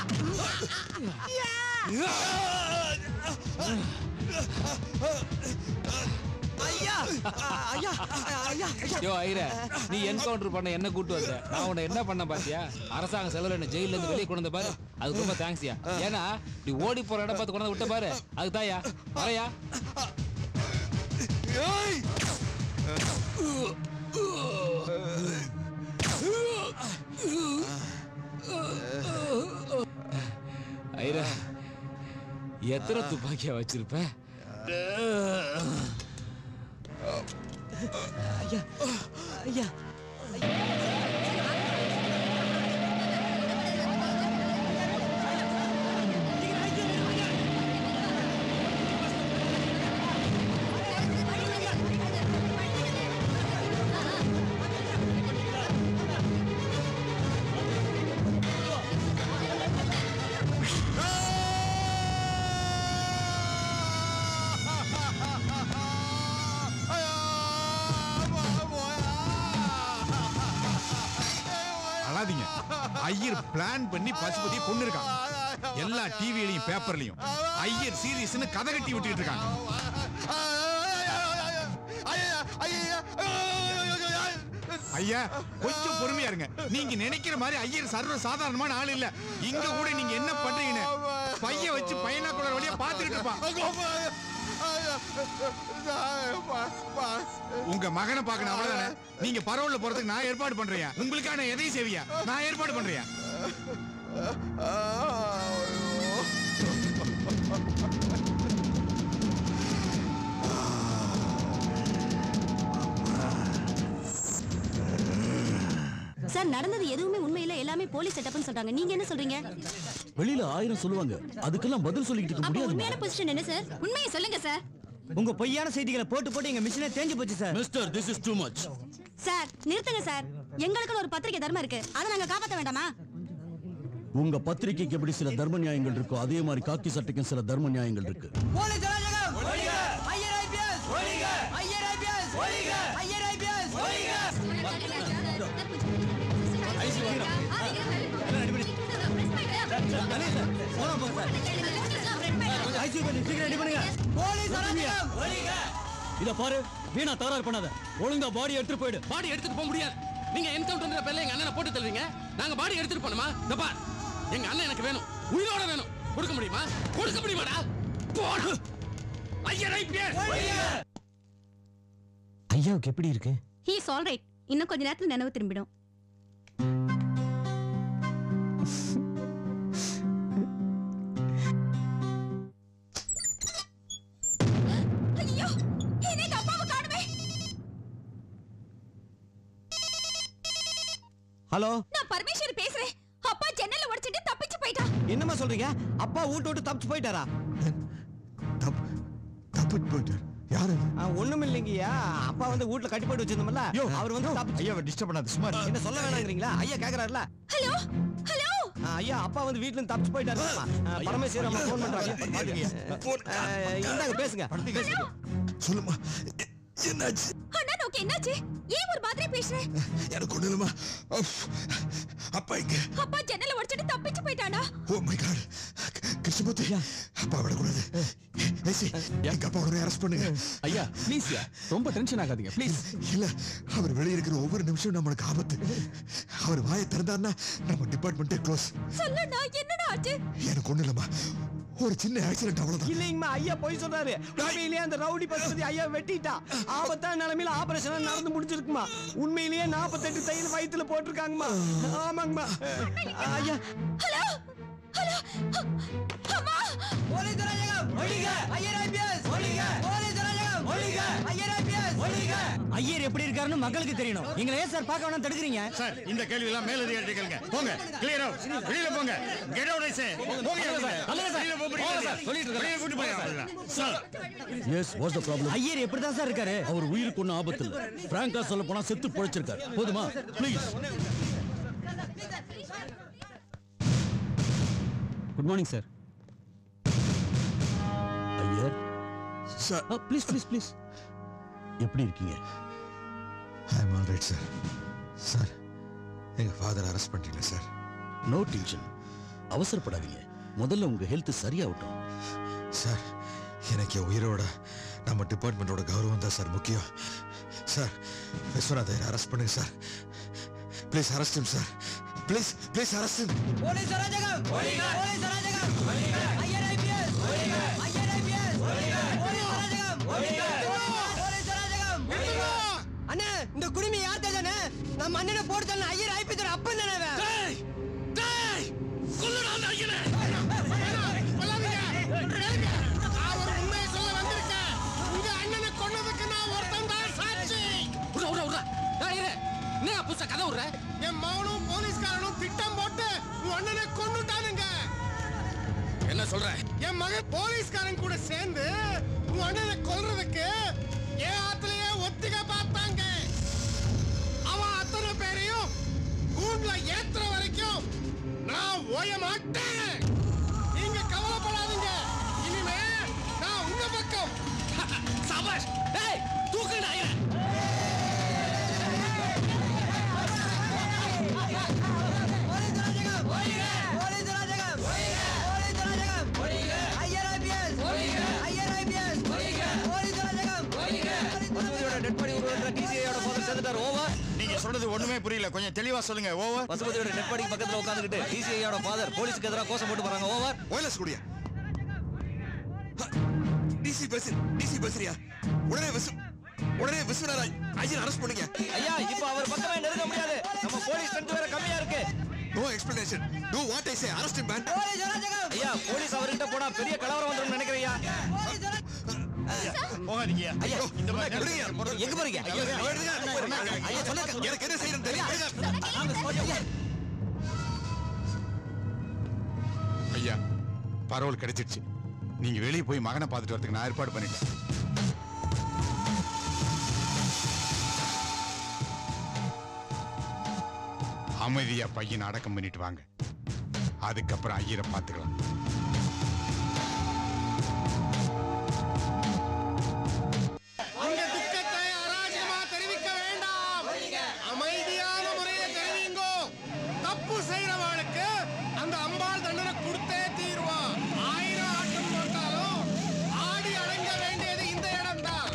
K: ஐயா ஐயா ஐயா
S: யோ ஐர நீ என்கவுண்டர் பண்ண என்ன கூட்டு வந்த நான் உன்னை என்ன பண்ண பாத்தியா அரசாங்க செலவுல என்ன ஜெயில இருந்து வெளியே கொண்டு வந்த பாரு அதுக்கு ரொம்ப தேங்க்ஸ்யா ஏன்னா நீ ஓடி போற இடம் பார்த்து கொண்டு வந்து விட்ட பாரு அதுக்கு தாயா வரையா ஐரா எத்தனை துப்பாக்கியா வச்சிருப்ப
K: ஐயா ஐயா
V: அழாதீங்க ஐயர் பிளான் பண்ணி பசுபதியை கொண்டு இருக்காங்க எல்லா டிவிலையும் பேப்பர்லயும் ஐயர் சீரியஸ்னு கதை கட்டி விட்டுட்டு இருக்காங்க ஐயா கொஞ்சம் பொறுமையா இருங்க நீங்க நினைக்கிற மாதிரி ஐயர் சர்வ சாதாரணமான ஆள் இல்ல இங்க கூட நீங்க என்ன பண்றீங்கன்னு பைய வச்சு பையனாக்குள்ள வழியா பாத்துக்கிட்டு இருப்பான் உங்க மகனை பார்க்கணும் அவ்வளவுதானே நீங்க பரவல்ல போறதுக்கு நான் ஏற்பாடு பண்றேன் உங்களுக்கான எதையும் செய்வியா நான் ஏற்பாடு பண்றேன்
Q: சார் நடந்தது எதுவுமே உண்மையில எல்லாமே போலீஸ் செட்டப்னு சொல்றாங்க நீங்க என்ன சொல்றீங்க
M: வெளியில ஆயிரம் சொல்லுவாங்க அதுக்கெல்லாம் பதில் சொல்லிக்கிட்டு இருக்க முடியாது
O: உண்மையான பொசிஷன் என்ன சார் உண்மையை சொல்லுங்க சார்
D: உங்க பொய்யான செய்திகளை போட்டு போட்டு எங்க மிஷினே தேஞ்சு போச்சு sir
J: mister this is too much
Q: sir நிறுத்துங்க சார் எங்களுக்குன்னு ஒரு பத்திரிக்கை தர்மம் இருக்கு அதை நாங்க காப்பாத்த வேண்டாமா
M: உங்க பத்திரிக்கைக்கு எப்படி சில தர்ம நியாயங்கள் இருக்கோ அதே மாதிரி காக்கி சட்டைக்கும் சில தர்ம நியாயங்கள் இருக்கு
K: போலீஸ் அராஜகம் ஒழிக ஐயர் ஐபிஎஸ் ஒழிக ஐயர் ஐபிஎஸ் ஒழிக ஐயர் ஐபிஎஸ் ஒழிக போலீஸ் அராஜகம் ஒழிக
I: இத பாரு வீணா தகராறு பண்ணாத ஒழுங்கா பாடி எடுத்துட்டு போயிடு
E: பாடி எடுத்துட்டு போக முடியாது நீங்க என்கவுண்டர்ன்ற பேர்ல எங்க அண்ணனை போட்டு தள்ளுவீங்க நாங்க பாடி எடுத்துட்டு போனோமா இந்த பார் எங்க அண்ணன் எனக்கு வேணும் உயிரோட வேணும் கொடுக்க முடியுமா கொடுக்க முடியுமாடா போடு ஐயர் ஐபிஎஸ்
D: ஐயாவுக்கு எப்படி இருக்கு
Q: ஹீஸ் ஆல் ரைட் இன்னும் கொஞ்ச நேரத்துல நினைவு திரும்பிடும்
O: ஐயோ என்னைக்கு அப்பாவை காணுமே
D: ஹலோ
O: நான் பரமேஸ்வரி பேசுறேன் அப்பா ஜன்னல உடைச்சிட்டு தப்பிச்சு போயிட்டான்
D: என்னம்மா சொல்றீங்க அப்பா வீட்டு விட்டு தப்பிச்சு போயிட்டாரா
F: தப்பிட்டு போயிட்டார் யாரு
D: ஒண்ணும் இல்லைங்கய்யா அப்பா வந்து வீட்டுல கட்டி போட்டு வச்சிருந்தோம்ல அவர் வந்து தப்பிச்சு
F: ஐயாவை டிஸ்டர்ப் பண்ணாத சும்மா இரு.
D: என்ன சொல்ல வேணாங்கிறீங்களா ஐயா கேக்குறாருல
O: ஹலோ ஹலோ
D: ஐயா அப்பா வந்து வீட்ல இருந்து தப்பிச்சு போயிட்டாரு பரமேஸ்வரி அம்மா ஃபோன் பண்றாங்க அஹ், இந்தாங்க பேசுங்க
F: சொல்லுமா என்னாச்சு
O: அண்ணா நோக்கு என்னாச்சு ஏன் ஒரு மாதிரி பேசுற
F: எனக்கு ஒண்ணு இல்லைம்மா அஃப். அப்பா இங்க
O: அப்பா ஜன்னல உடைச்சிட்டு தப்பிச்சு போயிட்டானா
F: ஓ மை காட் கிருஷ்ணமூர்த்தி அப்பா விடக்கூடாது ஏசி எங்க அப்பா உடனே அரெஸ்ட் பண்ணுங்க
V: ஐயா ப்ளீஸ் ரொம்ப டென்ஷன் ஆகாதீங்க ப்ளீஸ்
F: இல்ல அவர் வெளிய இருக்கிற ஒவ்வொரு நிமிஷம் நம்மளுக்கு ஆபத்து அவர் வாயை திறந்தாருன்னா நம்ம டிபார்ட்மெண்ட்டே க்ளோஸ்
O: சொல்லுண்ணா என்னடா ஆச்சு
F: எனக்கு ஒண்ணு இல்லம்மா ஒரு சின்ன ஆக்சிடென்ட் அவ்வளவுதான்
D: இல்லைங்கம்மா ஐயா போய் சொல்றாரு உண்மையிலேயே அந்த ரவுடி பசுபதி ஐயா வெட்டிட்டா ஆபத்தான நிலைமையில ஆபரேஷன் நடந்து முடிஞ்சிருக்குமா உண்மையிலேயே நாற்பத்தெட்டு தையல் வயித்துல போட்டிருக்காங்கம்மா ஆமாங்கம்மா ஐயா
O: ஹலோ ஹலோ அம்மா
K: போலீஸ் அராஜகம் ஒழிக ஐயர் ஐபிஎஸ் ஒழிக போலீஸ் அராஜகம் ஒழிக ஐயர் ஐபிஎஸ் ஒழிக
D: ஐயர் எப்படி இருக்காருன்னு மக்களுக்கு தெரியணும் எங்களை ஏன் சார் பார்க்க வேணாம் தடுக்கிறீங்க
V: சார் இந்த கேள்வி எல்லாம் மேலதிகாரி கேளுங்க போங்க கிளியர் அவுட் வெளியில போங்க கெட் அவுட் ஐசே போங்க வெளியில போக முடியாது வெளியில கூட்டி போங்க sir
M: yes what's the problem
D: Iyer எப்படி தான் சார் இருக்காரு
M: அவர் உயிருக்கு ஒன்றும் ஆபத்து இல்லை பிராங்கா சொல்ல போனா செத்து பொழைச்சிருக்காரு போதுமா please good morning sir Iyer
F: sir
M: please please please எப்படி இருக்கீங்க
F: I am all right sir sir எங்க ஃபாதர் அரெஸ்ட் பண்ணிட்டீங்க சார்
M: நோ டென்ஷன் அவசரப்படாதீங்க முதல்ல உங்க ஹெல்த் சரியாகட்டும்
F: சார் எனக்கு என் உயிரோட நம்ம டிபார்ட்மெண்ட்டோட கௌரவம் தான் சார் முக்கியம் சார் விஸ்வநாதர் அரெஸ்ட் பண்ணுங்க sir please arrest him sir please please arrest him
K: police அராஜகம் ஒழிக போலீஸ் அராஜகம் ஒழிக ஐயர் ஐபிஎஸ் ஒழிக ஐயர் ஐபிஎஸ் ஒழிக போலீஸ் அராஜகம் ஒழிக போலீஸ் அராஜகம் ஒழிக அண்ணே இந்த குடுமி யார் தானே நம்ம அண்ணனை போட்டு தள்ள ஐயர் ஐபிஎஸ் அப்பன் தானே அவன்
E: டேய் டேய் கொல்லுடா அந்த ஐயனை
L: நான் ஒரு உண்மையை சொல்ல வந்திருக்கேன் உங்க அண்ணனை கொன்னதுக்கு நான் ஒருத்தன் தான் சாட்சி
E: உடா உடா உடா டேய் இரு என்ன புதுசா கதை விடுற
L: என் மகனும் போலீஸ்காரனும் திட்டம் போட்டு உன் அண்ணனை கொன்னுட்டானுங்க
E: என்ன சொல்ற
L: என் மகன் போலீஸ்காரன் கூட சேர்ந்து உன் அண்ணனை கொல்றதுக்கு என் ஆத்துலயே ஒத்திக பார்த்தாங்க அவன் அத்தனை பேரையும் கூண்டுல ஏத்துற வரைக்கும் நான் ஓய மாட்டேன் நீங்க கவலைப்படாதீங்க இனிமே நான் உங்க பக்கம்
E: சபாஷ் டேய் தூக்குடா ஐயனை
K: போலீஸ் அராஜகம் ஒழிக போலீஸ் அராஜகம் ஒழிக போலீஸ் அராஜகம் ஒழிக ஐயர் ஐபிஎஸ் ஒழிக ஐயர் ஐபிஎஸ் ஒழிக போலீஸ் அராஜகம் ஒழிக
I: பசுபதியோட டெட் பாடி உருவன்ற டிசிஐயோட ஃபாதர் சேர்ந்துட்டார் ஓவர்
V: நீங்க சொல்றது ஒண்ணுமே புரியல கொஞ்சம் தெளிவா சொல்லுங்க ஓவர்
I: பசுபதியோட டெட் பாடி பக்கத்துல உட்கார்ந்துகிட்டு டிசிஐயோட ஃபாதர் போலீஸ்க்கு எதிராக கோஷம் போட்டு போறாங்க ஓவர்
F: ஒயர்லெஸ் குடியா டிசி பேசு டிசி பேசுறியா உடனே விசு உடனே விஸ்வநாதன் ஐயர் அரெஸ்ட் பண்ணுங்க
I: ஐயா இப்போ அவர் பக்கமே நெருங்க முடியாது நம்ம போலீஸ் ஸ்ட்ரென்த் வேற கம்மியா இருக்கு
F: no explanation to what I say arrest him man
K: police அராஜகம்
I: ஐயா போலீஸ் அவர்கிட்ட போனா பெரிய கலவரம் வந்துரும் நினைக்கிறேன்
V: போகாதீங்க
I: ஐயா
V: இந்த மாதிரி
F: விடுங்க.
I: எங்க போறீங்க
F: ஐயா, விடுங்க.
I: ஐயா சொல்லுங்க
F: எனக்கு என்ன செய்யணும் தெரியும் விடுங்க.
V: பரவல் கிடைச்சிடுச்சு நீங்க வெளியே போய் மகனை பார்த்துட்டு வரதுக்கு நான் ஏற்பாடு பண்ணிட்டேன் அமைதியா பையனை அடக்கம் பண்ணிட்டு வாங்க அதுக்கப்புறம் ஐயரை பார்த்துக்கலாம்
L: உங்க துக்கத்தை அராஜகமா தெரிவிக்க வேண்டாம் அமைதியான முறையில தெரிவிங்கோ தப்பு செய்யறவனுக்கு அந்த அம்பாள் தண்டனை கொடுத்தே தீருவா ஆயிரம் ஆட்டம் போட்டாலும் ஆடி அடங்க வேண்டியது இந்த இடம்தான்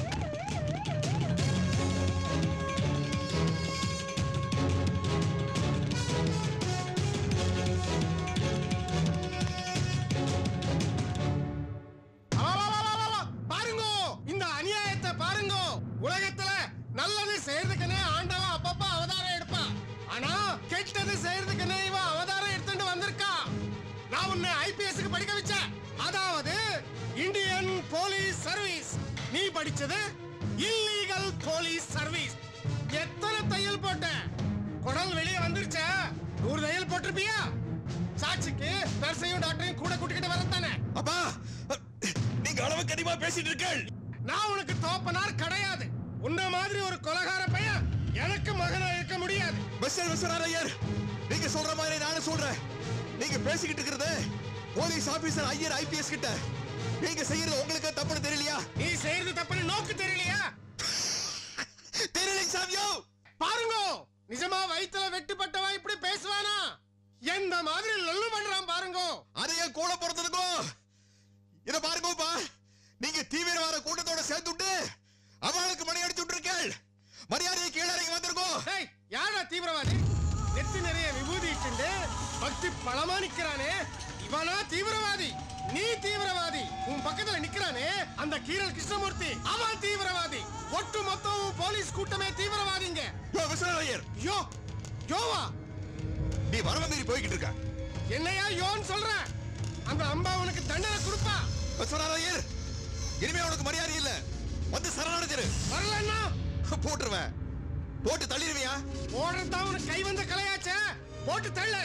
L: பாருங்க இந்த அநியாயத்தை பாருங்க உலகத்துல நல்லது செய்யறதுக்குனே ஆண்டவன் அப்பப்ப அவதாரம் எடுப்பான் ஆனா கெட்டது செய்யறதுக்குனே இவன் அவதாரம் எடுத்துட்டு வந்திருக்கா நான் உன்னை ஐபிஎஸ்க்கு படிக்க வச்சேன் அதாவது இந்தியன் போலீஸ் சர்வீஸ் நீ படிச்சது இல்லீகல் போலீஸ் சர்வீஸ் எத்தனை தையல் போட்ட குடல் வெளியே வந்துருச்சா நூறு தையல் போட்டிருப்பியா சாட்சிக்கு நர்ஸையும் டாக்டரையும் கூட கூட்டிக்கிட்டு வரத்தானே
F: அப்பா நீங்க அளவுக்கு அதிகமா பேசிட்டு இருக்கீள்
L: நான் உனக்கு தோப்பனார் கிடையாது உன்ன மாதிரி ஒரு கொலகார பையன் எனக்கு மகனா இருக்க முடியாது
F: மிஸ்டர் விஸ்வநாத ஐயர் நீங்க சொல்ற மாதிரி நானும் சொல்றேன் நீங்க பேசிக்கிட்டு இருக்கிறது போலீஸ் ஆபீசர் ஐயர் ஐபிஎஸ் கிட்ட நீங்க செய்யறது உங்களுக்கு தப்புன்னு தெரியலையா
L: நீ செய்யறது தப்புன்னு நோக்கு தெரியலையா
F: தெரியல சாமியோ
L: பாருங்க நிஜமா வயித்துல வெட்டுப்பட்டவா இப்படி பேசுவானா எந்த மாதிரி லொல்லு பண்றான் பாருங்க
F: அதையே கூட பொறுத்ததுக்கோ இத பாருங்கப்பா நீங்க தீவிரவாத கூட்டத்தோட சேர்த்துட்டு அவளுக்கு மணி அடிச்சு விட்டுருக்கேள் மரியாதையை கீழே இறங்கி வந்திருக்கோம்
L: ஏய் யாரா தீவிரவாதி நெத்தி நிறைய விபூதி இட்டுண்டு பக்தி பலமா நிக்கிறானே இவனா தீவிரவாதி நீ தீவிரவாதி உன் பக்கத்துல நிக்கிறானே அந்த கீரல் கிருஷ்ணமூர்த்தி அவன் தீவிரவாதி ஒட்டு மொத்தம் போலீஸ் கூட்டமே தீவிரவாதிங்க
F: யோ விஸ்வநாத ஐயர்
L: யோ யோவா
F: நீ வரவ மீறி போய்கிட்டு இருக்க
L: என்னையா யோன்னு சொல்ற அந்த அம்பா உனக்கு தண்டனை கொடுப்பா
F: விஸ்வநாத ஐயர் இனிமே உனக்கு மரியாதை இல்ல வந்து சரணடைஞ்சிரு
L: வரலன்னா
F: போட்டுருவேன் போட்டு தள்ளிடுவியா
L: ஓடுறதுதான் உனக்கு கை வந்த கலையாச்சே போட்டு தள்ளு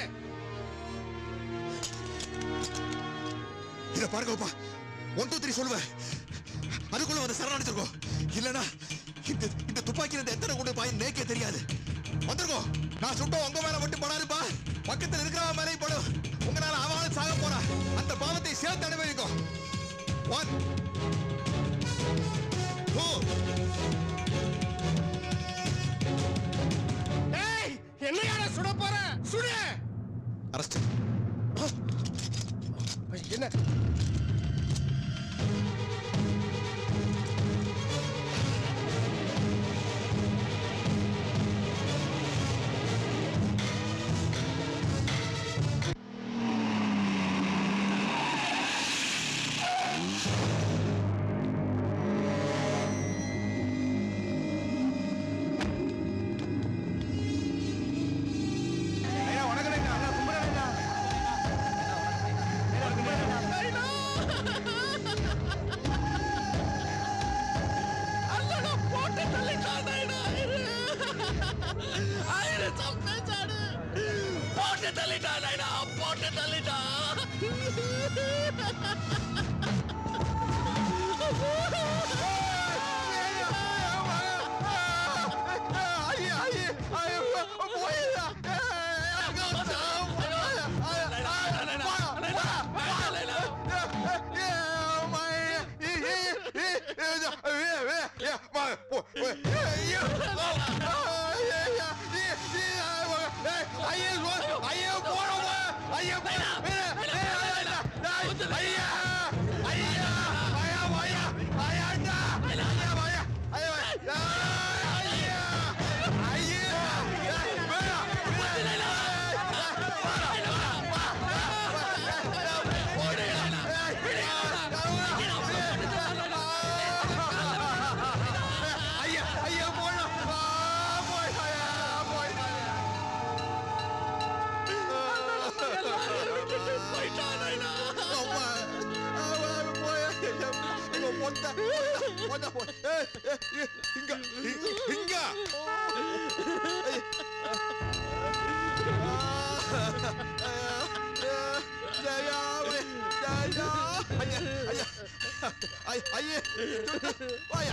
F: இத பாருங்கப்பா ஒன் டூ த்ரீ சொல்லுவேன் அதுக்குள்ள வந்து சரணடைச்சிருக்கோம் இல்லனா இந்த இந்த துப்பாக்கி இருந்து எத்தனை கொண்டு பாய் நேக்கே தெரியாது வந்துருக்கோம் நான் சுட்ட உங்க மேல மட்டும் படாருப்பா பக்கத்துல இருக்கிறவன் மேலே படும் உங்களால அவளும் சாக போறா அந்த பாவத்தை சேர்த்து அனுபவிக்கும் ஒன் டூ
L: ஏய் என்னையாடா சுட போற சுடு
F: அரெஸ்ட்
L: என்ன
E: போட்டு தள்ளிட்டான் ஐயரு ஐயரு தப்பேச்சாடு போட்டு தள்ளிட்டான் ஐயா போட்டு தள்ளிட்டான்
F: இங்க ஐயே வாயா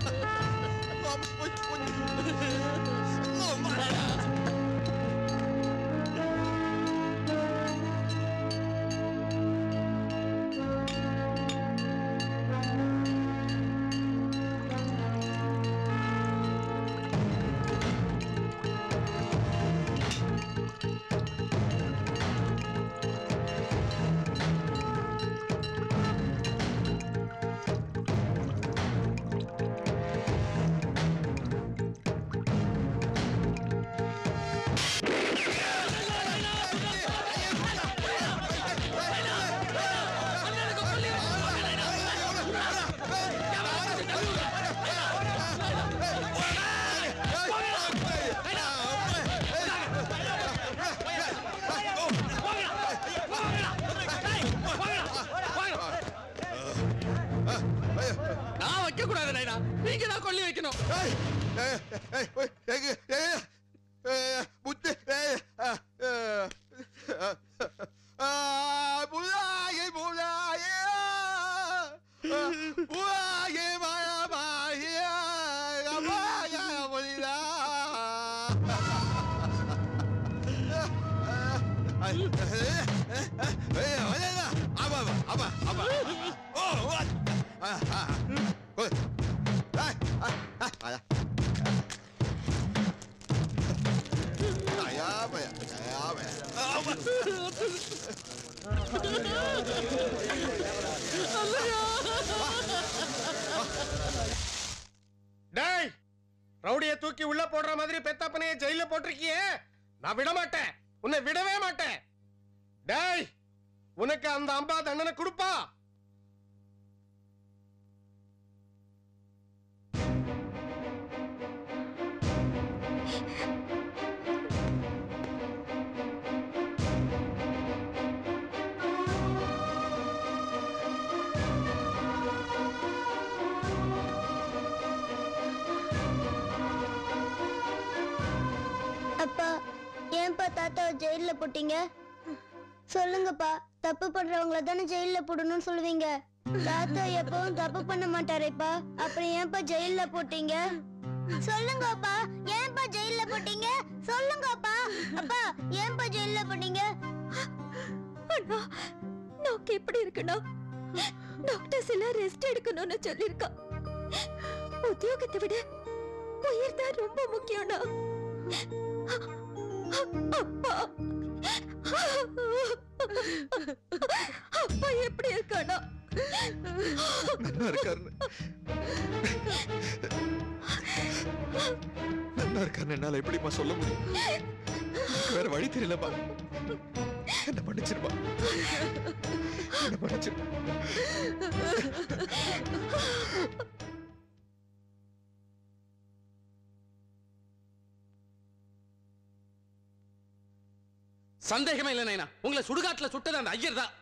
E: நான் வைக்க கூடாது நைனா நீங்க தான் கொல்லி வைக்கணும்
F: புத்தி புலாயே புலாயே புலாயே மாயா மாயா மாயா புலிதா ஆமா ஆமா ஆமா ஓ
L: டேய் ரவுடிய தூக்கி உள்ள போடுற மாதிரி பெத்தப்பனைய ஜெயில போட்டிருக்கியே நான் விட மாட்டேன் உன்னை விடவே மாட்டேன் டேய் உனக்கு அந்த அம்பா தண்டனை கொடுப்பா
P: அப்பா ஏன்பா தாத்தாவை ஜெயில்ல போட்டீங்க சொல்லுங்கப்பா தப்பு பண்றவங்கள தானே ஜெயில்ல போடணும்னு சொல்லுவீங்க தாத்தா எப்பவும் தப்பு பண்ண மாட்டாரேப்பா அப்புறம் ஏன்பா ஜெயில்ல போட்டீங்க சொல்லுங்கப்பா ஏன்பா ஜெயில்ல போட்டீங்க சொல்லுங்கப்பா அப்பா ஏன்பா ஜெயில்ல போட்டீங்க
A: அண்ணா நோக்கு எப்படி இருக்குன்னா டாக்டர்ஸ் எல்லாம் ரெஸ்ட் எடுக்கணும்னு சொல்லிருக்கா உத்தியோகத்தை விட உயிர் தான் ரொம்ப முக்கியம்னா அப்பா அப்பா எப்படி இருக்கானா
F: நல்லா இருக்காருன்னு நல்லா இருக்காருன்னு என்னால எப்படிம்மா சொல்ல முடியும் எனக்கு வேற வழி தெரியலப்பா என்ன மன்னிச்சிருப்பா என்ன மன்னிச்சிரு
E: சந்தேகமே இல்லை நைனா உங்களை சுடுகாட்டுல சுட்டது அந்த ஐயர் தான்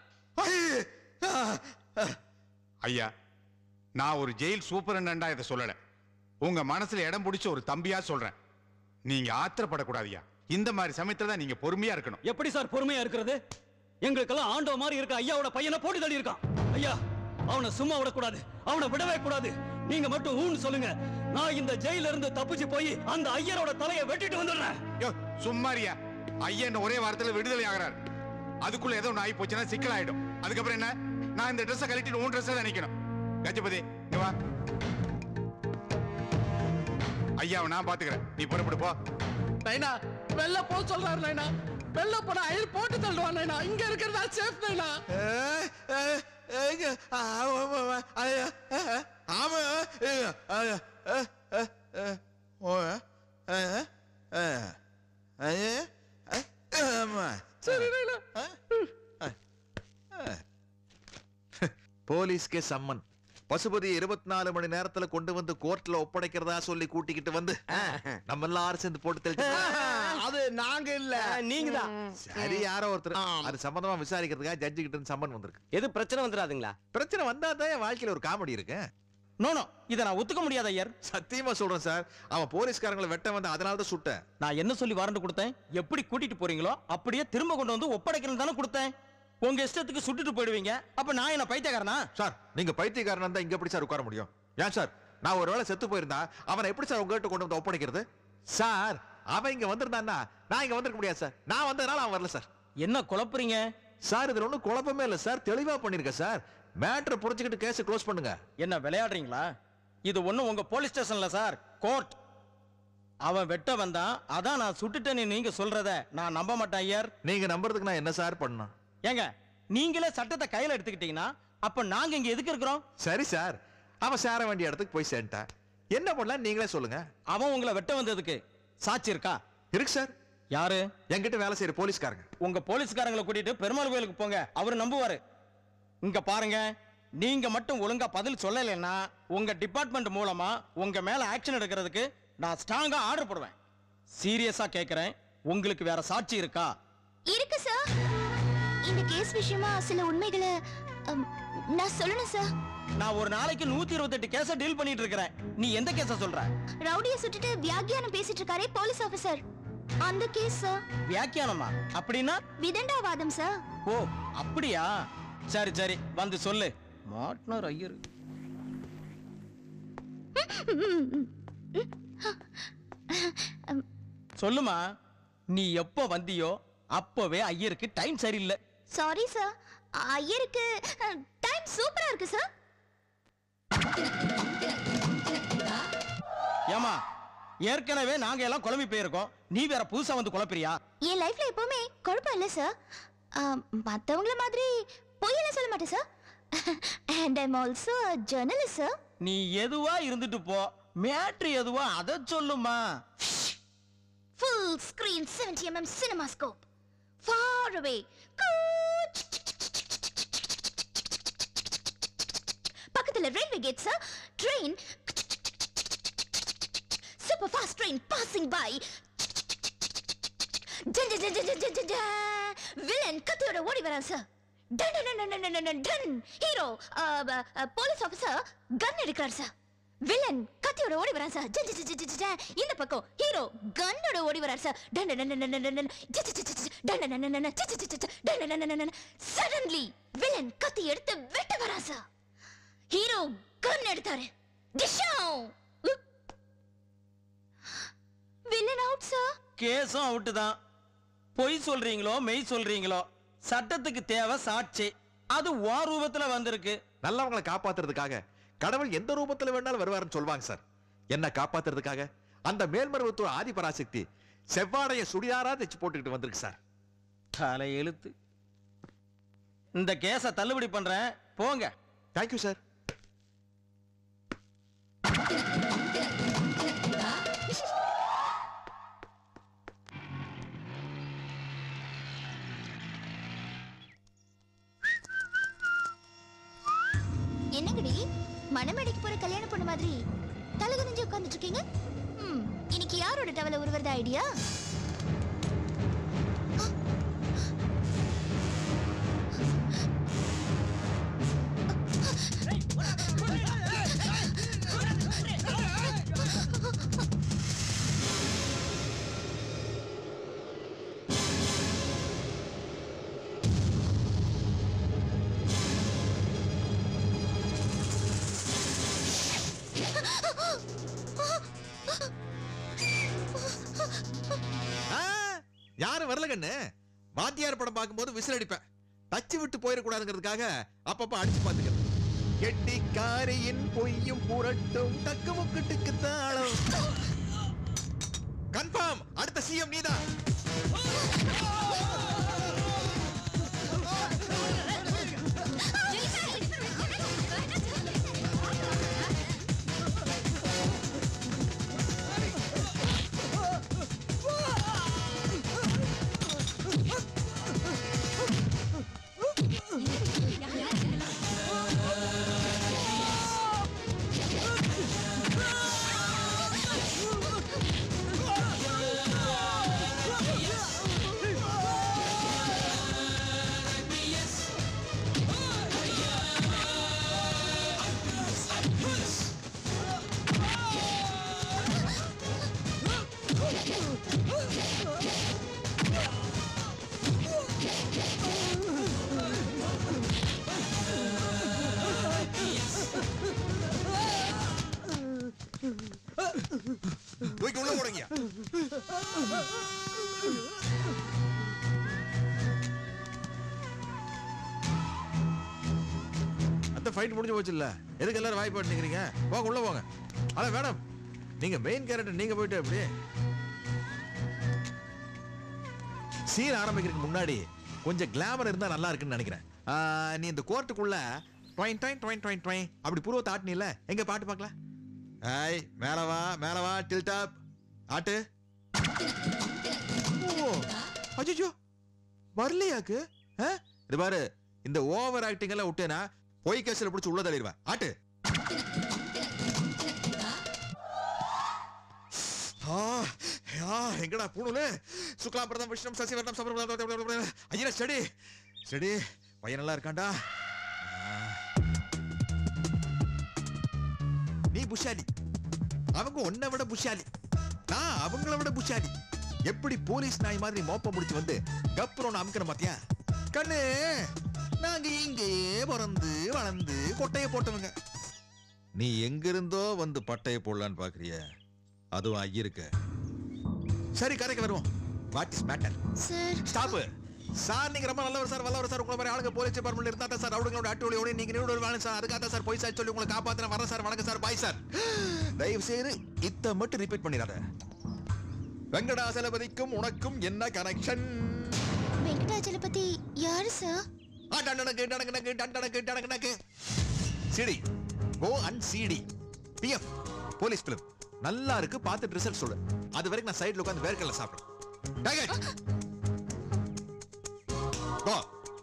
V: ஐயா நான் ஒரு ஜெயில் சூப்பரண்டா இதை சொல்லல உங்க மனசுல இடம் பிடிச்ச ஒரு தம்பியா சொல்றேன் நீங்க ஆத்திரப்படக்கூடாதுயா இந்த மாதிரி சமயத்துல தான் நீங்க பொறுமையா இருக்கணும்
M: எப்படி சார் பொறுமையா இருக்கிறது எங்களுக்கெல்லாம் ஆண்டோ மாதிரி இருக்க ஐயாவோட பையனை போட்டு தள்ளி இருக்கான் ஐயா அவனை சும்மா விடக்கூடாது அவனை விடவே கூடாது நீங்க மட்டும் ஊன்னு சொல்லுங்க நான் இந்த ஜெயில இருந்து தப்பிச்சு போய் அந்த ஐயரோட தலையை வெட்டிட்டு வந்துடுறேன்
V: யோ சும்மாரியா ஐயன் ஒரே வாரத்துல விடுதலை ஆகிறார் அதுக்குள்ள ஏதோ ஒன்று ஆகி போச்சுன்னா சிக்கலாயிடும் அதுக்கப்புறம் என்ன நான் இந்த ட்ரெஸ்ஸை கழட்டிட்டு உன் ட்ரெஸ்ஸை தான் நிக்கணும் கஜபதி இங்க வா ஐயாவை நான் பாத்துக்கிறேன் நீ புறப்படு போ
E: நைனா வெளில போக சொல்றாரு நைனா வெளில போனா ஐயர் போட்டு தள்ளுவான் நைனா இங்க இருக்கிறதா சேஃப் நைனா
F: சரி போலீஸ்க்கே சம்மன் பசுபதி இருபத்தி நாலு மணி நேரத்துல கொண்டு வந்து கோர்ட்ல ஒப்படைக்கிறதா சொல்லி கூட்டிக்கிட்டு வந்து நம்ம எல்லாரும் சேர்ந்து போட்டு தெளிச்சு
R: அது நாங்க இல்ல
K: நீங்க தான்
F: சரி யாரோ ஒருத்தர் அது சம்பந்தமா விசாரிக்கிறதுக்காக ஜட்ஜி கிட்ட இருந்து சம்மன் வந்திருக்கு
K: எது பிரச்சனை வந்துடாதுங்களா
F: பிரச்சனை வந்தா தான் என் வாழ்க்கையில ஒரு காமெடி இருக்கு
U: நோ நோ இதை நான் ஒத்துக்க முடியாது ஐயர்
F: சத்தியமா சொல்றேன் சார் அவன் போலீஸ்காரங்களை வெட்ட வந்து அதனால தான் சுட்டேன்
U: நான் என்ன சொல்லி வாரண்ட் கொடுத்தேன் எப்படி கூட்டிட்டு போறீங்களோ அப்படியே திரும்ப கொண்டு வந்து ஒப்படைக்கணும் தானே கொடுத்தேன் உங்க இஷ்டத்துக்கு சுட்டுட்டு போயிடுவீங்க அப்ப நான் என்ன பைத்தியக்காரனா
F: சார் நீங்க பைத்தியக்காரன் இருந்தா இங்க எப்படி சார் உட்கார முடியும் ஏன் சார் நான் ஒருவேளை செத்து போயிருந்தா அவனை எப்படி சார் உங்ககிட்ட கொண்டு வந்து ஒப்படைக்கிறது சார் அவன் இங்க வந்திருந்தான்னா நான் இங்க வந்திருக்க முடியாது சார் நான் வந்ததுனால அவன் வரல சார்
U: என்ன குழப்புறீங்க
F: சார் இதுல ஒண்ணும் குழப்பமே இல்ல சார் தெளிவா பண்ணிருக்கேன் சார் மேட்ரை புரிஞ்சுக்கிட்டு கேஸ் க்ளோஸ் பண்ணுங்க
U: என்ன விளையாடுறீங்களா இது ஒண்ணும் உங்க போலீஸ் ஸ்டேஷன்ல சார் கோர்ட் அவன் வெட்ட வந்தான் அதான் நான் சுட்டுட்டேன்னு நீங்க சொல்றத நான் நம்ப மாட்டேன் ஐயர்
F: நீங்க நம்புறதுக்கு நான் என்ன சார் பண்ணணும்
U: ஏங்க நீங்களே சட்டத்தை கையில எடுத்துக்கிட்டீங்கன்னா அப்ப நாங்க இங்க எதுக்கு இருக்கிறோம்
F: சரி சார் அவன் சேர வேண்டிய இடத்துக்கு போய் சேர்ந்துட்டான் என்ன பண்ணலாம் நீங்களே சொல்லுங்க
U: அவன் உங்களை வெட்ட வந்ததுக்கு சாட்சி இருக்கா
F: இருக்கு சார்
U: யாரு
F: என்கிட்ட வேலை செய்யற போலீஸ்காரங்க
U: உங்க போலீஸ்காரங்களை கூட்டிட்டு பெருமாள் கோயிலுக்கு போங்க அவரு நம்புவாரு இங்க பாருங்க நீங்க மட்டும் ஒழுங்கா பதில் சொல்லலைன்னா உங்க டிபார்ட்மெண்ட் மூலமா உங்க மேல ஆக்ஷன் எடுக்கிறதுக்கு நான் ஸ்ட்ராங்கா ஆர்டர் போடுவேன் சீரியஸா கேக்குறேன் உங்களுக்கு வேற சாட்சி இருக்கா
O: இருக்கு சார் இந்த கேஸ் விஷயமா சில உண்மைகளை அம், நான் சொல்லணும் சார்
U: நான் ஒரு நாளைக்கு நூத்தி இருபத்தெட்டு கேஸ டீல் பண்ணிட்டு இருக்கிறேன் நீ எந்த கேஸ சொல்ற
O: ரவுடியை சுட்டுட்டு வியாக்கியானம் பேசிட்டு இருக்காரே போலீஸ் ஆபீசர் அந்த கேஸ் சார்
U: வியாக்கியானமா அப்படின்னா
O: விதண்டாவாதம் சார்
U: ஓ அப்படியா சரி சரி வந்து சொல்லு மாட்னர் ஐயர் சொல்லுமா நீ எப்போ வந்தியோ அப்பவே ஐயருக்கு டைம் சரியில்லை
O: சாரி சார் ஐயருக்கு டைம் சூப்பரா இருக்கு சார்
U: ஏமா ஏற்கனவே நாங்க எல்லாம் குழம்பி போயிருக்கோம் நீ வேற புதுசா வந்து குழப்பிறியா
O: என் லைஃப்ல எப்பவுமே குழப்பம் இல்லை சார் மற்றவங்கள மாதிரி பொய்யெல்லாம் சொல்ல மாட்டேன் sir and I'm also journalist sir
U: நீ எதுவா இருந்துட்டு போ மேட்ரு எதுவா அதை சொல்லுமா
O: full screen 70 mm cinema scope far away பக்கத்துல railway gate sir train super fast train passing by villain கத்தியோட ஓடி வரான் சார் டன் டன் டன் டன் டன் டன் டன் ஹீரோ போலீஸ் ஆஃபீஸர் கன் எடுக்கிறார் சார் வில்லன் கத்தியோட ஓடி வரான் சார் ஜன் ஜன் ஜன் ஜன் ஜன். இந்த பக்கம் ஹீரோ கன்னோட ஓடி வரார் சார் டன் டன் டன் டன் டன் டன் ஜ ஜ ஜ ஜ ஜ. டன் டன் டன் டன் டன். ஜ ஜ ஜ ஜ ஜ. டன் டன் டன் டன் டன். சடன்லி வில்லன் கத்தி எடுத்து வெட்ட வரான் சார் ஹீரோ கன் எடுத்தாரு டிஷாவ் வில்லன் அவுட் சார்
U: கேஸும் அவுட்டு தான் பொய் சொல்றீங்களோ மெய் சொல்றீங்களோ சட்டத்துக்கு தேவை சாட்சி அது வா ரூபத்துல வந்திருக்கு
F: நல்லவங்களை காப்பாத்துறதுக்காக கடவுள் எந்த ரூபத்துல வேணாலும் வருவாருன்னு சொல்லுவாங்க சார் என்ன காப்பாத்துறதுக்காக அந்த மேல்மருவத்துவ ஆதிபராசக்தி செவ்வாடைய சுடிதாரா தைச்சு போட்டுக்கிட்டு வந்திருக்கு சார்
U: தலை எழுத்து இந்த கேஸை தள்ளுபடி பண்றேன் போங்க
F: தேங்க்யூ சார்
O: என்னங்கடி மணமேடைக்கு போற கல்யாண பொண்ணு மாதிரி தலை குனிஞ்சு உட்கார்ந்துட்டு இருக்கீங்க ம், இன்னைக்கு யாரோட டவல உருவறது ஐடியா
F: ஆ, யாரும் வரல கண்ணு வாத்தியார் படம் பார்க்கும்போது விசில் அடிப்பேன் தச்சு விட்டு போயிடக்கூடாதுங்கிறதுக்காக அப்பப்ப அடிச்சு பார்த்துக்கிறேன் கெட்டிக்காரியின் பொய்யும் புரட்டும் தக்கு முக்குட்டுக்கு தாளம் கன்ஃபார்ம் அடுத்த சிஎம் நீதான்
O: Ah!
F: அந்த ஃபைட் முடிஞ்சு போச்சு இல்ல எதுக்கு எல்லாரும் வாய்ப்பு பண்ணிக்கிறீங்க போங்க உள்ள போங்க அட மேடம் நீங்க மெயின் கேரக்டர் நீங்க போயிட்டு எப்படி சீன் ஆரம்பிக்கிறதுக்கு முன்னாடி கொஞ்சம் கிளாமர் இருந்தா நல்லா இருக்குன்னு நினைக்கிறேன் ஆ, நீ இந்த கோர்ட்டுக்குள்ள டொயின் டொயின் டொயின் டொயின் டொயின் அப்படி புருவத்தை ஆட்டினில்ல எங்க பாட்டு பார்க்கலாம் ஐய் மேல வா மேல வா டில் டாப் ஆட்டு ஓ அச்சோ வரலையாக்கு ஆ? இது பாரு இந்த ஓவர் ஆக்டிங் எல்லாம் விட்டேனா பொய் கேஸ்ல பிடிச்சி உள்ள தள்ளிடுவேன் ஆட்டு ஆ, ஆ, எங்கடா பூணுல சுக்லாம் பிரதம் விஷ்ணம் சசி வர்ணம் சபரம் ஐயா ஸ்டடி ஸ்டடி பையன் நல்லா இருக்கான்டா ஆ. நீ புஷாலி அவங்க உன்னை விட புஷாலி நான் அவங்கள விட புஷாலி எப்படி போலீஸ் நாய் மாதிரி மோப்ப முடிச்சு வந்து கப்புறம் அமுக்கிற பாத்தியா கண்ணு நாங்க இங்கேயே பிறந்து வளர்ந்து கொட்டைய போட்டவங்க நீ எங்கிருந்தோ வந்து பட்டைய போடலான்னு பாக்குறிய அதுவும் ஐயருக்கு சரி கரைக்கு வருவோம் what is matter
O: sir
F: stop sir நீங்க ரொம்ப நல்லவர் சார் வல்லவர் சார் உங்களை மாதிரி ஆளுங்க போலீஸ் டிபார்ட்மெண்ட்ல இருந்தா தான் சார் அவங்களோட அட்டோலியோட நீங்க நீங்க வேணும் சார் அதுக்காக தான் சார் போய் சார் சொல்லி உங்களை காப்பாத்துறேன் வரேன் சார் வணக்கம் சார் பாய் சார் தயவு செய்து இத்த மட்டும் ரிப்பீட் பண்ணிடாத வெங்கடாசலபதிக்கும் உனக்கும் என்ன கனெக்ஷன்
O: வெங்கடாச்சலபதி யாரு சார்
F: டண்டனக்கு டனக்கு டண்டனக்கு டனக்கு CD go and CD BF police film நல்லா இருக்கு பார்த்துட்டு ரிசல்ட் சொல்லு அது வரைக்கும் நான் சைடுல உட்கார்ந்து வேர்க்கல்ல சாப்பிடுறேன் கோ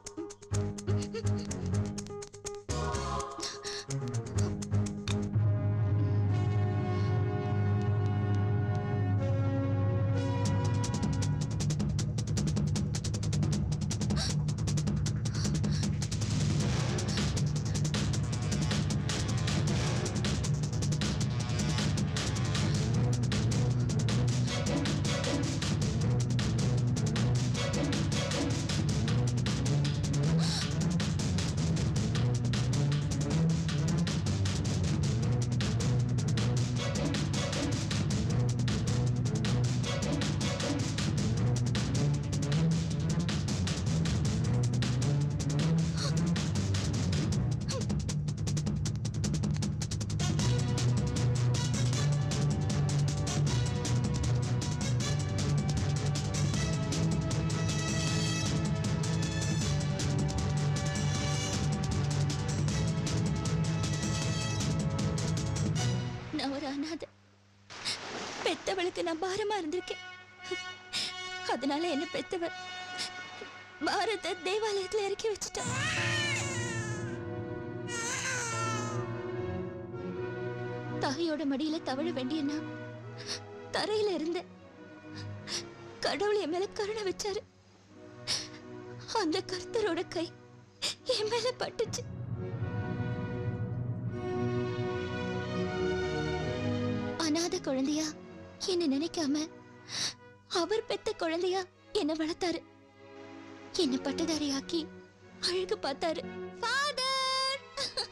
A: நான் ஒரு அனாதை பெத்தவளுக்கு நான் பாரமா இருந்திருக்கேன் அதனால என்ன பெத்தவ பாரத தேவாலயத்துல இறக்கி வச்சுட்டா தாயோட மடியில தவழ வேண்டிய நான் தரையில இருந்த கடவுள் என் மேல கருணை வச்சாரு அந்த கர்த்தரோட கை என் மேல பட்டுச்சு அனாதை குழந்தையா என்ன நினைக்காம அவர் பெத்த குழந்தையா என்ன வளர்த்தாரு என்ன பட்டதாரியாக்கி அழகு பார்த்தாரு ஃபாதர்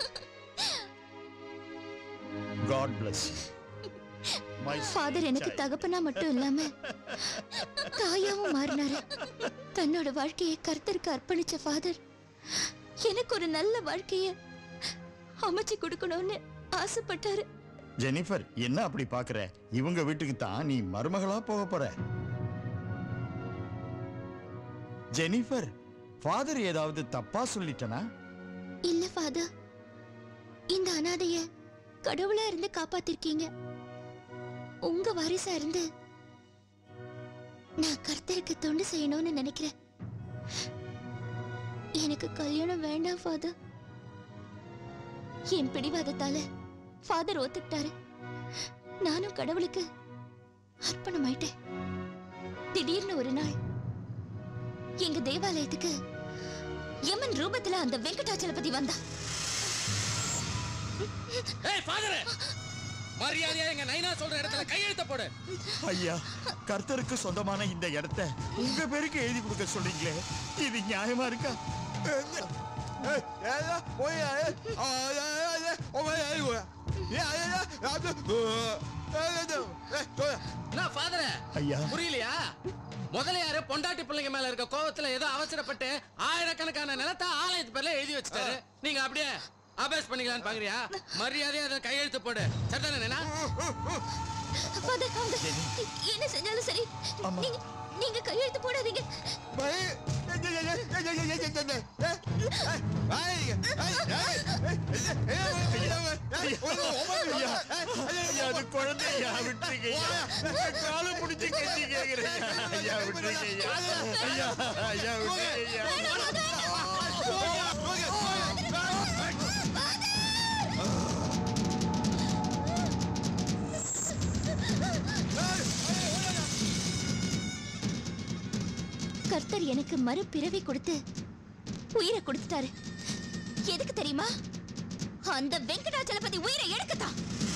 N: காட் பிளஸ்
A: ஃபாதர் எனக்கு தகப்பனா மட்டும் இல்லாம தாயாவும் மாறினாரு தன்னோட வாழ்க்கையை கர்த்தருக்கு அர்ப்பணிச்ச ஃபாதர் எனக்கு ஒரு நல்ல வாழ்க்கைய அமைச்சு கொடுக்கணும்னு ஆசைப்பட்டாரு
N: ஜெனிஃபர் என்ன அப்படி பாக்குற இவங்க வீட்டுக்கு தான் நீ மருமகளா போக போற ஜெனிஃபர் ஃபாதர் ஏதாவது தப்பா சொல்லிட்டனா
A: இல்ல ஃபாதர் இந்த அனாதைய கடவுளா இருந்து காப்பாத்திருக்கீங்க உங்க வாரிசா இருந்து நான் கர்த்தருக்கு தொண்டு செய்யணும்னு நினைக்கிறேன் எனக்கு கல்யாணம் வேண்டாம் ஃபாதர் என் பிடிவாதத்தால ஃபாதர் ஒத்துக்கிட்டாரு நானும் கடவுளுக்கு அர்ப்பணமாயிட்டேன் திடீர்னு ஒரு நாள் எங்க தேவாலயத்துக்கு யமன் ரூபத்துல அந்த வெங்கடாச்சலபதி வந்தா
I: ஏய் ஃபாதர் மரியாதையா எங்க நைனா சொல்ற இடத்துல கையெழுத்த போடு
N: ஐயா கர்த்தருக்கு சொந்தமான இந்த இடத்த உங்க பேருக்கு எழுதி கொடுக்க சொல்றீங்களே இது நியாயமா இருக்கா
I: நான் ஃபாதர்
N: ஐயா.
I: புரியலையா
E: முதலியாரு பொண்டாட்டி பிள்ளைங்க மேல இருக்க கோவத்துல ஏதோ அவசரப்பட்டு ஆயிரக்கணக்கான நிலத்தை ஆலயத்து பேர்ல எழுதி வச்சுட்டாரு நீங்க அப்படியே அபேஸ் பண்ணிக்கலாம்னு பாக்குறியா மரியாதையா அதை கையெழுத்து போடு சரிதானே
A: ஃபாதர் ஃபாதர் என்ன செஞ்சாலும் சரி நீங்க நீங்க கையெழுத்து போடாதீங்க
N: அது குழந்தையா விட்டுருங்க கால பிடிச்சு கட்டி கேக்குறேன் ஐயா விட்டுருங்க ஐயா ஐயா விட்டுருங்க
A: கர்த்தர் எனக்கு மறுபிறவி கொடுத்து உயிரை கொடுத்துட்டாரு எதுக்கு தெரியுமா அந்த வெங்கடாச்சலபதி உயிரை எடுக்கத்தான்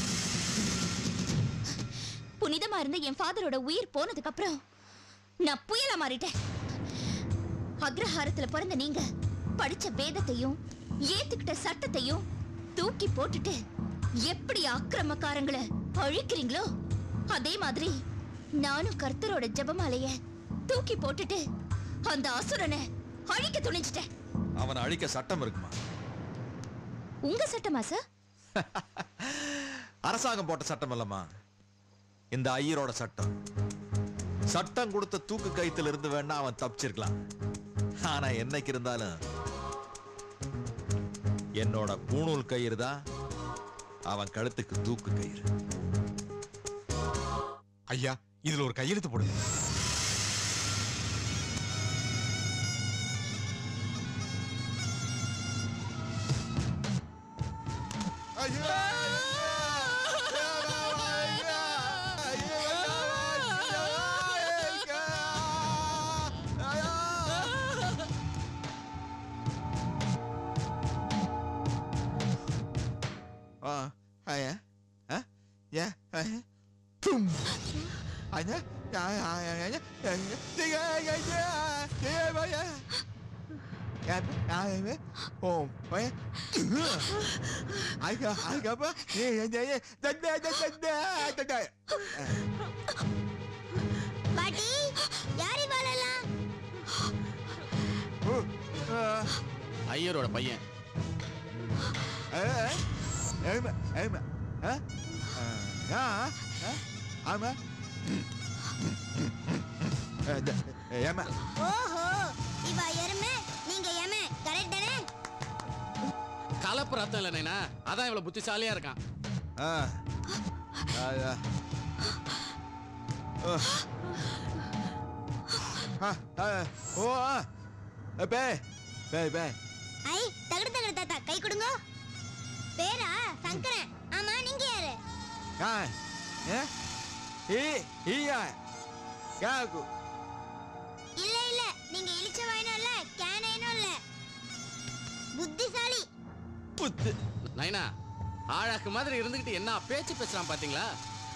A: புனிதமா இருந்த என் ஃபாதரோட உயிர் போனதுக்கு அப்புறம் நான் புயலா மாறிட்டேன் அக்ரஹாரத்துல பிறந்த நீங்க படிச்ச வேதத்தையும் ஏத்துக்கிட்ட சட்டத்தையும் தூக்கி போட்டுட்டு எப்படி அக்கிரமக்காரங்களை அழிக்கிறீங்களோ அதே மாதிரி நானும் கர்த்தரோட ஜெபமாலைய தூக்கி போட்டுட்டு அந்த அசுரனை அழிக்க துணிஞ்சிட்டேன்
F: அவனை அழிக்க சட்டம் இருக்குமா
A: உங்க சட்டமா சார்
F: அரசாங்கம் போட்ட சட்டம் இல்லம்மா இந்த ஐயரோட சட்டம் சட்டம் கொடுத்த தூக்கு கயித்துல இருந்து வேணா அவன் தப்பிச்சிருக்கலாம் ஆனா என்னைக்கு இருந்தாலும் என்னோட பூணூல் கயிறு தான் அவன் கழுத்துக்கு தூக்கு கயிறு
V: ஐயா இதுல ஒரு கையெழுத்து போடுங்க
F: Ah, ஐயா ஆ ஏ தும் ஐயா ஐயா ஐயா ஐயா ஐயா Em, ai em ồn, mấy ai cơ, ai cơ bác, đi đi đi, đánh đi đánh đánh đánh đánh
P: பாட்டி யார் இவாளெல்லாம்
E: ஐயரோட பையன்
F: em em hả hả hả em em
P: ஓஹோ இவ எருமை நீங்க எம கரெக்ட் தானே
E: கலப்பு ரத்தம் இல்லை நைனா அதான் இவ்வளவு புத்திசாலியா இருக்கான்
F: ஆ ஆ ஓ பே பே பே
P: ஐ தகடு தகடு தாத்தா கை கொடுங்க பேரா சங்கரன் ஆமா நீங்க யாரு
F: ஆ ஏ ஈ ஈயா காகு
P: இல்ல இல்ல நீங்க இழிச்ச வாயினும் இல்ல கேனைனும் இல்ல புத்திசாலி
F: புத்து
E: நைனா ஆழாக்கு மாதிரி இருந்துகிட்டு என்ன பேச்சு பேசுறான் பாத்தீங்களா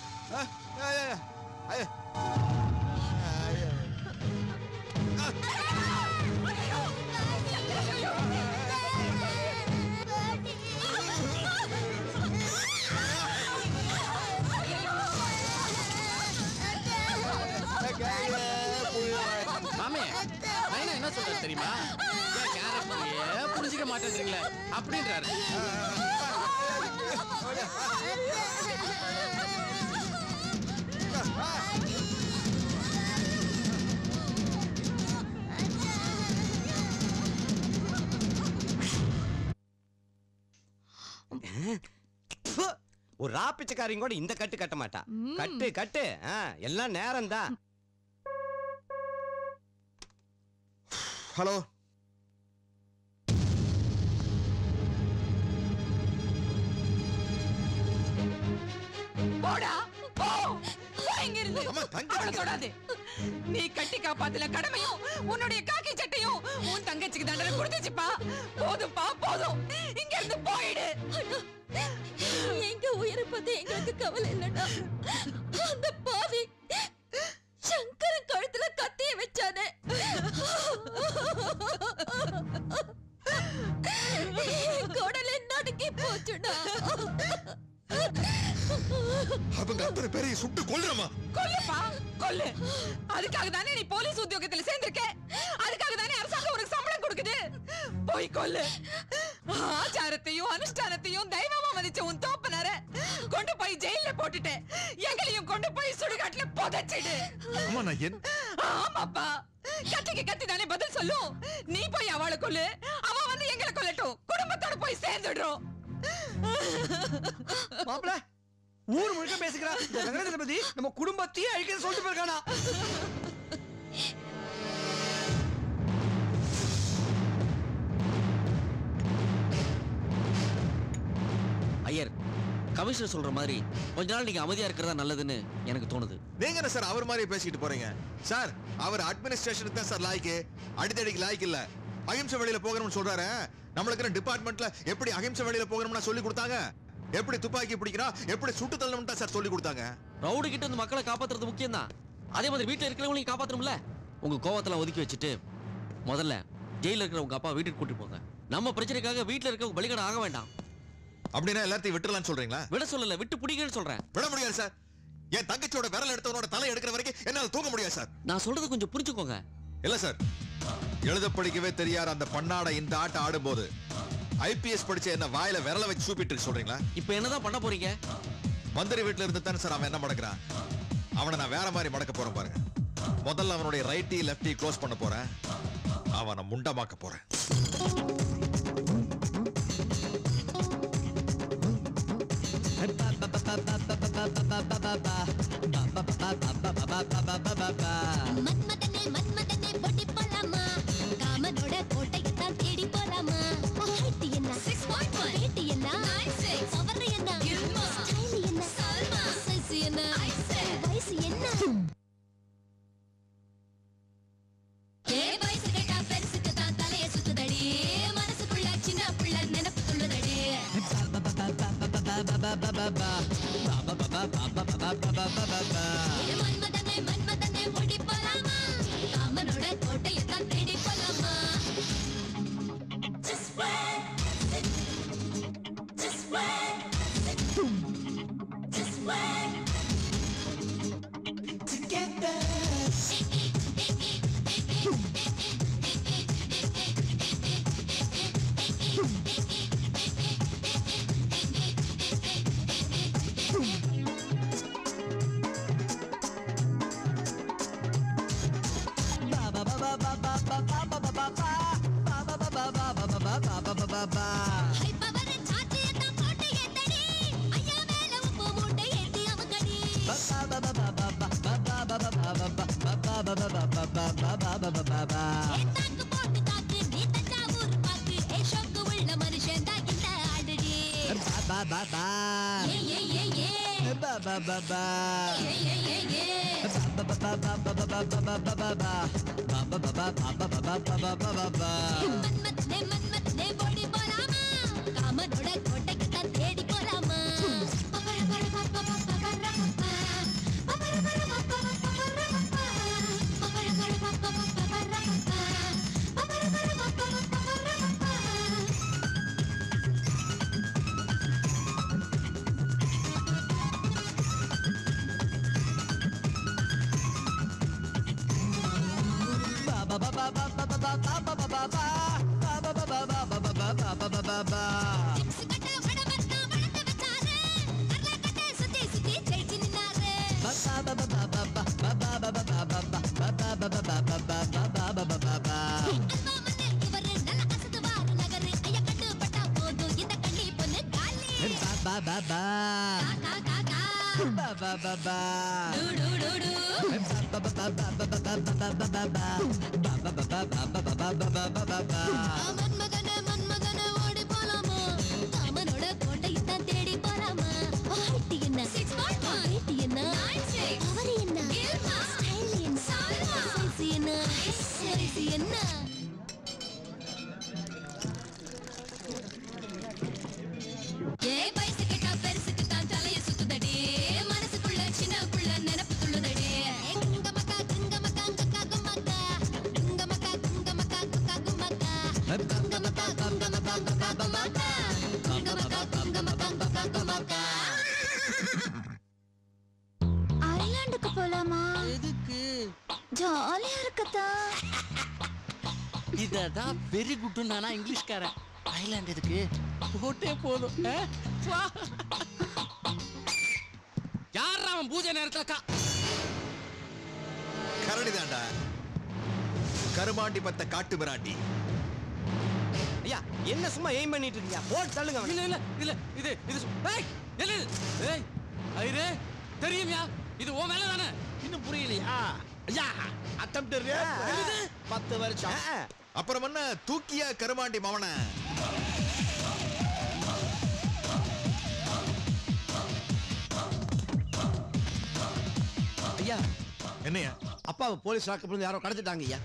E: மாமே நைனா என்ன சொல்றாரு தெரியுமா என் கேரக்டரையே புரிஞ்சுக்க மாட்டேன்றீங்களே அப்படின்றாரு
K: ப்பு! ஒரு ராப்பிச்சக்காரியும் கூட இந்த கட்டு கட்ட மாட்டா கட்டு கட்டு ஆ, எல்லாம் நேரம் தான்
F: ஹலோ
B: போடா போ போ இங்க இருந்து அவளை தொடாதே நீ கட்டி காப்பாத்துல கடமையும் உன்னுடைய காக்கி சட்டையும் உன் தங்கச்சிக்கு தண்டனை கொடுத்துச்சுப்பா போதும்பா போதும் இங்க இருந்து போயிடு
A: எங்க உயிரை பத்தி எங்களுக்கு கவலை இல்லடா அந்த பாவி சங்கரன் கழுத்துல கத்திய வச்சானே என் குடலே நடுங்கி போச்சுடா
F: அவங்க அத்தனை பேரையும் சுட்டு கொல்றமா
B: கொல்லுப்பா கொல்லு அதுக்காக தானே நீ போலீஸ் அரசு உத்தியோகத்துல சேர்ந்திருக்க அதுக்காக தானே அரசாங்கம் உனக்கு சம்பளம் கொடுக்குது போய் கொல்லு ஆச்சாரத்தையும் அனுஷ்டானத்தையும் தெய்வமா மதிச்ச உன் தோப்பனார கொண்டு போய் ஜெயில போட்டுட்டு எங்களையும் கொண்டு போய் சுடுகாட்டுல புதைச்சிடு
F: அம்மா நான் என்
B: ஆமாப்பா கத்திக்கு கத்தி தானே பதில் சொல்லும் நீ போய் அவளை கொல்லு அவ வந்து எங்களை கொல்லட்டும் குடும்பத்தோட போய் சேர்ந்துடுறோம்
K: மாப்பிள ஊர் முழுக்க பேசுகிறா இந்த வெங்கடேசபதி நம்ம குடும்பத்தையே அழிக்க சொல்லிட்டு போயிருக்கானா
I: ஐயர் கமிஷனர் சொல்ற மாதிரி கொஞ்ச நாள் நீங்க அமைதியா இருக்கிறதா நல்லதுன்னு எனக்கு தோணுது
F: நீங்க என்ன சார் அவர் மாதிரி பேசிக்கிட்டு போறீங்க சார் அவர் அட்மினிஸ்ட்ரேஷனுக்கு தான் சார் லாய்க்கு அடித்தடிக்கு லாய்க்கு இல்ல அகிம்சை வழியில போகணும்னு சொல்றாரு நம்மளுக்கு டிபார்ட்மெண்ட்ல எப்படி அகிம்சை வழியில போகணும்னு சொல்லி கொடுத்தாங்க எப்படி துப்பாக்கி பிடிக்கிறா எப்படி சுட்டு தள்ளணும்னு தான் சார் சொல்லி கொடுத்தாங்க
I: ரவுடி கிட்ட இருந்து மக்களை காப்பாத்துறது முக்கியம் தான் அதே மாதிரி வீட்டுல இருக்கிறவங்களையும் காப்பாத்தணும்ல உங்க கோவத்தெல்லாம் ஒதுக்கி வச்சுட்டு முதல்ல ஜெயில இருக்கிற உங்க அப்பா வீட்டுக்கு கூட்டிட்டு போங்க நம்ம பிரச்சனைக்காக வீட்டுல இருக்கவங்க பலிகடை ஆக வேண்டாம்
F: அப்படின்னா எல்லாத்தையும் விட்டுறலாம்னு சொல்றீங்களா
I: விட சொல்லல விட்டு பிடிங்கன்னு சொல்றேன்
F: விட முடியாது சார் என் தங்கச்சியோட விரல் எடுத்தவனோட தலை எடுக்கிற வரைக்கும் என்னால தூங்க முடியாது சார்
I: நான் சொல்றது கொஞ்சம் புரிஞ்சுக்கோங்க
F: இல்ல சார் எழுத படிக்கவே தெரியாத அந்த பண்ணாட இந்த ஆட்டம் ஆடும்போது ஐபிஎஸ் படிச்ச என்ன வாயில விரல வச்சு சூப்பிட்டு இருக்க சொல்றீங்களா
I: இப்போ என்னதான் பண்ண போறீங்க
F: மந்திரி வீட்டுல இருந்து தானே சார் அவன் என்ன மடக்குறான் அவனை நான் வேற மாதிரி மடக்க போறேன் பாருங்க முதல்ல அவனுடைய ரைட்டி லெஃப்டி க்ளோஸ் பண்ண போறேன் அவனை முண்டமாக்க போறேன்
O: மன்மதனே மன்மதனே பொடி போலாமா காமனோட கோட்டையத்தான் தேடி போலாமா ஹைட் என்ன 6.1 weight என்ன 96 பவர் என்ன ஸ்டைல் என்ன சல்மா சைஸ் என்ன வயசு என்ன ஏ வயசு கேட்டா பெருசுக்கு தான் தலைய சுத்துதடி மனசுக்குள்ள சின்ன புள்ள நினைப்பு துள்ளுதடி ஏ மன்மதனே மன்மதனே பொடி போலாமா காமனோட கோட்டையத்தான் தேடி போலாமா Just wait. Just wait. Just wait. High power சாத்தியத்தான் கோட்டை ஏத்தடி ஐயா மேல உப்பு மூட்டை ஏத்தி அவங்கடி ஏத்தாக்கு போட்டு தாக்கு நீ தஞ்சாவூர் பாக்கு ஏ ஷோக்கு உள்ள மனுஷன் தான் இந்த ஆடுடி ஏ ஏ ஏ ஏ ஏ ஏ ஏ ஏ மன்மதனே மன்மதனே பொடி போலாமா காமனோட கோட்டைக்கு தான் தேடி போலாமா பபர பர பப பப பர பப்பா. பபர பர பப பப பர பப்பா. பபர பர பப பப பர பப்பா. பபர பர பப பப பர பப்பா. சிக்ஸுக்கட்ட வடமத்தா வளர்த்து வச்சாரு. கர்நாடகத்தை சுத்தி சுத்தி ஜெயிச்சு நின்னாரு. அல்வா மண்ணு இவரு நல்ல அசத்துவாரு நகரு. ஐயா கட்டுப்பட்டா போதும் இந்த கண்ணி பொண்ணு காலி. கா, கா, கா, கா. டு, டு, டு, டு. மன்மதனே மன்மதனே ஓடி போலாமா காமனோட கோட்டையத்தான் தேடி போலாமா ஹைட் என்ன weight என்ன பவர் என்ன ஸ்டைல் என்ன சைஸ் என்ன சைஸ் என்ன ஏ வயசு கேட்டா பெருசுக்கு தான் தலைய சுத்துதடி மனசுக்குள்ள சின்ன புள்ள நினைப்பு துள்ளுதடி குங்க மக்கா குங்க மக்கா கக்கா கும்மக்கா குங்க மக்கா குங்க மக்கா கக்கா கும்மக்கா குங்க மக்கா குங்க மக்கா கக்கா கும்மக்கா குங்க மக்கா குங்க மக்கா கக்கா கும்மக்கா ஐலாண்டுக்கு போலாமா
I: எதுக்கு
O: ஜாலியா இருக்கத்த
E: இததான் வெரி குட் நானா இங்கிலீஷ்காரன் ஐலாண்ட் எதுக்கு போட்டே போதும் ஆ? வா. யார் அவன் பூஜை நேரத்துல கா
F: கரடி தாண்டா கருமாண்டி பத்த காட்டு மிராண்டி
K: ஐயா என்ன சும்மா எய்ம் பண்ணிட்டு இருக்கீங்க போட்டு தள்ளுங்க
E: இல்ல இல்ல இல்ல இது இது சு- ஏய் இல்ல இல்ல. ஏய் ஐரே தெரியும்யா இது உன் மேல தானே
R: இன்னும் புரியலையா ஐயா அட்டம் பத்து வருஷம்
F: அப்புறம் என்ன தூக்கியா கருமாண்டி மவன
R: ஐயா
F: என்னையா
R: அப்பாவை போலீஸ் லாக்கப் இருந்து யாரோ கடத்திட்டாங்க ஐயா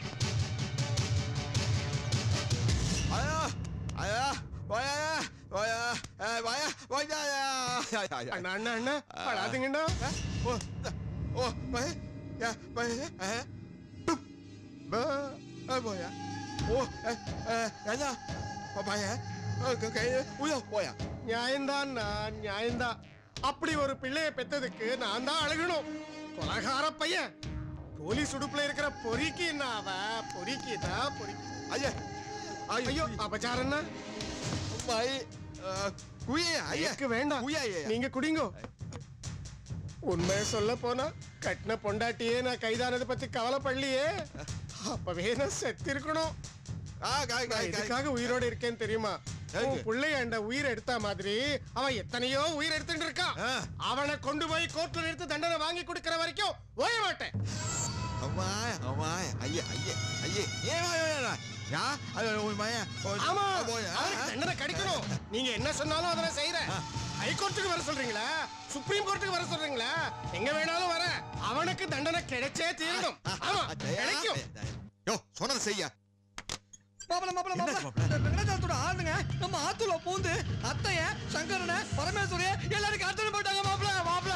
F: ஐயா ஐயா வாயா வாயா ஏய், வாயா வாயா
L: அண்ணா அண்ணா அண்ணா அழாதீங்கண்ணா
F: ஓ ஓ வாயா யா வாயா ஏ பா ஏ வாயா ஓ ஏ ஏ யா வாயா கை உயா போயா
L: நியாயம்தான் நியாயம்தான் அப்படி ஒரு பிள்ளைய பெத்ததுக்கு நான் தான் அழகணும் கொலகார பையன் போலீஸ் உடுப்புல இருக்கிற பொறிக்கு என்ன அவ பொறிக்கு தான் பொறிக்கு
F: ஐயா
L: ஐயோ அபச்சாரண்ணா
F: பாய் குயே ஐயா
L: எனக்கு வேண்டாம்
F: குயா
L: நீங்க குடிங்க உண்மையை சொல்ல போனா கட்டின பொண்டாட்டியே நான் கைதானதை பத்தி கவலைப்படலையே அப்பவே நான் செத்திருக்கணும் நான் எதுக்காக உயிரோட இருக்கேன்னு தெரியுமா உன் பிள்ளையாண்ட உயிர் எடுத்த மாதிரி அவன் எத்தனையோ உயிர் எடுத்துட்டு இருக்கான் அவனை கொண்டு போய் கோர்ட்ல எடுத்து தண்டனை வாங்கி கொடுக்கிற வரைக்கும் ஓய மாட்டேன்
F: அம்மா அம்மா ஐயா ஐயா ஐயா ஏ வாயா யா ஐயோ ஓய் மாயா
L: ஆமா அவனுக்கு தண்டனை கிடைக்கணும் நீங்க என்ன சொன்னாலும் அதை நான் செய்யறேன் ஹைகோர்ட்டுக்கு வர சொல்றீங்களா சுப்ரீம் கோர்ட்டுக்கு வர சொல்றீங்களா எங்க வேணாலும் வர அவனுக்கு தண்டனை கிடைச்சே தீரணும் ஆமா கிடைக்கும்
F: யோ சொன்னது செய்யா
K: மாப்பிள மாப்பிள மாப்பிள வெங்கடாச்சலத்தோட ஆளுங்க நம்ம ஆத்துல பூந்து அத்தைய சங்கரனை பரமேஸ்வரிய எல்லாரும் கடத்தல் போட்டாங்க மாப்பிள மாப்பிள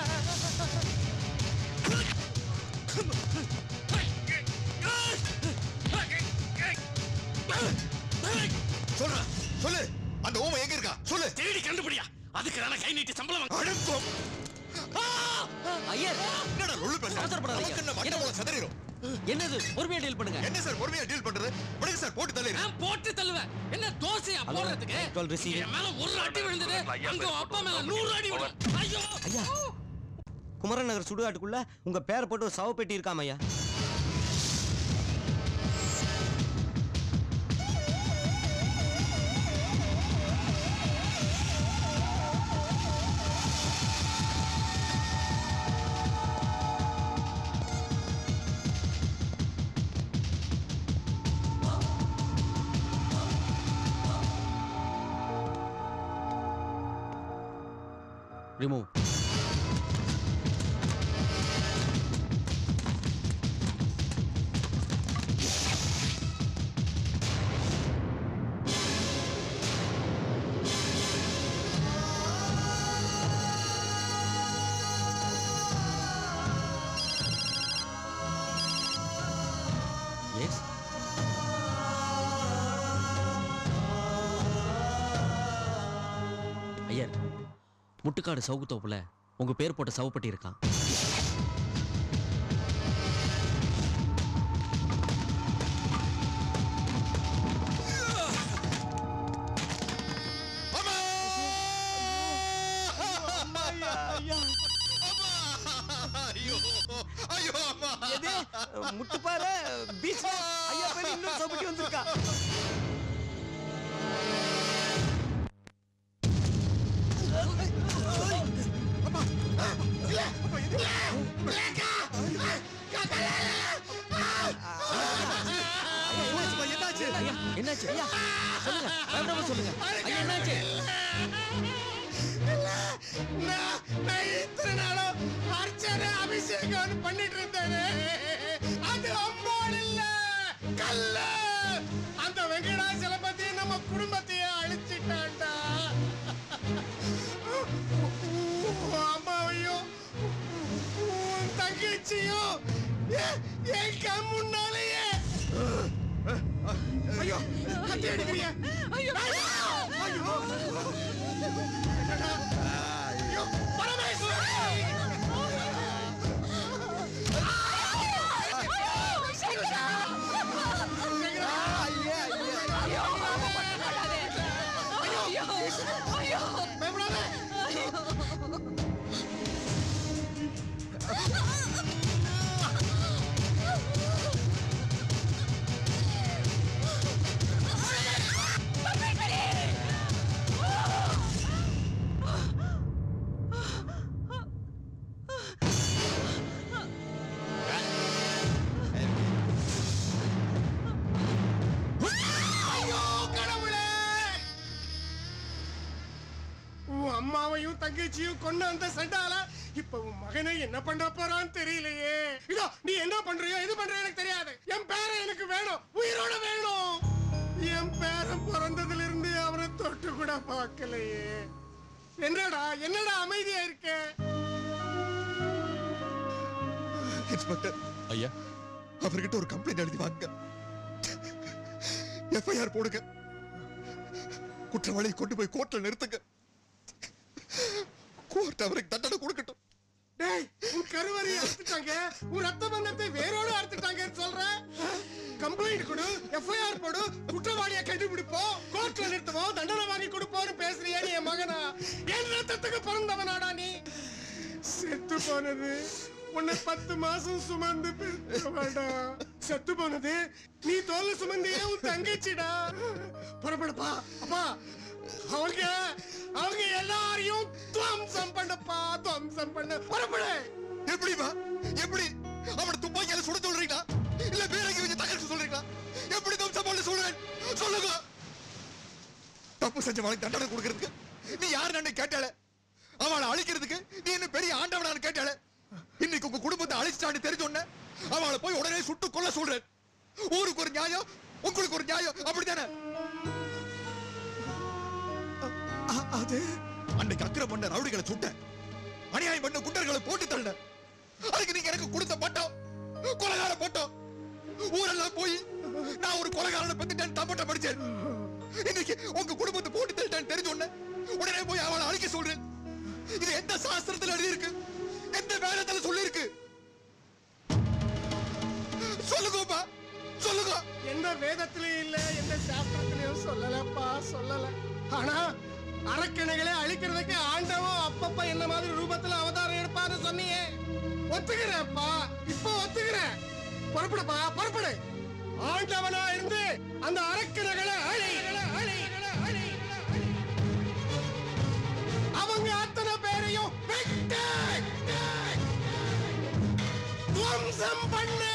F: சொல்றா சொல்லு அந்த ஊமை எங்க இருக்கா சொல்லு
E: தேடி கண்டுபிடியா அதுக்கு நான் கை நீட்டி சம்பளம் வாங்க
F: அடங்கும்
I: ஐயர்
F: என்னடா ரொள்ளு பேச
I: அவசரப்படாதீங்க.
F: நமக்கு என்ன மண்டை மூளை சிதறிடும்
I: என்னது பொறுமையா டீல் பண்ணுங்க
F: என்ன சார் பொறுமையா டீல் பண்றது விடுங்க சார் போட்டு தள்ளிடு
E: நான் போட்டு தள்ளுவேன் என்ன தோசையா
K: Hello,
E: போடுறதுக்கு
K: control receive.
E: என் மேல ஒரு அடி விழுந்தது அங்க உன் அப்பா மேல நூறு அடி விழும் ஐயோ
K: ஐயா குமரன் நகர் சுடுகாட்டுக்குள்ள உங்க பேரை போட்டு ஒரு சவப்பெட்டி இருக்காம ஐயா
I: ரிமூவ் எஸ் ஐயர் முட்டுக்காடு சவுக்கு தோப்புல உங்க பேர் போட்ட சவுப்பட்டி இருக்கான்
F: ஐயோ ஐயோ அம்மா
K: எது முட்டுப்பாரு பீச் ஐயா பேர் இன்னொரு சவப்பெட்டி வந்திருக்கா
F: என்னாச்சு
I: என்னாச்சு ஐயா சொல்லுங்க பயப்படாம சொல்லுங்க ஐயா என்னாச்சு
L: நான் நான் இத்தனை நாளும் அர்ச்சனை அபிஷேகம் பண்ணிட்டு இருந்தேனே அது அம்மாள் இல்ல கல்ல அந்த வெங்கடாச்சலபதி நம்ம குடும்பத்தையே அழிச்சிட்டான்டா உன் அம்மாவையும் உன் தங்கச்சியும் எ- என் கண் முன்னாலேயே ஐயோ கத்தி அடிக்கிறிய ஐயோ ஐயோ ஐயோ பரமேஸ்வரன் அண்ணனையும் தங்கச்சியும் கொண்டு அந்த சண்டால இப்ப உன் மகனை என்ன பண்ண போறான்னு தெரியலையே இதோ நீ என்ன பண்றியோ இது பண்றியோ எனக்கு தெரியாது என் பேரன் எனக்கு வேணும் உயிரோட வேணும் என் பேரன் பிறந்ததுல இருந்து அவனை தொட்டு கூட பார்க்கலையே என்னடா என்னடா அமைதியா இருக்க
F: இன்ஸ்பெக்டர்
V: ஐயா
F: அவர்கிட்ட ஒரு கம்ப்ளைண்ட் எழுதி வாங்க எஃப்ஐஆர் போடுங்க குற்றவாளியை கொண்டு போய் கோர்ட்ல நிறுத்துங்க கோர்ட் அவருக்கு தண்டனை கொடுக்கட்டும்
L: டேய் உன் கருவறையை அறுத்துட்டாங்க உன் ரத்த பந்தத்தை வேரோட அறுத்துட்டாங்கன்னு சொல்ற கம்ப்ளைண்ட் கொடு எஃப்ஐஆர் போடு குற்றவாளியை கண்டுபிடிப்போம் கோர்ட்ல நிறுத்துவோம் தண்டனை வாங்கி கொடுப்போம்னு பேசுறியா நீ என் மகனா என் ரத்தத்துக்கு பிறந்தவனாடா நீ செத்து போனது உன்னை பத்து மாசம் சுமந்து பெற்றவடா செத்து போனது நீ தோல்ல சுமந்தியே உன் தங்கச்சிடா புறப்படுப்பா அப்பா அவங்க அவங்க எல்லாரையும் துவம்சம் பண்ணப்பா துவம்சம் பண்ண புறப்படு
F: எப்படிமா எப்படி அவனை துப்பாக்கியால சுட சொல்றீங்களா இல்ல பீரங்கி வச்சு தகர்த்து சொல்றீங்களா எப்படி தம்சம் பண்ண சொல்றேன் சொல்லுங்க தப்பு செஞ்சவனுக்கு தண்டனை கொடுக்கறதுக்கு நீ யார் நன்னை கேட்டால அவளை அழிக்கிறதுக்கு நீ என்ன பெரிய ஆண்டவனான்னு கேட்டால இன்னைக்கு உங்க குடும்பத்தை அழிச்சிட்டான்னு தெரிஞ்சோன்ன அவளை போய் உடனே சுட்டு கொல்ல சொல்றேன் ஊருக்கு ஒரு நியாயம் உங்களுக்கு ஒரு நியாயம் அப்படித்தானே அ- அது அன்னைக்கு அக்கிரம் பண்ண ரவுடிகளை சுட்ட அநியாயம் பண்ண குண்டர்களை போட்டு தள்ள அதுக்கு நீங்க எனக்கு கொடுத்த பட்டம் கொலகார பட்டம் ஊரெல்லாம் போய் நான் ஒரு கொலகாரனை பத்திட்டேன் தம்பட்டம் படிச்சேன் இன்னைக்கு உங்க குடும்பத்தை போட்டு தள்ளிட்டேன் தெரிஞ்ச உடனே உடனே போய் அவளை அழிக்க சொல்றேன் இது எந்த சாஸ்திரத்துல எழுதி இருக்கு எந்த வேதத்துல சொல்லி இருக்கு சொல்லுங்கப்பா சொல்லுங்க
L: எந்த வேதத்திலயும் இல்ல எந்த சாஸ்திரத்திலயும் சொல்லலப்பா சொல்லல ஆனா அரக்கணைகளை அழிக்கிறதுக்கு ஆண்டவன் அப்பப்ப என்ன மாதிரி ரூபத்துல அவதாரம் எடுப்பான்னு சொன்னியே ஒத்துக்கிறேன்ப்பா இப்போ ஒத்துக்கிறேன் புறப்படுப்பா புறப்படு ஆண்டவனா இருந்து அந்த அரக்கணைகளை அழி அழி, அழி, அழி. அவங்க அத்தனை பேரையும் வெட்டு துவம்சம் பண்ணு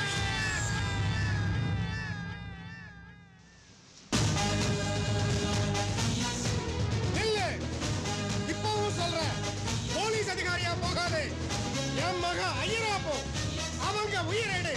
L: நில்லு இப்பவும் சொல்றேன் போலீஸ் அதிகாரியா போகாது என் மக ஐயரா போ அவங்க உயிரெடு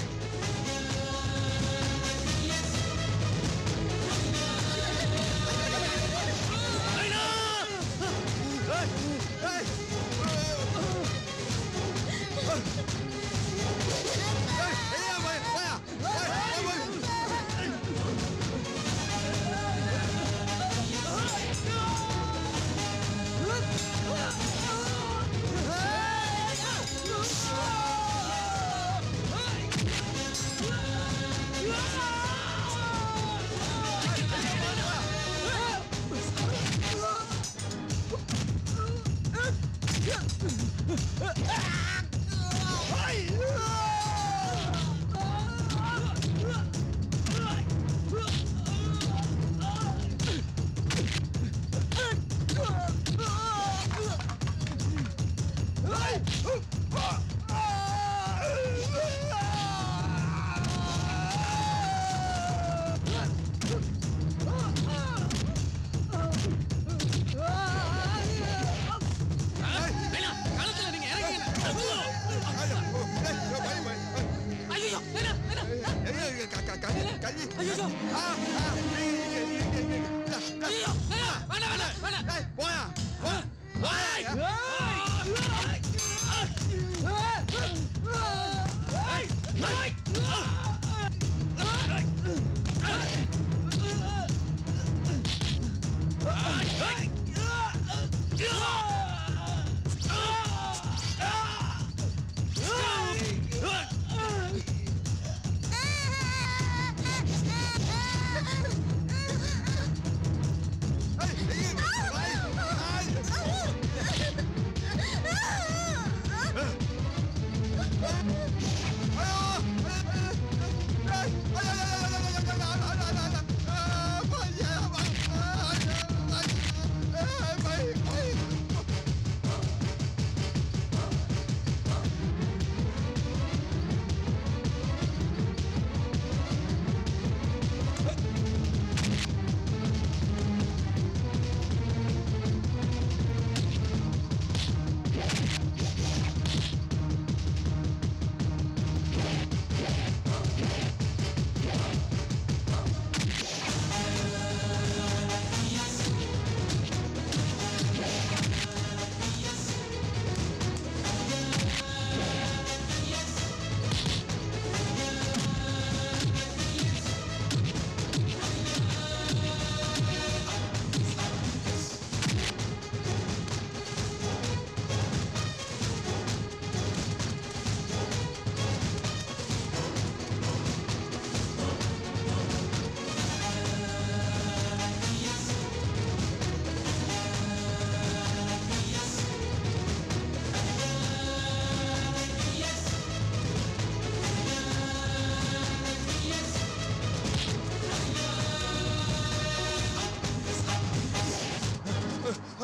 E: களத்துல நீங்க இறங்குங்க ஐயோ
F: ஐயோ போயா
O: Ah!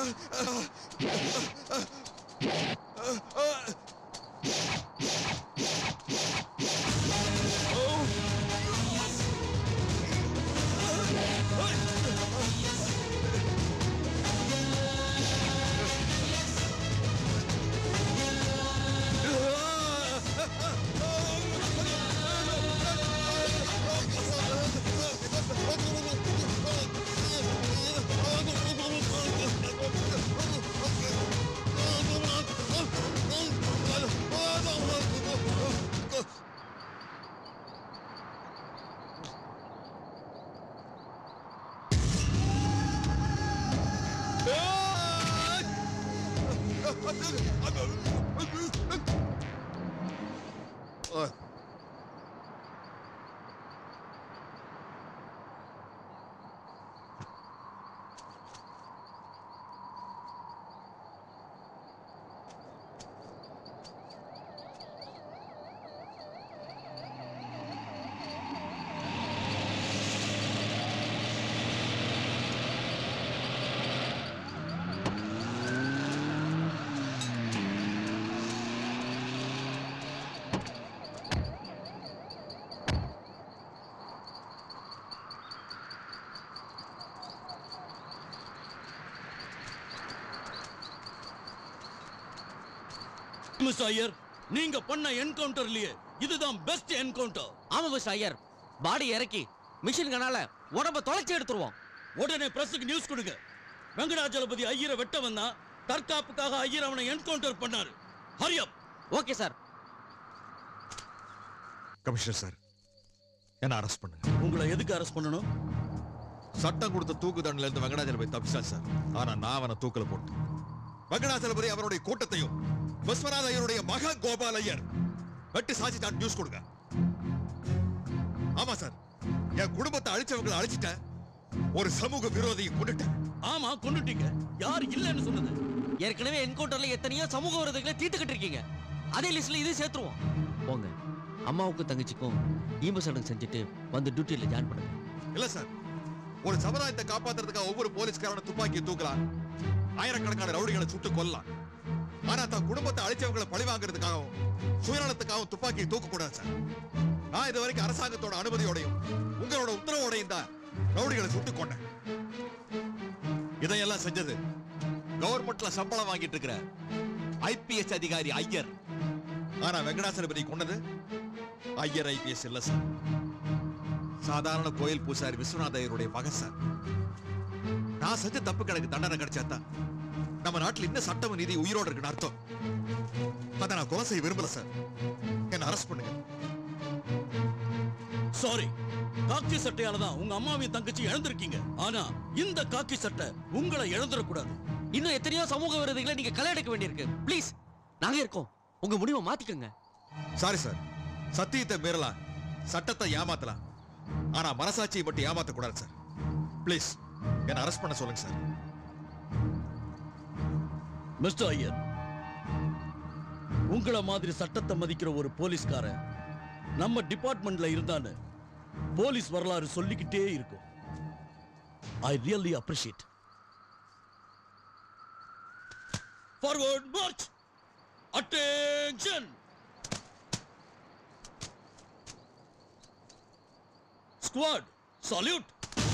J: மிஸ் ஐயர் நீங்க பண்ண என்கவுண்டர்லயே இதுதான் பெஸ்ட் என்கவுண்டர்
I: ஆமா மிஸ் ஐயர் பாடி இறக்கி மிஷின் கனால உடம்ப தொலைச்சி எடுத்துருவோம்
J: உடனே பிரஸுக்கு நியூஸ் கொடுங்க வெங்கடாஜலபதி ஐயரை வெட்ட வந்தா தற்காப்புக்காக ஐயர் அவனை என்கவுண்டர் பண்ணாரு ஹரியப்
I: ஓகே சார்
F: கமிஷனர் சார் என்ன அரெஸ்ட் பண்ணுங்க
J: உங்களை எதுக்கு அரெஸ்ட் பண்ணணும்
F: சட்டம் கொடுத்த தூக்கு தண்டனையில இருந்து வெங்கடாஜலபதி தப்பிச்சார் சார் ஆனா நான் அவனை தூக்கில போட்டேன் வெங்கடாஜலபதி அவருடைய கூட்டத்தையும் விஸ்வநாத ஐயருடைய மகன் கோபால் ஐயர் வெட்டி சாட்சி தான் நியூஸ் கொடுங்க ஆமா சார் என் குடும்பத்தை அழிச்சவங்களை அழிச்சிட்டேன் ஒரு சமூக விரோதியை கொண்டுட்டேன்
J: ஆமா கொண்டுட்டீங்க யார் இல்லைன்னு சொன்னது
I: ஏற்கனவே என்கவுண்டர்ல எத்தனையோ சமூக விரோதிகளை தீர்த்துக்கிட்டு இருக்கீங்க அதே லிஸ்ட்ல இது சேர்த்துருவோம் போங்க அம்மாவுக்கும் தங்கச்சிக்கும் ஈம சடங்கு செஞ்சுட்டு வந்து டியூட்டியில் ஜாயின் பண்ணுங்க
F: இல்ல சார் ஒரு சமுதாயத்தை காப்பாத்துறதுக்காக ஒவ்வொரு போலீஸ்காரன துப்பாக்கியை தூக்கலாம் ஆயிரக்கணக்கான ரவுடிகளை சுட்டு கொல்லலாம் ஆனா தன் குடும்பத்தை அழிச்சவங்களை பழி வாங்குறதுக்காகவும் சுயநலத்துக்காகவும் துப்பாக்கியை தூக்க கூடாது சார் நான் இது வரைக்கும் அரசாங்கத்தோட அனுமதியோடையும் உங்களோட உத்தரவோடையும் தான் ரவுடிகளை சுட்டு கொண்டேன் இதையெல்லாம் செஞ்சது கவர்மெண்ட்ல சம்பளம் வாங்கிட்டு இருக்கிற ஐபிஎஸ் அதிகாரி ஐயர் ஆனா வெங்கடாசலபதி கொண்டது ஐயர் ஐபிஎஸ் இல்ல சார் சாதாரண கோயில் பூசாரி விஸ்வநாத ஐயருடைய மகன் சார் நான் செஞ்ச தப்பு கணக்கு தண்டனை கிடைச்சாதான் நம்ம நாட்டுல இன்னும் சட்டம் நீதி உயிரோட இருக்குன்னு அர்த்தம் அதை நான் கொலை செய்ய விரும்பல சார் என்ன அரெஸ்ட் பண்ணுங்க
J: சாரி காக்கி சட்டையால தான் உங்க அம்மாவையும் தங்கச்சி இழந்திருக்கீங்க ஆனா இந்த காக்கி சட்டை உங்களை இழந்துடக்கூடாது
I: இன்னும் எத்தனையோ சமூக விரோதிகளை நீங்க களை எடுக்க வேண்டியிருக்கு ப்ளீஸ் நாங்க இருக்கோம் உங்க முடிவை மாத்திக்கோங்க
F: சாரி சார் சத்தியத்தை மீறலாம் சட்டத்தை ஏமாத்தலாம் ஆனா மனசாட்சியை மட்டும் ஏமாத்த கூடாது சார் ப்ளீஸ் என்ன அரெஸ்ட் பண்ண சொல்லுங்க சார்
J: மிஸ்டர் ஐயர் உங்கள மாதிரி சட்டத்தை மதிக்கிற ஒரு போலீஸ்காரன் நம்ம டிபார்ட்மெண்ட்ல இருந்தான்னு போலீஸ் வரலாறு சொல்லிக்கிட்டே இருக்கும் I really appreciate forward march attention squad salute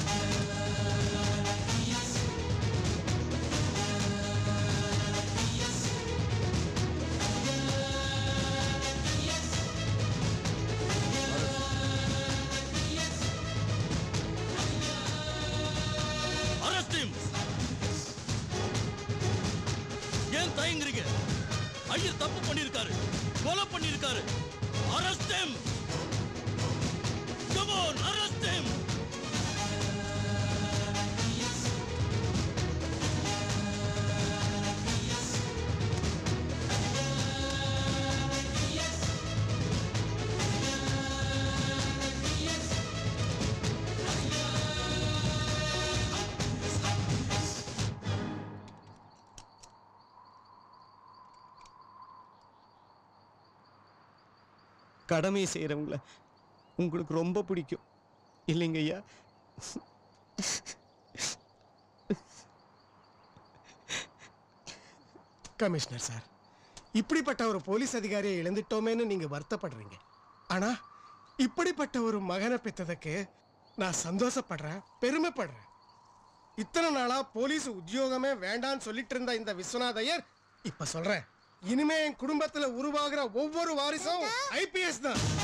J: Arrest him! ஏன் தயங்குறீங்க ஐயர் தப்பு பண்ணிருக்காரு கொலை பண்ணிருக்காரு arrest him come on arrest him
C: கடமையை செய்கிறவங்கள உங்களுக்கு ரொம்ப பிடிக்கும் இல்லைங்க ஐயா
L: கமிஷனர் சார் இப்படிப்பட்ட ஒரு போலீஸ் அதிகாரியை இழந்துட்டோமேன்னு நீங்க வருத்தப்படுறீங்க ஆனா இப்படிப்பட்ட ஒரு மகனை பெற்றதுக்கு நான் சந்தோஷப்படுறேன் பெருமைப்படுறேன் இத்தனை நாளா போலீஸ் உத்தியோகமே வேண்டான்னு சொல்லிட்டு இருந்த இந்த விஸ்வநாத் ஐயர் இப்ப சொல்றேன் இனிமே என் குடும்பத்துல உருவாகிற ஒவ்வொரு வாரிசும் ஐபிஎஸ் தான்